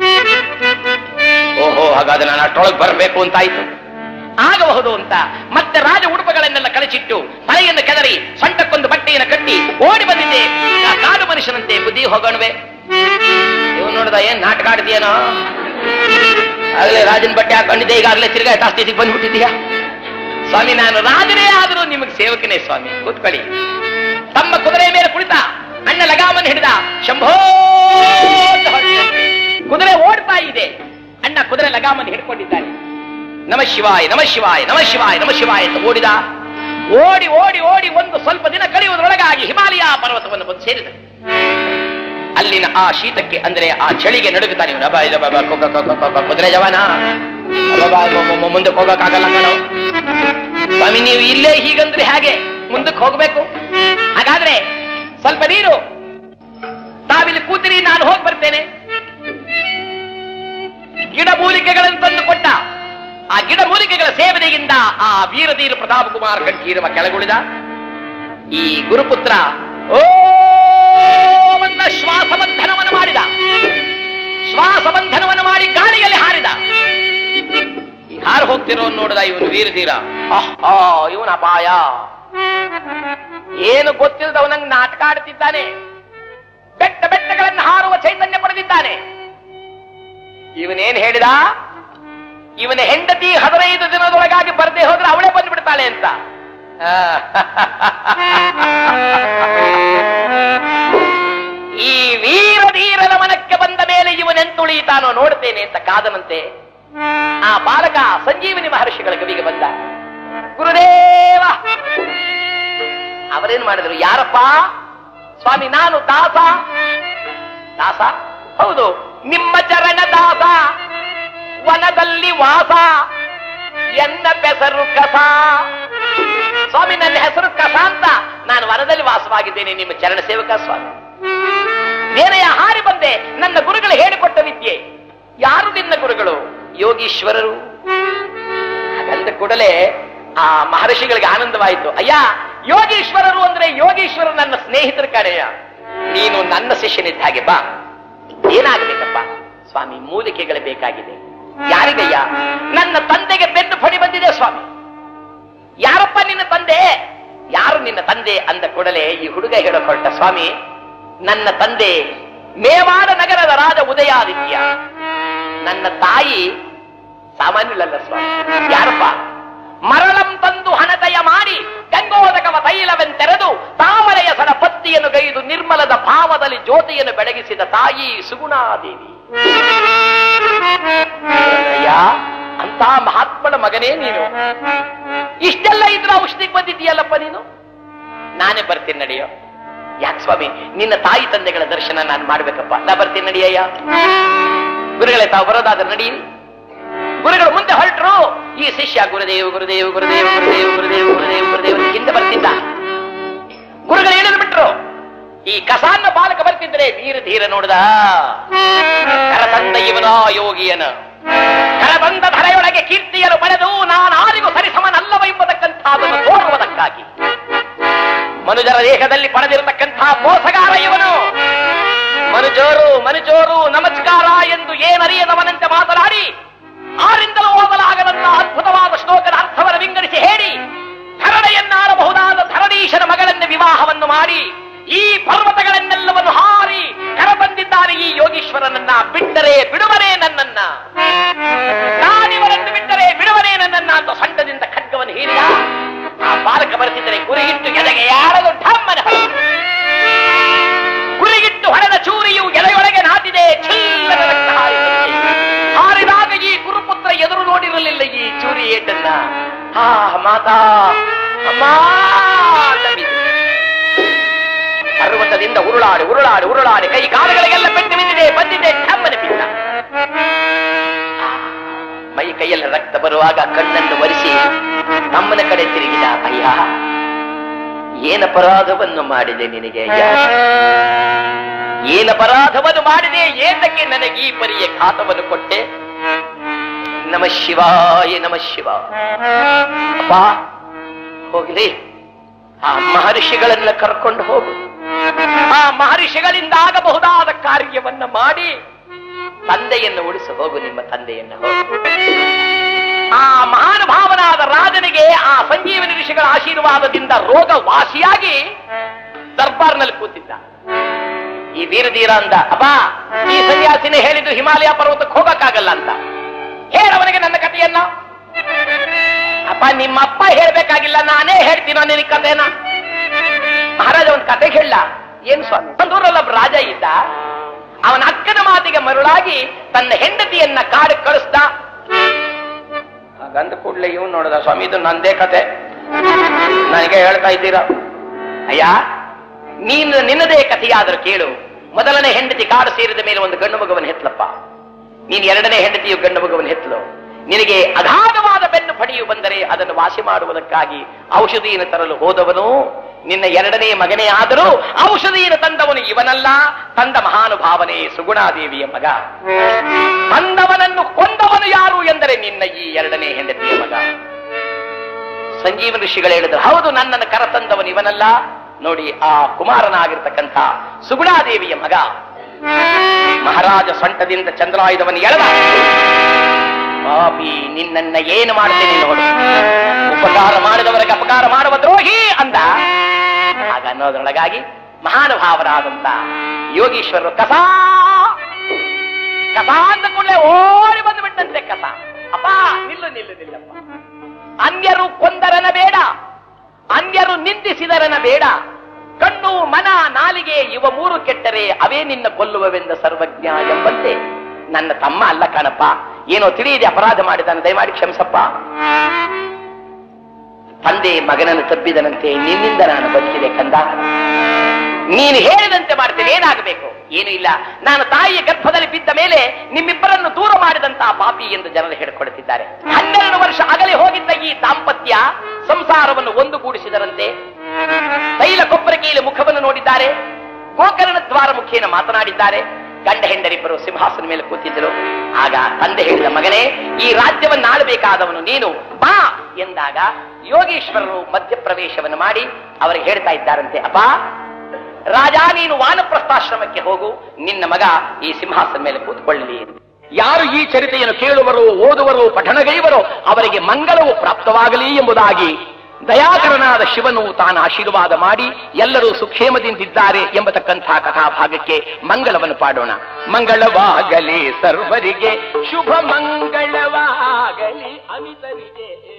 ಓಹೋ ಹಾಗಾದ್ರೆ ನಾನು ಅಷ್ಟೊಳಗೆ ಬರಬೇಕು ಅಂತ ಆಯ್ತು ಆಗಬಹುದು ಅಂತ ಮತ್ತೆ ರಾಜ ಉಡುಪುಗಳನ್ನೆಲ್ಲ ಕಳಚಿಟ್ಟು ತಲೆಯನ್ನು ಕೆದರಿ ಸೊಂಟಕ್ಕೊಂದು ಬಟ್ಟೆಯನ್ನು ಕಟ್ಟಿ ಓಡಿ ಬಂದಿದ್ದೆ ಆ ಕಾಡು ಮನುಷ್ಯನಂತೆ ಬುದ್ಧಿ ಹೋಗೋಣವೆ ನೀವು ನೋಡ್ದ ಏನ್ ನಾಟಕ ಆಡ್ತೀಯನೋ ಆಗ್ಲೇ ರಾಜನ ಬಟ್ಟೆ ಹಾಕೊಂಡಿದ್ದೆ ಈಗಾಗಲೇ ತಿರ್ಗಾ ಸ್ಥಿತಿಗೆ ಬಂದ್ಬಿಟ್ಟಿದೀಯಾ ಸ್ವಾಮಿ ನಾನು ರಾಜನೇ ಆದರೂ ನಿಮಗೆ ಸೇವಕನೇ ಸ್ವಾಮಿ ಕೂತ್ಕೊಳ್ಳಿ ತಮ್ಮ ಕುದುರೆ ಮೇಲೆ ಕುಳಿತ ಅಣ್ಣ ಲಗಾಮನ್ ಹಿಡಿದ ಶಂಭೋ ಅಂತ ಹೊರಟಿದ್ದಾನೆ. ಕುದುರೆ ಓಡ್ತಾ ಇದೆ ಅಣ್ಣ ಕುದುರೆ ಲಗಾಮನ್ ಹಿಡ್ಕೊಂಡಿದ್ದಾನೆ ನಮ ಶಿವಾಯ ನಮ ಶಿವಾಯ ನಮ ಶಿವಾಯ ನಮ ಶಿವಾಯ ಅಂತ ಓಡಿದ ಓಡಿ ಓಡಿ ಓಡಿ ಒಂದು ಸ್ವಲ್ಪ ದಿನ ಕಳೆಯುವುದರೊಳಗಾಗಿ ಹಿಮಾಲಯ ಪರ್ವತವನ್ನು ಬಂದು ಸೇರಿದ ಅಲ್ಲಿನ ಆ ಶೀತಕ್ಕೆ ಅಂದ್ರೆ ಆ ಚಳಿಗೆ ನಡುಗುತ್ತಾನೆ ಇವನು. ಅಬ್ಬಾ, ಇದು ಅಬ್ಬಾ, ಕೊ- ಕೊ- ಕೊ- ಕೊ- ಕೊ- ಕುದುರೆ ಜವಾನ ಅಬ್ಬಾ, ಮ- ಮ- ಮ- ಮುಂದಕ್ಕೆ ಹೋಗಕ್ಕಾಗಲ್ಲ ಕಣೋ ಸ್ವಾಮಿ ನೀವು ಇಲ್ಲೇ ಹೀಗಂದ್ರೆ ಹೇಗೆ ಮುಂದಕ್ಕೆ ಹೋಗ್ಬೇಕು ಹಾಗಾದ್ರೆ ಸ್ವಲ್ಪ ನೀರು ತಾವಿಲ್ಲಿ ಕೂತಿರಿ ನಾನು ಹೋಗಿ ಬರ್ತೇನೆ ಗಿಡ ಮೂಲಿಕೆಗಳನ್ನು ತಂದು ಕೊಟ್ಟ ಆ ಗಿಡ ಮೂಲಿಕೆಗಳ ಸೇವನೆಯಿಂದ ಆ ವೀರಧೀರ ಪ್ರತಾಪ ಕುಮಾರ್ ಕಂಠೀರವ ಕೆಳಗುಳಿದ ಈ ಗುರುಪುತ್ರ ಓ ಅಂತ ಶ್ವಾಸಬಂಧನವನ್ನು ಮಾಡಿದ ಶ್ವಾಸಬಂಧನವನ್ನು ಮಾಡಿ ಗಾಳಿಯಲ್ಲಿ ಹಾರಿದ ಈ ಹಾರು ಹೋಗ್ತಿರೋ ನೋಡಿದ ಇವನು ವೀರಧೀರ ಆಹಾ ಇವನ ಅಪಾಯ ಏನು ಗೊತ್ತಿಲ್ಲದವನಂಗ್ ನಾಟಕ ಆಡುತ್ತಿದ್ದಾನೆ ಬೆಟ್ಟ ಬೆಟ್ಟಗಳನ್ನು ಹಾರುವ ಚೈತನ್ಯ ಪಡೆದಿದ್ದಾನೆ ಇವನೇನ್ ಹೇಳಿದ ಇವನ ಹೆಂಡತಿ ಹದಿನೈದು ದಿನದೊಳಗಾಗಿ ಬರದೆ ಹೋದ್ರೆ ಅವಳೇ ಬಂದ್ಬಿಡ್ತಾಳೆ ಅಂತ ಈ ವೀರಧೀರನ ಮನಕ್ಕೆ ಬಂದ ಮೇಲೆ ಇವನೆಂತುಳಿತಾನೋ ನೋಡ್ತೇನೆ ಅಂತ ಕಾದನಂತೆ ಆ ಬಾಲಕ ಸಂಜೀವನಿ ಮಹರ್ಷಿಗಳ ಕವಿಗೆ ಬಂದ ಗುರುದೇವ ಅವರೇನ್ ಮಾಡಿದ್ರು ಯಾರಪ್ಪ ಸ್ವಾಮಿ ನಾನು ದಾಸ ದಾಸ ಹೌದು ನಿಮ್ಮ ಚರಣ ದಾಸ ವನದಲ್ಲಿ ವಾಸ ಎನ್ನ ಬೆಸರು ಕಸ ಸ್ವಾಮಿ ನನ್ನ ಹೆಸರು ಕಸ ಅಂತ ನಾನು ವನದಲ್ಲಿ ವಾಸವಾಗಿದ್ದೇನೆ ನಿಮ್ಮ ಚರಣ ಸೇವಕ ಸ್ವಾಮಿ ನೇನೆಯ ಹಾರಿ ಬಂದೆ ನನ್ನ ಗುರುಗಳು ಹೇಳಿಕೊಟ್ಟ ವಿದ್ಯೆ ಯಾರು ನಿನ್ನ ಗುರುಗಳು ಯೋಗೀಶ್ವರರು ಹಾಗಂದ ಕೂಡಲೇ ಆ ಮಹರ್ಷಿಗಳಿಗೆ ಆನಂದವಾಯಿತು ಅಯ್ಯ ಯೋಗೀಶ್ವರರು ಅಂದ್ರೆ ಯೋಗೀಶ್ವರರು ನನ್ನ ಸ್ನೇಹಿತರ ಕಡೆಯ ನೀನು ನನ್ನ ಶಿಷ್ಯನಿದ್ದ ಹಾಗೆ ಬಾ ಏನಾಗಬೇಕಪ್ಪ ಸ್ವಾಮಿ ಮೂಲಿಕೆಗಳು ಬೇಕಾಗಿದೆ ಯಾರಿಗಯ್ಯ ನನ್ನ ತಂದೆಗೆ ಬೆನ್ನು ಫಡಿ ಬಂದಿದೆ ಸ್ವಾಮಿ ಯಾರಪ್ಪ ನಿನ್ನ ತಂದೆ ಯಾರು ನಿನ್ನ ತಂದೆ ಅಂದ ಕೂಡಲೇ ಈ ಹುಡುಗ ಹೇಳ ಹೊರಟ ಸ್ವಾಮಿ ನನ್ನ ತಂದೆ ಮೇವಾಡ ನಗರದ ರಾಜ ಉದಯಾದಿತ್ಯ ನನ್ನ ತಾಯಿ ಸಾಮಾನ್ಯಳಲ್ಲ ಸ್ವಾಮಿ ಯಾರಪ್ಪ ಮರಳಂ ತಂದು ಹಣತಯ ಮಾಡಿ ಗಂಗೋದಕವ ತೈಲವೆಂತೆರೆದು ತಾವರೆಯ ಸರ ಪತ್ತಿಯನ್ನು ಗೈದು ನಿರ್ಮಲದ ಭಾವದಲ್ಲಿ ಜ್ಯೋತಿಯನ್ನು ಬೆಳಗಿಸಿದ ತಾಯಿ ಸುಗುಣಾದೇವಿ ಅಯ್ಯ ಅಂತ ಮಹಾತ್ಮನ ಮಗನೇ ನೀನು ಇಷ್ಟೆಲ್ಲ ಇದ್ರ ಔಷಧಿಗೆ ಬಂದಿದ್ದೀಯಲ್ಲಪ್ಪ ನೀನು ನಾನೇ ಬರ್ತೀನಿ ನಡೆಯೋ ಯಾಕೆ ಸ್ವಾಮಿ ನಿನ್ನ ತಾಯಿ ತಂದೆಗಳ ದರ್ಶನ ನಾನು ಮಾಡ್ಬೇಕಪ್ಪ ನಾ ಬರ್ತೀನಿ ನಡಿಯಯ್ಯ ಗುರುಗಳೇ ತಾವು ಬರೋದಾದ್ರೆ ನಡೀರಿ ಗುರುಗಳು ಮುಂದೆ ಹೊರಟರು ಈ ಶಿಷ್ಯ ಗುರುದೇವ್ ಗುರುದೇವ್ ಗುರುದೇವ್ ಗುರುದೇವ್ ಗುರುದೇವ್ ಗುರುದೇವ್ ಗುರುದೇವ್ ಅಂತ ಹಿಂದೆ ಬರ್ತಿದ್ದ ಗುರುಗಳು ಇಳಿದು ಬಿಟ್ರು ಈ ಕಸಾನ್ನ ಬಾಲಕ ಬರ್ತಿದ್ರೆ ಧೀರ ಧೀರ ನೋಡಿದ ಕರತಂದ ಇವನ ಯೋಗಿಯನ ಕರತಂದ ಧರೆಯೊಳಗೆ ಕೀರ್ತಿಯನ್ನು ಪಡೆದು ನಾನು ಆರಿಗೂ ಸರಿಸಮನಲ್ಲವ ಎಂಬತಕ್ಕಂಥದ್ದನ್ನು ತೋರುವುದಕ್ಕಾಗಿ ಮನುಜರ ದೇಹದಲ್ಲಿ ಪಡೆದಿರತಕ್ಕಂಥ ಮೋಸಗಾರ ಇವನು ಮನುಜೋರು ಮನುಜೋರು ನಮಸ್ಕಾರ ಎಂದು ಏನರಿಯದವನಂತೆ ಮಾತನಾಡಿ ಆರಿಂದಲೂ ಓದಲಾಗದಂತ ಅದ್ಭುತವಾದ ಶ್ಲೋಕದ ಅರ್ಥವನ್ನು ವಿಂಗಡಿಸಿ ಹೇಳಿ ಧರಣೆಯನ್ನಾಡಬಹುದಾದ ಧರಣೀಶನ ಮಗಳನ್ನು ವಿವಾಹವನ್ನು ಮಾಡಿ ಈ ಪರ್ವತಗಳನ್ನೆಲ್ಲವನ್ನು ಹಾರಿ ಕರತಂದಿದ್ದಾರೆ ಈ ಯೋಗೀಶ್ವರನನ್ನ ಬಿಟ್ಟರೆ ಬಿಡುವರೇ ನನ್ನನ್ನ ನಾನಿವರನ್ನು ಬಿಟ್ಟರೆ ಬಿಡುವರೇ ನನ್ನನ್ನ ಅಂತ ಸೊಂಟದಿಂದ ಖಡ್ಗವನ್ನು ಹೀರಿದ ಆ ಬಾಲಕ ಬರೆಸಿದರೆ ಗುರಿಗಿಟ್ಟು ಎದೆಗೆ ಯಾರದು ಠಮ್ಮನ ಗುರಿಗಿಟ್ಟು ಹೊಡೆದ ಚೂರಿಯು ಎಲೆಯೊಳಗೆ ನಾಟಿದೆ ಚಿಲ್ಲದ ರಕ್ತ ಹಾರಿದಂತೆ. ಹಾರಿದಾಗ ಈ ಗುರುಪುತ್ರ ಎದುರು ನೋಡಿರಲಿಲ್ಲ ಈ ಚೂರಿ ಏಟನ್ನ ಆ ಮಾತಾ ಅಮ್ಮ ಅಂತ ಬಿದ್ದು. ಪರ್ವತದಿಂದ ಉರುಳಾಡಿ ಉರುಳಾಡಿ ಉರುಳಾಡಿ ಕೈ ಕಾಲುಗಳಿಗೆಲ್ಲ ಪೆಟ್ಟು ಬಿದ್ದಿದೆ ಬಂದಿದೆ ಠಮ್ಮನೆ ಬಿದ್ದ ಆ, ಮೈ ಕೈಯಲ್ಲಿ ರಕ್ತ ಬರುವಾಗ ಕಣ್ಣನ್ನು ಒರೆಸಿ ತಮ್ಮನ ಕಡೆ ತಿರುಗಿದ ಅಯ್ಯ ಏನಪರಾಧವನ್ನು ಮಾಡಿದೆ ನಿನಗೆ ಅಯ್ಯ ಏನಪರಾಧವನ್ನು ಮಾಡಿದೆ ಏತಕ್ಕೆ ನನಗೆ ಈ ಪರಿಯ ಘಾತವನ್ನು ಕೊಟ್ಟೆ ನಮ ಶಿವಾಯ ನಮ ಶಿವ ಅಪ್ಪ ಹೋಗ್ಲಿ ಆ ಮಹರ್ಷಿಗಳನ್ನ ಕರ್ಕೊಂಡು ಹೋಗು ಆ ಮಹರ್ಷಿಗಳಿಂದ ಆಗಬಹುದಾದ ಕಾರ್ಯವನ್ನ ಮಾಡಿ ತಂದೆಯನ್ನು ಉಳಿಸಿ ಹೋಗು ನಿಮ್ಮ ತಂದೆಯನ್ನು ಹೋಗು ಆ ಮಹಾನುಭಾವನಾದ ರಾಜನಿಗೆ ಆ ಸಂಜೀವನಿ ಋಷಿಗಳ ಆಶೀರ್ವಾದದಿಂದ ರೋಗ ವಾಸಿಯಾಗಿ ದರ್ಬಾರ್ನಲ್ಲಿ ಕೂತಿದ್ದ ಈ ವೀರಧೀರ ಅಂದ ಅಬ್ಬಾ ಈ ಸನ್ಯಾಸಿನೇ ಹೇಳಿದ್ದು ಹಿಮಾಲಯ ಪರ್ವತಕ್ಕೆ ಹೋಗಕ್ಕಾಗಲ್ಲ ಅಂತ ಹೇಳವನಿಗೆ ನನ್ನ ಕಥೆಯನ್ನ ಅಪ್ಪ ನಿಮ್ಮಪ್ಪ ಹೇಳ್ಬೇಕಾಗಿಲ್ಲ ನಾನೇ ಹೇಳ್ತೀನೋ ನಿನಗೆ ಕಥೆನ ಮಹಾರಾಜ ಒಂದು ಕತೆ ಹೇಳ ಏನು ಸ್ವಾಮಿ ಒಂದೂರಲ್ಲಿ ಒಬ್ಬ ರಾಜ ಇದ್ದ ಅವನ ಅಕ್ಕನ ಮಾತಿಗೆ ಮರುಳಾಗಿ ತನ್ನ ಹೆಂಡತಿಯನ್ನ ಕಾಡು ಕಳಿಸ್ದ ಹಾಗಂದ ಕೂಡಲೇ ಇವ್ ನೋಡಿದ ಸ್ವಾಮಿ ಇದು ನಂದೇ ಕತೆ ನನಗೆ ಹೇಳ್ತಾ ಇದ್ದೀರಾ ಅಯ್ಯ ನೀನು ನಿನ್ನದೇ ಕಥೆಯಾದರೂ ಕೇಳು ಮೊದಲನೇ ಹೆಂಡತಿ ಕಾಡು ಸೇರಿದ ಮೇಲೆ ಒಂದು ಗಂಡು ಮಗುವನ್ನು ಹೆತ್ತಲಪ್ಪ ನೀನು ಎರಡನೇ ಹೆಂಡತಿಯು ಗಂಡು ಮಗುವನ್ನು ಹೆತ್ತಲು ನಿನಗೆ ಅಗಾಧವಾದ ಬೆನ್ನು ಪಡೆಯು ಬಂದರೆ ಅದನ್ನು ವಾಸಿ ಮಾಡುವುದಕ್ಕಾಗಿ ಔಷಧಿಯನ್ನು ತರಲು ಹೋದವನು ನಿನ್ನ ಎರಡನೇ ಮಗನೇ ಆದರೂ ಔಷಧಿಯನ್ನು ತಂದವನು ಇವನಲ್ಲ ತಂದ ಮಹಾನುಭಾವನೆ ಸುಗುಣಾದೇವಿಯ ಮಗ ತಂದವನನ್ನು ಕೊಂದವನು ಯಾರು ಎಂದರೆ ನಿನ್ನ ಈ ಎರಡನೇ ಹೆಂಡತಿಯ ಮಗ ಸಂಜೀವ ಋಷಿಗಳು ಹೇಳಿದ್ರು ಹೌದು ನನ್ನನ್ನು ಕರತಂದವನು ಇವನಲ್ಲ ನೋಡಿ ಆ ಕುಮಾರನಾಗಿರ್ತಕ್ಕಂಥ ಸುಗುಣಾದೇವಿಯ ಮಗ ಮಹಾರಾಜ ಸೊಂಟದಿಂದ ಚಂದ್ರಾಯುಧವನ್ನು ಎಳೆದ ಪಾಪಿ ನಿನ್ನನ್ನ ಏನು ಮಾಡ್ತೇನೆ ನೋಡು ಉಪಕಾರ ಮಾಡಿದವರಿಗೆ ಅಪಕಾರ ಮಾಡುವ ದ್ರೋಹಿ ಅಂದ ಹಾಗ ಅನ್ನೋದ್ರೊಳಗಾಗಿ ಮಹಾನುಭಾವರಾದಂತ ಯೋಗೀಶ್ವರರು ಕಸ ಕಸ ಅಂದ ಕೂಡಲೇ ಓಡಿ ಬಂದು ಬಿಟ್ಟಂತೆ ಕಸ ಅಪ್ಪ ನಿಲ್ಲು ನಿಲ್ಲು ನಿಲ್ಲಪ್ಪ ಅನ್ಯರು ಕೊಂದರನ ಬೇಡ ಅನ್ಯರು ನಿಂದಿಸಿದರನ ಬೇಡ ಕಣ್ಣು ಮನ ನಾಲಿಗೆ ಇವ ಮೂರು ಕೆಟ್ಟರೆ ಅವೇ ನಿನ್ನ ಕೊಲ್ಲುವವೆಂದ ಸರ್ವಜ್ಞ ಎಂಬಂತೆ ನನ್ನ ತಮ್ಮ ಅಲ್ಲ ಕಣಪ್ಪ ಏನೋ ತಿಳಿಯದೆ ಅಪರಾಧ ಮಾಡಿದಾನೆ ದಯಮಾಡಿ ಕ್ಷಮಿಸಪ್ಪ ತಂದೆ ಮಗನನ್ನು ತಬ್ಬಿದನಂತೆ ನಿನ್ನಿಂದ ನಾನು ಬದುಕಿದೆ ಕಂದ ನೀನು ಹೇಳಿದಂತೆ ಮಾಡ್ತೇನೆ ಏನಾಗಬೇಕು ಏನು ಇಲ್ಲ ನಾನು ತಾಯಿಯ ಗರ್ಭದಲ್ಲಿ ಬಿದ್ದ ಮೇಲೆ ನಿಮ್ಮಿಬ್ಬರನ್ನು ದೂರ ಮಾಡಿದಂತಹ ಪಾಪಿ ಎಂದು ಜನರು ಹೇಳಿಕೊಳ್ಳುತ್ತಿದ್ದಾರೆ ಹನ್ನೆರಡು ವರ್ಷ ಅಗಲಿ ಹೋಗಿದ್ದ ಈ ದಾಂಪತ್ಯ ಸಂಸಾರವನ್ನು ಒಂದುಗೂಡಿಸಿದರಂತೆ ತೈಲ ಕೊಬ್ಬರಿಕೆಯಲ್ಲಿ ಮುಖವನ್ನು ನೋಡಿದ್ದಾರೆ ಗೋಕರ್ಣ ದ್ವಾರ ಮುಖೇನ ಮಾತನಾಡಿದ್ದಾರೆ ಗಂಡ ಹೆಂಡರಿಬ್ಬರು ಸಿಂಹಾಸನ ಮೇಲೆ ಕೂತಿದ್ದರು ಆಗ ತಂದೆ ಹೇಳಿದ ಮಗನೇ ಈ ರಾಜ್ಯವನ್ನು ಆಳಬೇಕಾದವನು ನೀನು ಬಾ ಎಂದಾಗ ಯೋಗೀಶ್ವರರು ಮಧ್ಯಪ್ರವೇಶವನ್ನು ಮಾಡಿ ಅವರಿಗೆ ಹೇಳ್ತಾ ಇದ್ದಾರಂತೆ ಅಪ್ಪ ರಾಜ ನೀನು ವಾನಪ್ರಸ್ಥಾಶ್ರಮಕ್ಕೆ ಹೋಗು ನಿನ್ನ ಮಗ ಈ ಸಿಂಹಾಸನ ಮೇಲೆ ಕೂತ್ಕೊಳ್ಳಲಿ ಯಾರು ಈ ಚರಿತೆಯನ್ನು ಕೇಳುವರು ಓದುವರು ಪಠಣಗೈವರು ಅವರಿಗೆ ಮಂಗಲವು ಪ್ರಾಪ್ತವಾಗಲಿ ಎಂಬುದಾಗಿ ದಯಾಕರನಾದ ಶಿವನು ತಾನು ಆಶೀರ್ವಾದ ಮಾಡಿ ಎಲ್ಲರೂ ಸುಕ್ಷೇಮದಿಂದಿದ್ದಾರೆ ಎಂಬತಕ್ಕಂಥ ಕಥಾಭಾಗಕ್ಕೆ ಮಂಗಲವನ್ನು ಪಾಡೋಣ ಮಂಗಳವಾಗಲಿ ಸರ್ವರಿಗೆ ಶುಭ ಮಂಗಳವಾಗಲಿ ಅಮಿತರಿಗೆ